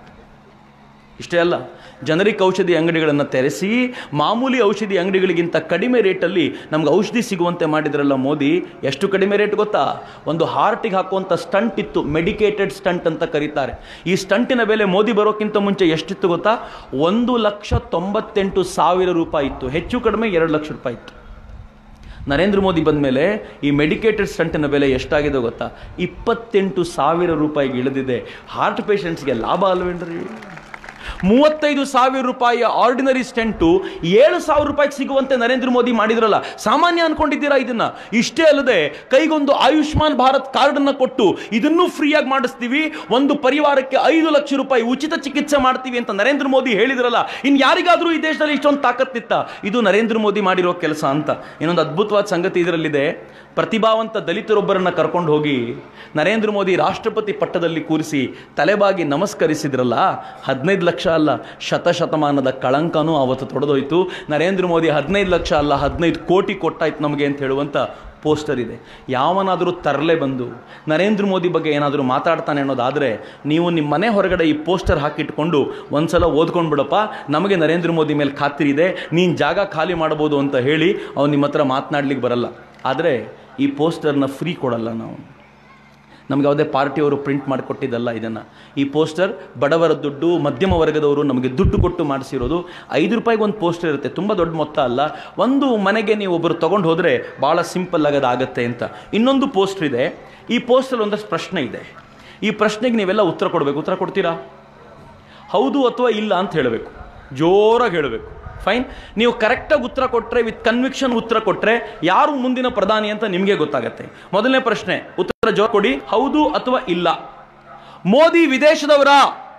ಇಷ್ಟೇ ಅಲ್ಲ ಜನರಿಕ್ ಔಷಧಿ ಅಂಗಡಿಗಳನ್ನು ತೆರೆಸಿ ಮಾಮೂಲಿ ಔಷಧಿ ಅಂಗಡಿಗಳಿಗಿಂತ ಕಡಿಮೆ ರೇಟಲ್ಲಿ ನಮ್ಗೆ ಔಷಧಿ ಸಿಗುವಂತೆ ಮಾಡಿದ್ರಲ್ಲ ಮೋದಿ ಎಷ್ಟು ಕಡಿಮೆ ರೇಟ್ ಗೊತ್ತಾ ಒಂದು ಹಾರ್ಟಿಗೆ ಹಾಕುವಂಥ ಸ್ಟಂಟ್ ಇತ್ತು ಮೆಡಿಕೇಟೆಡ್ ಸ್ಟಂಟ್ ಅಂತ ಕರೀತಾರೆ ಈ ಸ್ಟಂಟಿನ ಬೆಲೆ ಮೋದಿ ಬರೋಕ್ಕಿಂತ ಮುಂಚೆ ಎಷ್ಟಿತ್ತು ಗೊತ್ತಾ ಒಂದು ಲಕ್ಷ ತೊಂಬತ್ತೆಂಟು ಸಾವಿರ ರೂಪಾಯಿ ಇತ್ತು ಹೆಚ್ಚು ಕಡಿಮೆ ಎರಡು ಲಕ್ಷ ರೂಪಾಯಿ ಇತ್ತು ನರೇಂದ್ರ ಮೋದಿ ಬಂದ ಮೇಲೆ ಈ ಮೆಡಿಕೇಟೆಡ್ ಸ್ಟಂಟಿನ ಬೆಲೆ ಎಷ್ಟಾಗಿದೆ ಗೊತ್ತಾ ಇಪ್ಪತ್ತೆಂಟು ಸಾವಿರ ರೂಪಾಯಿಗೆ ಇಳಿದಿದೆ ಹಾರ್ಟ್ ಪೇಷಂಟ್ಸ್ಗೆ ಲಾಭ ಅಲ್ವೇನ್ರಿ ಮೂವತ್ತೈದು ಸಾವಿರ ರೂಪಾಯಿಯ ಆರ್ಡಿನರಿ ಸ್ಟೆಂಟು ಏಳು ಸಾವಿರ ರೂಪಾಯಿಗೆ ಸಿಗುವಂತೆ ನರೇಂದ್ರ ಮೋದಿ ಮಾಡಿದ್ರಲ್ಲ ಸಾಮಾನ್ಯ ಅನ್ಕೊಂಡಿದ್ದೀರಾ ಇದನ್ನ ಇಷ್ಟೇ ಅಲ್ಲದೆ ಕೈಗೊಂದು ಆಯುಷ್ಮಾನ್ ಭಾರತ್ ಕಾರ್ಡನ್ನು ಕೊಟ್ಟು ಇದನ್ನೂ ಫ್ರೀಯಾಗಿ ಮಾಡಿಸ್ತೀವಿ ಒಂದು ಪರಿವಾರಕ್ಕೆ ಐದು ಲಕ್ಷ ರೂಪಾಯಿ ಉಚಿತ ಚಿಕಿತ್ಸೆ ಮಾಡ್ತೀವಿ ಅಂತ ನರೇಂದ್ರ ಮೋದಿ ಹೇಳಿದ್ರಲ್ಲ ಇನ್ನು ಯಾರಿಗಾದರೂ ಈ ದೇಶದಲ್ಲಿ ಇಷ್ಟೊಂದು ತಾಕತ್ತಿತ್ತ ಇದು ನರೇಂದ್ರ ಮೋದಿ ಮಾಡಿರೋ ಕೆಲಸ ಅಂತ ಇನ್ನೊಂದು ಅದ್ಭುತವಾದ ಸಂಗತಿ ಇದರಲ್ಲಿದೆ ಪ್ರತಿಭಾವಂತ ದಲಿತರೊಬ್ಬರನ್ನ ಕರ್ಕೊಂಡು ಹೋಗಿ ನರೇಂದ್ರ ಮೋದಿ ರಾಷ್ಟ್ರಪತಿ ಪಟ್ಟದಲ್ಲಿ ಕೂರಿಸಿ ತಲೆಬಾಗಿ ನಮಸ್ಕರಿಸಿದ್ರಲ್ಲ ಹದಿನೈದು ಲಕ್ಷ ಅಲ್ಲ ಶತಶತಮಾನದ ಕಳಂಕನೂ ಅವತ್ತು ತೊಡೆದೋಯ್ತು ನರೇಂದ್ರ ಮೋದಿ ಹದಿನೈದು ಲಕ್ಷ ಅಲ್ಲ ಹದಿನೈದು ಕೋಟಿ ಕೊಟ್ಟಾಯ್ತು ನಮಗೆ ಅಂತ ಹೇಳುವಂಥ ಪೋಸ್ಟರ್ ಇದೆ ಯಾವನಾದರೂ ತರಲೆ ಬಂದು ನರೇಂದ್ರ ಮೋದಿ ಬಗ್ಗೆ ಏನಾದರೂ ಮಾತಾಡ್ತಾನೆ ಅನ್ನೋದಾದರೆ ನೀವು ನಿಮ್ಮ ಮನೆ ಹೊರಗಡೆ ಈ ಪೋಸ್ಟರ್ ಹಾಕಿಟ್ಕೊಂಡು ಒಂದ್ಸಲ ಓದ್ಕೊಂಡು ಬಿಡಪ್ಪ ನಮಗೆ ನರೇಂದ್ರ ಮೋದಿ ಮೇಲೆ ಖಾತ್ರಿ ಇದೆ ನೀನು ಜಾಗ ಖಾಲಿ ಮಾಡ್ಬೋದು ಅಂತ ಹೇಳಿ ಅವ್ನು ನಿಮ್ಮ ಹತ್ರ ಮಾತನಾಡ್ಲಿಕ್ಕೆ ಬರಲ್ಲ ಆದರೆ ಈ ಪೋಸ್ಟರ್ನ ಫ್ರೀ ಕೊಡಲ್ಲ ನಾವು ನಮ್ಗೆ ಯಾವುದೇ ಪಾರ್ಟಿಯವರು ಪ್ರಿಂಟ್ ಮಾಡಿಕೊಟ್ಟಿದ್ದಲ್ಲ ಇದನ್ನು ಈ ಪೋಸ್ಟರ್ ಬಡವರ ದುಡ್ಡು ಮಧ್ಯಮ ವರ್ಗದವರು ನಮಗೆ ದುಡ್ಡು ಕೊಟ್ಟು ಮಾಡಿಸಿರೋದು ಐದು ರೂಪಾಯಿಗೆ ಒಂದು ಪೋಸ್ಟರ್ ಇರುತ್ತೆ ತುಂಬ ದೊಡ್ಡ ಮೊತ್ತ ಅಲ್ಲ ಒಂದು ಮನೆಗೆ ನೀವು ಒಬ್ಬರು ತೊಗೊಂಡು ಹೋದರೆ ಭಾಳ ಸಿಂಪಲ್ ಆಗೋದು ಆಗುತ್ತೆ ಅಂತ ಇನ್ನೊಂದು ಪೋಸ್ಟರ್ ಇದೆ ಈ ಪೋಸ್ಟರ್ ಒಂದಷ್ಟು ಪ್ರಶ್ನೆ ಇದೆ ಈ ಪ್ರಶ್ನೆಗೆ ನೀವೆಲ್ಲ ಉತ್ತರ ಕೊಡಬೇಕು ಉತ್ತರ ಕೊಡ್ತೀರಾ ಹೌದು ಅಥವಾ ಇಲ್ಲ ಅಂತ ಹೇಳಬೇಕು ಜೋರಾಗಿ ಹೇಳಬೇಕು ಫೈನ್ ನೀವು ಕರೆಕ್ಟಾಗಿ ಉತ್ತರ ಕೊಟ್ಟರೆ ವಿತ್ ಕನ್ವಿಕ್ಷನ್ ಉತ್ತರ ಕೊಟ್ಟರೆ ಯಾರು ಮುಂದಿನ ಪ್ರಧಾನಿ ಅಂತ ನಿಮಗೆ ಗೊತ್ತಾಗತ್ತೆ ಮೊದಲನೇ ಪ್ರಶ್ನೆ ಉತ್ತರ ಜೋರ್ ಕೊಡಿ ಹೌದು ಅಥವಾ ಇಲ್ಲ ಮೋದಿ ವಿದೇಶದವರ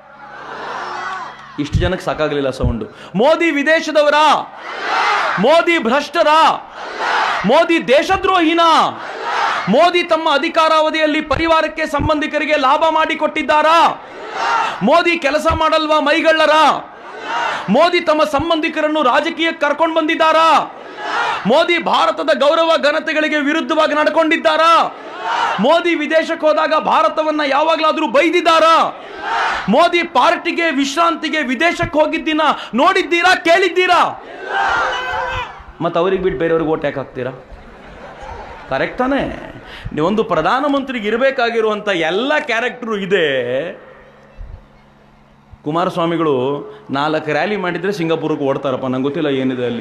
ಇಷ್ಟು ಜನಕ್ಕೆ ಸಾಕಾಗಲಿಲ್ಲ ಸೌಂಡು ಮೋದಿ ವಿದೇಶದವರ ಮೋದಿ ಭ್ರಷ್ಟರ ಮೋದಿ ದೇಶದ್ರೋಹಿನ ಮೋದಿ ತಮ್ಮ ಅಧಿಕಾರಾವಧಿಯಲ್ಲಿ ಪರಿವಾರಕ್ಕೆ ಸಂಬಂಧಿಕರಿಗೆ ಲಾಭ ಮಾಡಿಕೊಟ್ಟಿದ್ದಾರಾ ಮೋದಿ ಕೆಲಸ ಮಾಡಲ್ವಾ ಮೈಗಳ್ಳರ ಮೋದಿ ತಮ್ಮ ಸಂಬಂಧಿಕರನ್ನು ರಾಜಕೀಯಕ್ಕೆ ಕರ್ಕೊಂಡು ಬಂದಿದ್ದಾರಾ ಮೋದಿ ಭಾರತದ ಗೌರವ ಘನತೆಗಳಿಗೆ ವಿರುದ್ಧವಾಗಿ ನಡ್ಕೊಂಡಿದ್ದಾರಾ ಮೋದಿ ವಿದೇಶಕ್ಕೆ ಹೋದಾಗ ಭಾರತವನ್ನ ಯಾವಾಗಲಾದ್ರೂ ಬೈದಿದ್ದಾರಾ ಮೋದಿ ಪಾರ್ಟಿಗೆ ವಿಶ್ರಾಂತಿಗೆ ವಿದೇಶಕ್ಕೆ ಹೋಗಿದ್ದೀನ ನೋಡಿದ್ದೀರಾ ಕೇಳಿದ್ದೀರಾ ಮತ್ತು ಅವ್ರಿಗೆ ಬಿಟ್ಟು ಬೇರೆಯವ್ರಿಗೆ ಓಟ್ ಯಾಕೆ ಹಾಕ್ತೀರಾ ಕರೆಕ್ಟ್ ತಾನೇ ನೀವೊಂದು ಪ್ರಧಾನಮಂತ್ರಿಗೆ ಇರಬೇಕಾಗಿರುವಂಥ ಎಲ್ಲ ಕ್ಯಾರೆಕ್ಟರು ಇದೆ ಕುಮಾರಸ್ವಾಮಿಗಳು ನಾಲ್ಕು ರ್ಯಾಲಿ ಮಾಡಿದರೆ ಸಿಂಗಾಪುರಕ್ಕೆ ಓಡ್ತಾರಪ್ಪ ನಂಗೆ ಗೊತ್ತಿಲ್ಲ ಏನಿದೆ ಅಲ್ಲಿ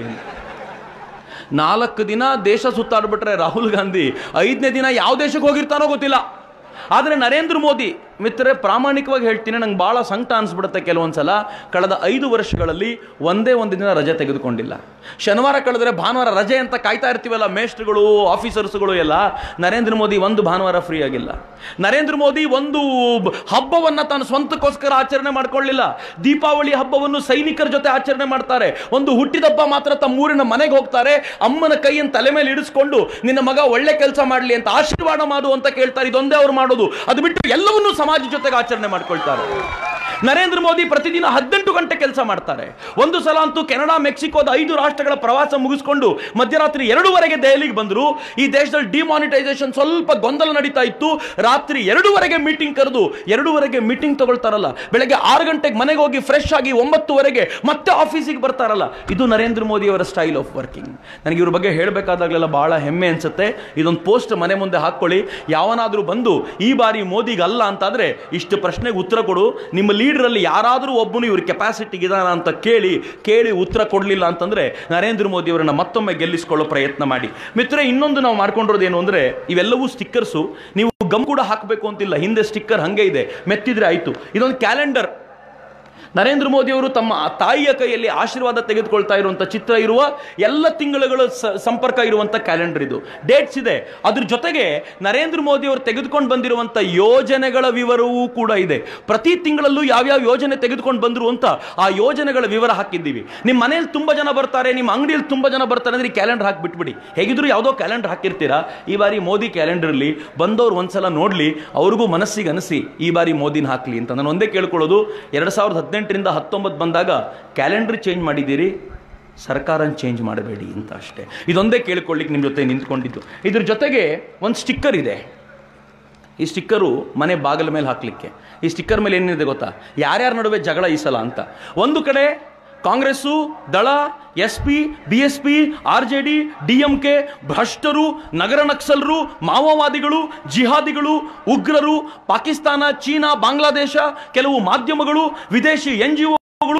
ನಾಲ್ಕು ದಿನ ದೇಶ ಸುತ್ತಾಡ್ಬಿಟ್ರೆ ರಾಹುಲ್ ಗಾಂಧಿ ಐದನೇ ದಿನ ಯಾವ ದೇಶಕ್ಕೆ ಹೋಗಿರ್ತಾನೋ ಗೊತ್ತಿಲ್ಲ ಆದರೆ ನರೇಂದ್ರ ಮೋದಿ ಮಿತ್ರರೆ ಪ್ರಾಮಾಣಿಕವಾಗಿ ಹೇಳ್ತೀನಿ ನಂಗೆ ಭಾಳ ಸಂಕಟ ಅನಿಸ್ಬಿಡುತ್ತೆ ಕೆಲವೊಂದ್ಸಲ ಕಳೆದ ಐದು ವರ್ಷಗಳಲ್ಲಿ ಒಂದೇ ಒಂದು ದಿನ ರಜೆ ತೆಗೆದುಕೊಂಡಿಲ್ಲ ಶನಿವಾರ ಕಳೆದ್ರೆ ಭಾನುವಾರ ರಜೆ ಅಂತ ಕಾಯ್ತಾ ಇರ್ತೀವಲ್ಲ ಮೇಸ್ಟ್ರುಗಳು ಆಫೀಸರ್ಸ್ಗಳು ಎಲ್ಲ ನರೇಂದ್ರ ಮೋದಿ ಒಂದು ಭಾನುವಾರ ಫ್ರೀ ಆಗಿಲ್ಲ ನರೇಂದ್ರ ಮೋದಿ ಒಂದು ಬ- ಹಬ್ಬವನ್ನ ತಾನು ಸ್ವಂತಕ್ಕೋಸ್ಕರ ಆಚರಣೆ ಮಾಡ್ಕೊಳ್ಳಿಲ್ಲ ದೀಪಾವಳಿ ಹಬ್ಬವನ್ನು ಸೈನಿಕರ ಜೊತೆ ಆಚರಣೆ ಮಾಡ್ತಾರೆ ಒಂದು ಹುಟ್ಟಿದಬ್ಬ ಮಾತ್ರ ತಮ್ಮ ಊರಿನ ಮನೆಗೆ ಹೋಗ್ತಾರೆ ಅಮ್ಮನ ಕೈಯನ್ನು ತಲೆ ಮೇಲೆ ಇಡಿಸ್ಕೊಂಡು ನಿನ್ನ ಮಗ ಒಳ್ಳೆ ಕೆಲಸ ಮಾಡಲಿ ಅಂತ ಆಶೀರ್ವಾದ ಮಾಡು ಅಂತ ಕೇಳ್ತಾರೆ ಇದೊಂದೇ ಅವ್ರು ಮಾಡೋದು ಅದು ಬಿಟ್ಟು ಎಲ್ಲವನ್ನೂ ಸಮಾಜ ಜೊತೆಗೆ ಆಚರಣೆ ಮಾಡ್ಕೊಳ್ತಾರೆ ನರೇಂದ್ರ ಮೋದಿ ಪ್ರತಿದಿನ ಹದಿನೆಂಟು ಗಂಟೆ ಕೆಲಸ ಮಾಡ್ತಾರೆ ಒಂದು ಸಲ ಅಂತೂ ಕೆನಡಾ ಮೆಕ್ಸಿಕೋದ ಐದು ರಾಷ್ಟ್ರಗಳ ಪ್ರವಾಸ ಮುಗಿಸ್ಕೊಂಡು ಮಧ್ಯರಾತ್ರಿ ಎರಡೂವರೆಗೆ ದೆಹಲಿಗೆ ಬಂದರು ಈ ದೇಶದಲ್ಲಿ ಡಿಮಾನಿಟೈಸೇಷನ್ ಸ್ವಲ್ಪ ಗೊಂದಲ ನಡೀತಾ ಇತ್ತು ರಾತ್ರಿ ಎರಡೂವರೆಗೆ ಮೀಟಿಂಗ್ ಕರೆದು ಎರಡೂವರೆಗೆ ಮೀಟಿಂಗ್ ತಗೊಳ್ತಾರಲ್ಲ ಬೆಳಗ್ಗೆ ಆರು ಗಂಟೆಗೆ ಮನೆಗೆ ಹೋಗಿ ಫ್ರೆಶ್ ಆಗಿ ಒಂಬತ್ತುವರೆಗೆ ಮತ್ತೆ ಆಫೀಸಿಗೆ ಬರ್ತಾರಲ್ಲ ಇದು ನರೇಂದ್ರ ಮೋದಿ ಅವರ ಸ್ಟೈಲ್ ಆಫ್ ವರ್ಕಿಂಗ್ ನನಗೆ ಇವ್ರ ಬಗ್ಗೆ ಹೇಳಬೇಕಾದಾಗಲೆಲ್ಲ ಬಹಳ ಹೆಮ್ಮೆ ಅನ್ಸುತ್ತೆ ಇದೊಂದು ಪೋಸ್ಟ್ ಮನೆ ಮುಂದೆ ಹಾಕ್ಕೊಳ್ಳಿ ಯಾವನಾದರೂ ಬಂದು ಈ ಬಾರಿ ಮೋದಿಗಲ್ಲ ಅಂತಾದ್ರೆ ಇಷ್ಟು ಪ್ರಶ್ನೆಗೆ ಉತ್ತರ ಕೊಡು ನಿಮ್ಮ ಲೀಡರಲ್ಲಿ ಯಾರಾದರೂ ಒಬ್ಬನು ಇವ್ರ ಕೆಪಾಸಿಟಿ ಇದಾನ ಅಂತ ಕೇಳಿ ಕೇಳಿ ಉತ್ತರ ಕೊಡಲಿಲ್ಲ ಅಂತಂದ್ರೆ ನರೇಂದ್ರ ಮೋದಿ ಅವರನ್ನ ಮತ್ತೊಮ್ಮೆ ಗೆಲ್ಲಿಸಿಕೊಳ್ಳೋ ಪ್ರಯತ್ನ ಮಾಡಿ ಮಿತ್ರ ಇನ್ನೊಂದು ನಾವು ಮಾಡ್ಕೊಂಡಿರೋದು ಏನು ಅಂದ್ರೆ ಇವೆಲ್ಲವೂ ಸ್ಟಿಕ್ಕರ್ಸು ನೀವು ಗಮ್ ಕೂಡ ಹಾಕಬೇಕು ಅಂತಿಲ್ಲ ಹಿಂದೆ ಸ್ಟಿಕ್ಕರ್ ಹಂಗೆ ಇದೆ ಮೆತ್ತಿದ್ರೆ ಆಯ್ತು ಇದೊಂದು ಕ್ಯಾಲೆಂಡರ್ ನರೇಂದ್ರ ಮೋದಿ ಅವರು ತಮ್ಮ ತಾಯಿಯ ಕೈಯಲ್ಲಿ ಆಶೀರ್ವಾದ ತೆಗೆದುಕೊಳ್ತಾ ಇರುವಂತ ಚಿತ್ರ ಇರುವ ಎಲ್ಲ ತಿಂಗಳುಗಳ ಸ- ಸಂಪರ್ಕ ಇರುವಂತ ಕ್ಯಾಲೆಂಡರ್ ಇದು ಡೇಟ್ಸ್ ಇದೆ ಅದ್ರ ಜೊತೆಗೆ ನರೇಂದ್ರ ಮೋದಿ ಅವರು ತೆಗೆದುಕೊಂಡು ಬಂದಿರುವಂತ ಯೋಜನೆಗಳ ವಿವರವೂ ಕೂಡ ಇದೆ ಪ್ರತಿ ತಿಂಗಳಲ್ಲೂ ಯಾವ್ಯಾವ ಯೋಜನೆ ತೆಗೆದುಕೊಂಡು ಬಂದ್ರು ಅಂತ ಆ ಯೋಜನೆಗಳ ವಿವರ ಹಾಕಿದ್ದೀವಿ ನಿಮ್ಮ ಮನೇಲಿ ತುಂಬಾ ಜನ ಬರ್ತಾರೆ ನಿಮ್ಮ ಅಂಗಡಿಯಲ್ಲಿ ತುಂಬಾ ಜನ ಬರ್ತಾರೆ ಅಂದ್ರೆ ಈ ಕ್ಯಾಲೆಂಡರ್ ಹಾಕಿ ಬಿಟ್ಬಿಡಿ ಹೇಗಿದ್ರು ಯಾವುದೋ ಕ್ಯಾಲೆಂಡರ್ ಹಾಕಿರ್ತೀರಾ ಈ ಬಾರಿ ಮೋದಿ ಕ್ಯಾಲೆಂಡರ್ಲಿ ಬಂದವ್ರು ಒಂದ್ಸಲ ನೋಡ್ಲಿ ಅವ್ರಿಗೂ ಮನಸ್ಸಿಗೆ ಅನಿಸಿ ಈ ಬಾರಿ ಮೋದಿನ ಹಾಕ್ಲಿ ಅಂತ ನಾನು ಒಂದೇ ಕೇಳ್ಕೊಳ್ಳೋದು ಎರಡು ಸಾವಿರದ ಹದಿನೆಂಟರಿಂದ ಹತ್ತೊಂಬತ್ತು ಬಂದಾಗ ಕ್ಯಾಲೆಂಡರ್ ಚೇಂಜ್ ಮಾಡಿದ್ದೀರಿ ಸರ್ಕಾರ ಚೇಂಜ್ ಮಾಡಬೇಡಿ ಅಂತ ಅಷ್ಟೇ ಇದೊಂದೇ ಕೇಳ್ಕೊಳ್ಳಿಕ್ಕೆ ನಿಮ್ಮ ಜೊತೆ ನಿಂತ್ಕೊಂಡಿದ್ದು ಇದ್ರ ಜೊತೆಗೆ ಒಂದು ಸ್ಟಿಕ್ಕರ್ ಇದೆ ಈ ಸ್ಟಿಕ್ಕರು ಮನೆ ಬಾಗಿಲ ಮೇಲೆ ಹಾಕಲಿಕ್ಕೆ ಈ ಸ್ಟಿಕ್ಕರ್ ಮೇಲೆ ಏನಿದೆ ಗೊತ್ತಾ ಯಾರ್ಯಾರ ನಡುವೆ ಜಗಳ ಈ ಸಲ ಅಂತ ಒಂದು ಕಡೆ ಕಾಂಗ್ರೆಸ್ಸು ದಳ S P B S P R J D D M K ಭ್ರಷ್ಟರು ನಗರ ನಕ್ಸಲರು ಮಾವೋವಾದಿಗಳು ಜಿಹಾದಿಗಳು ಉಗ್ರರು ಪಾಕಿಸ್ತಾನ ಚೀನಾ ಬಾಂಗ್ಲಾದೇಶ ಕೆಲವು ಮಾಧ್ಯಮಗಳು ವಿದೇಶಿ ಎನ್ ಜಿ ಒಗಳು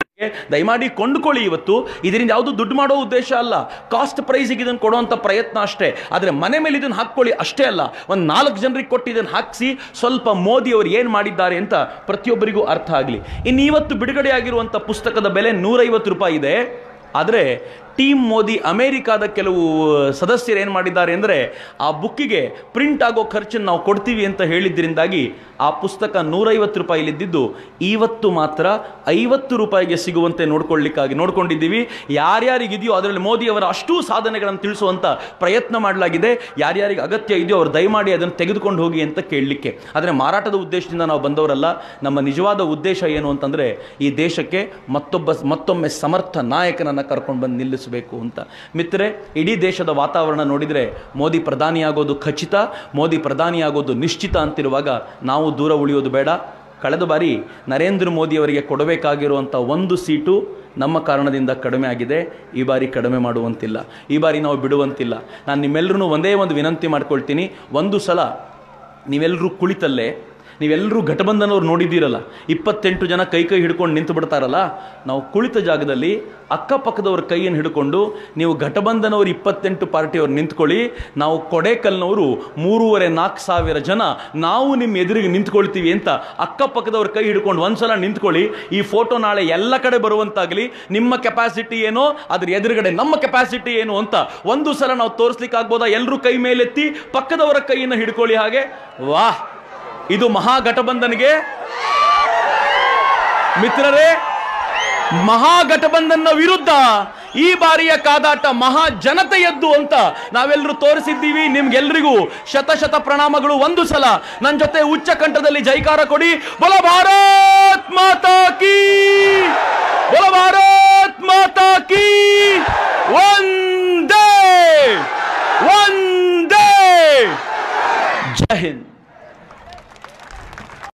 ದಯಮಾಡಿ ಕೊಂಡುಕೊಳ್ಳಿ ಇವತ್ತು ಇದರಿಂದ ಯಾವುದು ದುಡ್ಡು ಮಾಡೋ ಉದ್ದೇಶ ಅಲ್ಲ ಕಾಸ್ಟ್ ಪ್ರೈಸಿಗೆ ಇದನ್ನು ಕೊಡುವಂಥ ಪ್ರಯತ್ನ ಅಷ್ಟೇ ಆದರೆ ಮನೆ ಮೇಲೆ ಇದನ್ನು ಹಾಕ್ಕೊಳ್ಳಿ ಅಷ್ಟೇ ಅಲ್ಲ ಒಂದು ನಾಲ್ಕು ಜನರಿಗೆ ಕೊಟ್ಟು ಇದನ್ನು ಹಾಕಿಸಿ ಸ್ವಲ್ಪ ಮೋದಿ ಅವರು ಏನು ಮಾಡಿದ್ದಾರೆ ಅಂತ ಪ್ರತಿಯೊಬ್ಬರಿಗೂ ಅರ್ಥ ಆಗಲಿ ಇನ್ನು ಇವತ್ತು ಬಿಡುಗಡೆಯಾಗಿರುವಂಥ ಪುಸ್ತಕದ ಬೆಲೆ ನೂರೈವತ್ತು ರೂಪಾಯಿ ಇದೆ ಆದರೆ ಟೀಮ್ ಮೋದಿ ಅಮೆರಿಕಾದ ಕೆಲವು ಸದಸ್ಯರು ಏನು ಮಾಡಿದ್ದಾರೆ ಅಂದರೆ ಆ ಬುಕ್ಕಿಗೆ ಪ್ರಿಂಟ್ ಆಗೋ ಖರ್ಚನ್ನು ನಾವು ಕೊಡ್ತೀವಿ ಅಂತ ಹೇಳಿದ್ರಿಂದಾಗಿ ಆ ಪುಸ್ತಕ ನೂರೈವತ್ತು ರೂಪಾಯಿಲಿದ್ದಿದ್ದು ಇವತ್ತು ಮಾತ್ರ ಐವತ್ತು ರೂಪಾಯಿಗೆ ಸಿಗುವಂತೆ ನೋಡ್ಕೊಳ್ಳಿಕ್ಕಾಗಿ ನೋಡ್ಕೊಂಡಿದ್ದೀವಿ ಯಾರ್ಯಾರಿಗಿದೆಯೋ ಅದರಲ್ಲಿ ಮೋದಿ ಅವರ ಅಷ್ಟೂ ಸಾಧನೆಗಳನ್ನು ತಿಳಿಸುವಂಥ ಪ್ರಯತ್ನ ಮಾಡಲಾಗಿದೆ ಯಾರ್ಯಾರಿಗೆ ಅಗತ್ಯ ಇದೆಯೋ ಅವ್ರು ದಯಮಾಡಿ ಅದನ್ನು ತೆಗೆದುಕೊಂಡು ಹೋಗಿ ಅಂತ ಕೇಳಲಿಕ್ಕೆ ಆದರೆ ಮಾರಾಟದ ಉದ್ದೇಶದಿಂದ ನಾವು ಬಂದವರಲ್ಲ ನಮ್ಮ ನಿಜವಾದ ಉದ್ದೇಶ ಏನು ಅಂತಂದರೆ ಈ ದೇಶಕ್ಕೆ ಮತ್ತೊಬ್ಬ ಮತ್ತೊಮ್ಮೆ ಸಮರ್ಥ ನಾಯಕನನ್ನು ಕರ್ಕೊಂಡು ಬಂದು ನಿಲ್ಲಿಸಬೇಕು ಅಂತ ಮಿತ್ರರೆ ಇಡೀ ದೇಶದ ವಾತಾವರಣ ನೋಡಿದರೆ ಮೋದಿ ಪ್ರಧಾನಿಯಾಗೋದು ಖಚಿತ ಮೋದಿ ಪ್ರಧಾನಿಯಾಗೋದು ನಿಶ್ಚಿತ ಅಂತಿರುವಾಗ ನಾವು ದೂರ ಉಳಿಯೋದು ಬೇಡ ಕಳೆದ ಬಾರಿ ನರೇಂದ್ರ ಮೋದಿ ಅವರಿಗೆ ಕೊಡಬೇಕಾಗಿರುವಂಥ ಒಂದು ಸೀಟು ನಮ್ಮ ಕಾರಣದಿಂದ ಕಡಿಮೆ ಆಗಿದೆ ಈ ಬಾರಿ ಕಡಿಮೆ ಮಾಡುವಂತಿಲ್ಲ ಈ ಬಾರಿ ನಾವು ಬಿಡುವಂತಿಲ್ಲ ನಾನು ನಿಮ್ಮೆಲ್ಲರೂ ಒಂದೇ ಒಂದು ವಿನಂತಿ ಮಾಡ್ಕೊಳ್ತೀನಿ ಒಂದು ಸಲ ನೀವೆಲ್ಲರೂ ಕುಳಿತಲ್ಲೇ ನೀವೆಲ್ಲರೂ ಘಟಬಂಧನವ್ರು ನೋಡಿದ್ದೀರಲ್ಲ ಇಪ್ಪತ್ತೆಂಟು ಜನ ಕೈ ಕೈ ಹಿಡ್ಕೊಂಡು ನಿಂತು ಬಿಡ್ತಾರಲ್ಲ ನಾವು ಕುಳಿತ ಜಾಗದಲ್ಲಿ ಅಕ್ಕಪಕ್ಕದವ್ರ ಕೈಯನ್ನು ಹಿಡ್ಕೊಂಡು ನೀವು ಘಟಬಂಧನವ್ರು ಇಪ್ಪತ್ತೆಂಟು ಪಾರ್ಟಿಯವ್ರು ನಿಂತ್ಕೊಳ್ಳಿ ನಾವು ಕೊಡೇಕಲ್ನವರು ಮೂರುವರೆ ನಾಲ್ಕು ಸಾವಿರ ಜನ ನಾವು ನಿಮ್ಮ ಎದುರಿಗೆ ನಿಂತ್ಕೊಳ್ತೀವಿ ಅಂತ ಅಕ್ಕಪಕ್ಕದವ್ರ ಕೈ ಹಿಡ್ಕೊಂಡು ಒಂದ್ಸಲ ನಿಂತ್ಕೊಳ್ಳಿ ಈ ಫೋಟೋ ನಾಳೆ ಎಲ್ಲ ಕಡೆ ಬರುವಂತಾಗಲಿ ನಿಮ್ಮ ಕೆಪಾಸಿಟಿ ಏನೋ ಅದ್ರ ಎದುರುಗಡೆ ನಮ್ಮ ಕೆಪಾಸಿಟಿ ಏನು ಅಂತ ಒಂದು ಸಲ ನಾವು ತೋರಿಸ್ಲಿಕ್ಕೆ ಆಗ್ಬೋದಾ ಎಲ್ಲರೂ ಕೈ ಮೇಲೆತ್ತಿ ಪಕ್ಕದವರ ಕೈಯನ್ನು ಹಿಡ್ಕೊಳ್ಳಿ ಹಾಗೆ ವಾಹ್ ಇದು ಮಹಾಗಠಬಂಧನ್ಗೆ ಮಿತ್ರರೇ ಮಹಾಗಠಬಂಧನ್ನ ವಿರುದ್ಧ ಈ ಬಾರಿಯ ಕಾದಾಟ ಮಹಾ ಜನತೆಯದ್ದು ಅಂತ ನಾವೆಲ್ಲರೂ ತೋರಿಸಿದ್ದೀವಿ ನಿಮ್ಗೆಲ್ರಿಗೂ ಶತ ಶತ ಪ್ರಣಾಮಗಳು ಒಂದು ಸಲ ನನ್ನ ಜೊತೆ ಉಚ್ಚ ಕಂಠದಲ್ಲಿ ಜೈಕಾರ ಕೊಡಿ ಬಲ ಭಾರತ್ ಮಾತಾ ಕೀ ಬಲ ಭಾರತ್ ಮಾತಾ ಕೀ ಒಂದ್ ಒಂದೇ ಜೈ ಹಿಂದ್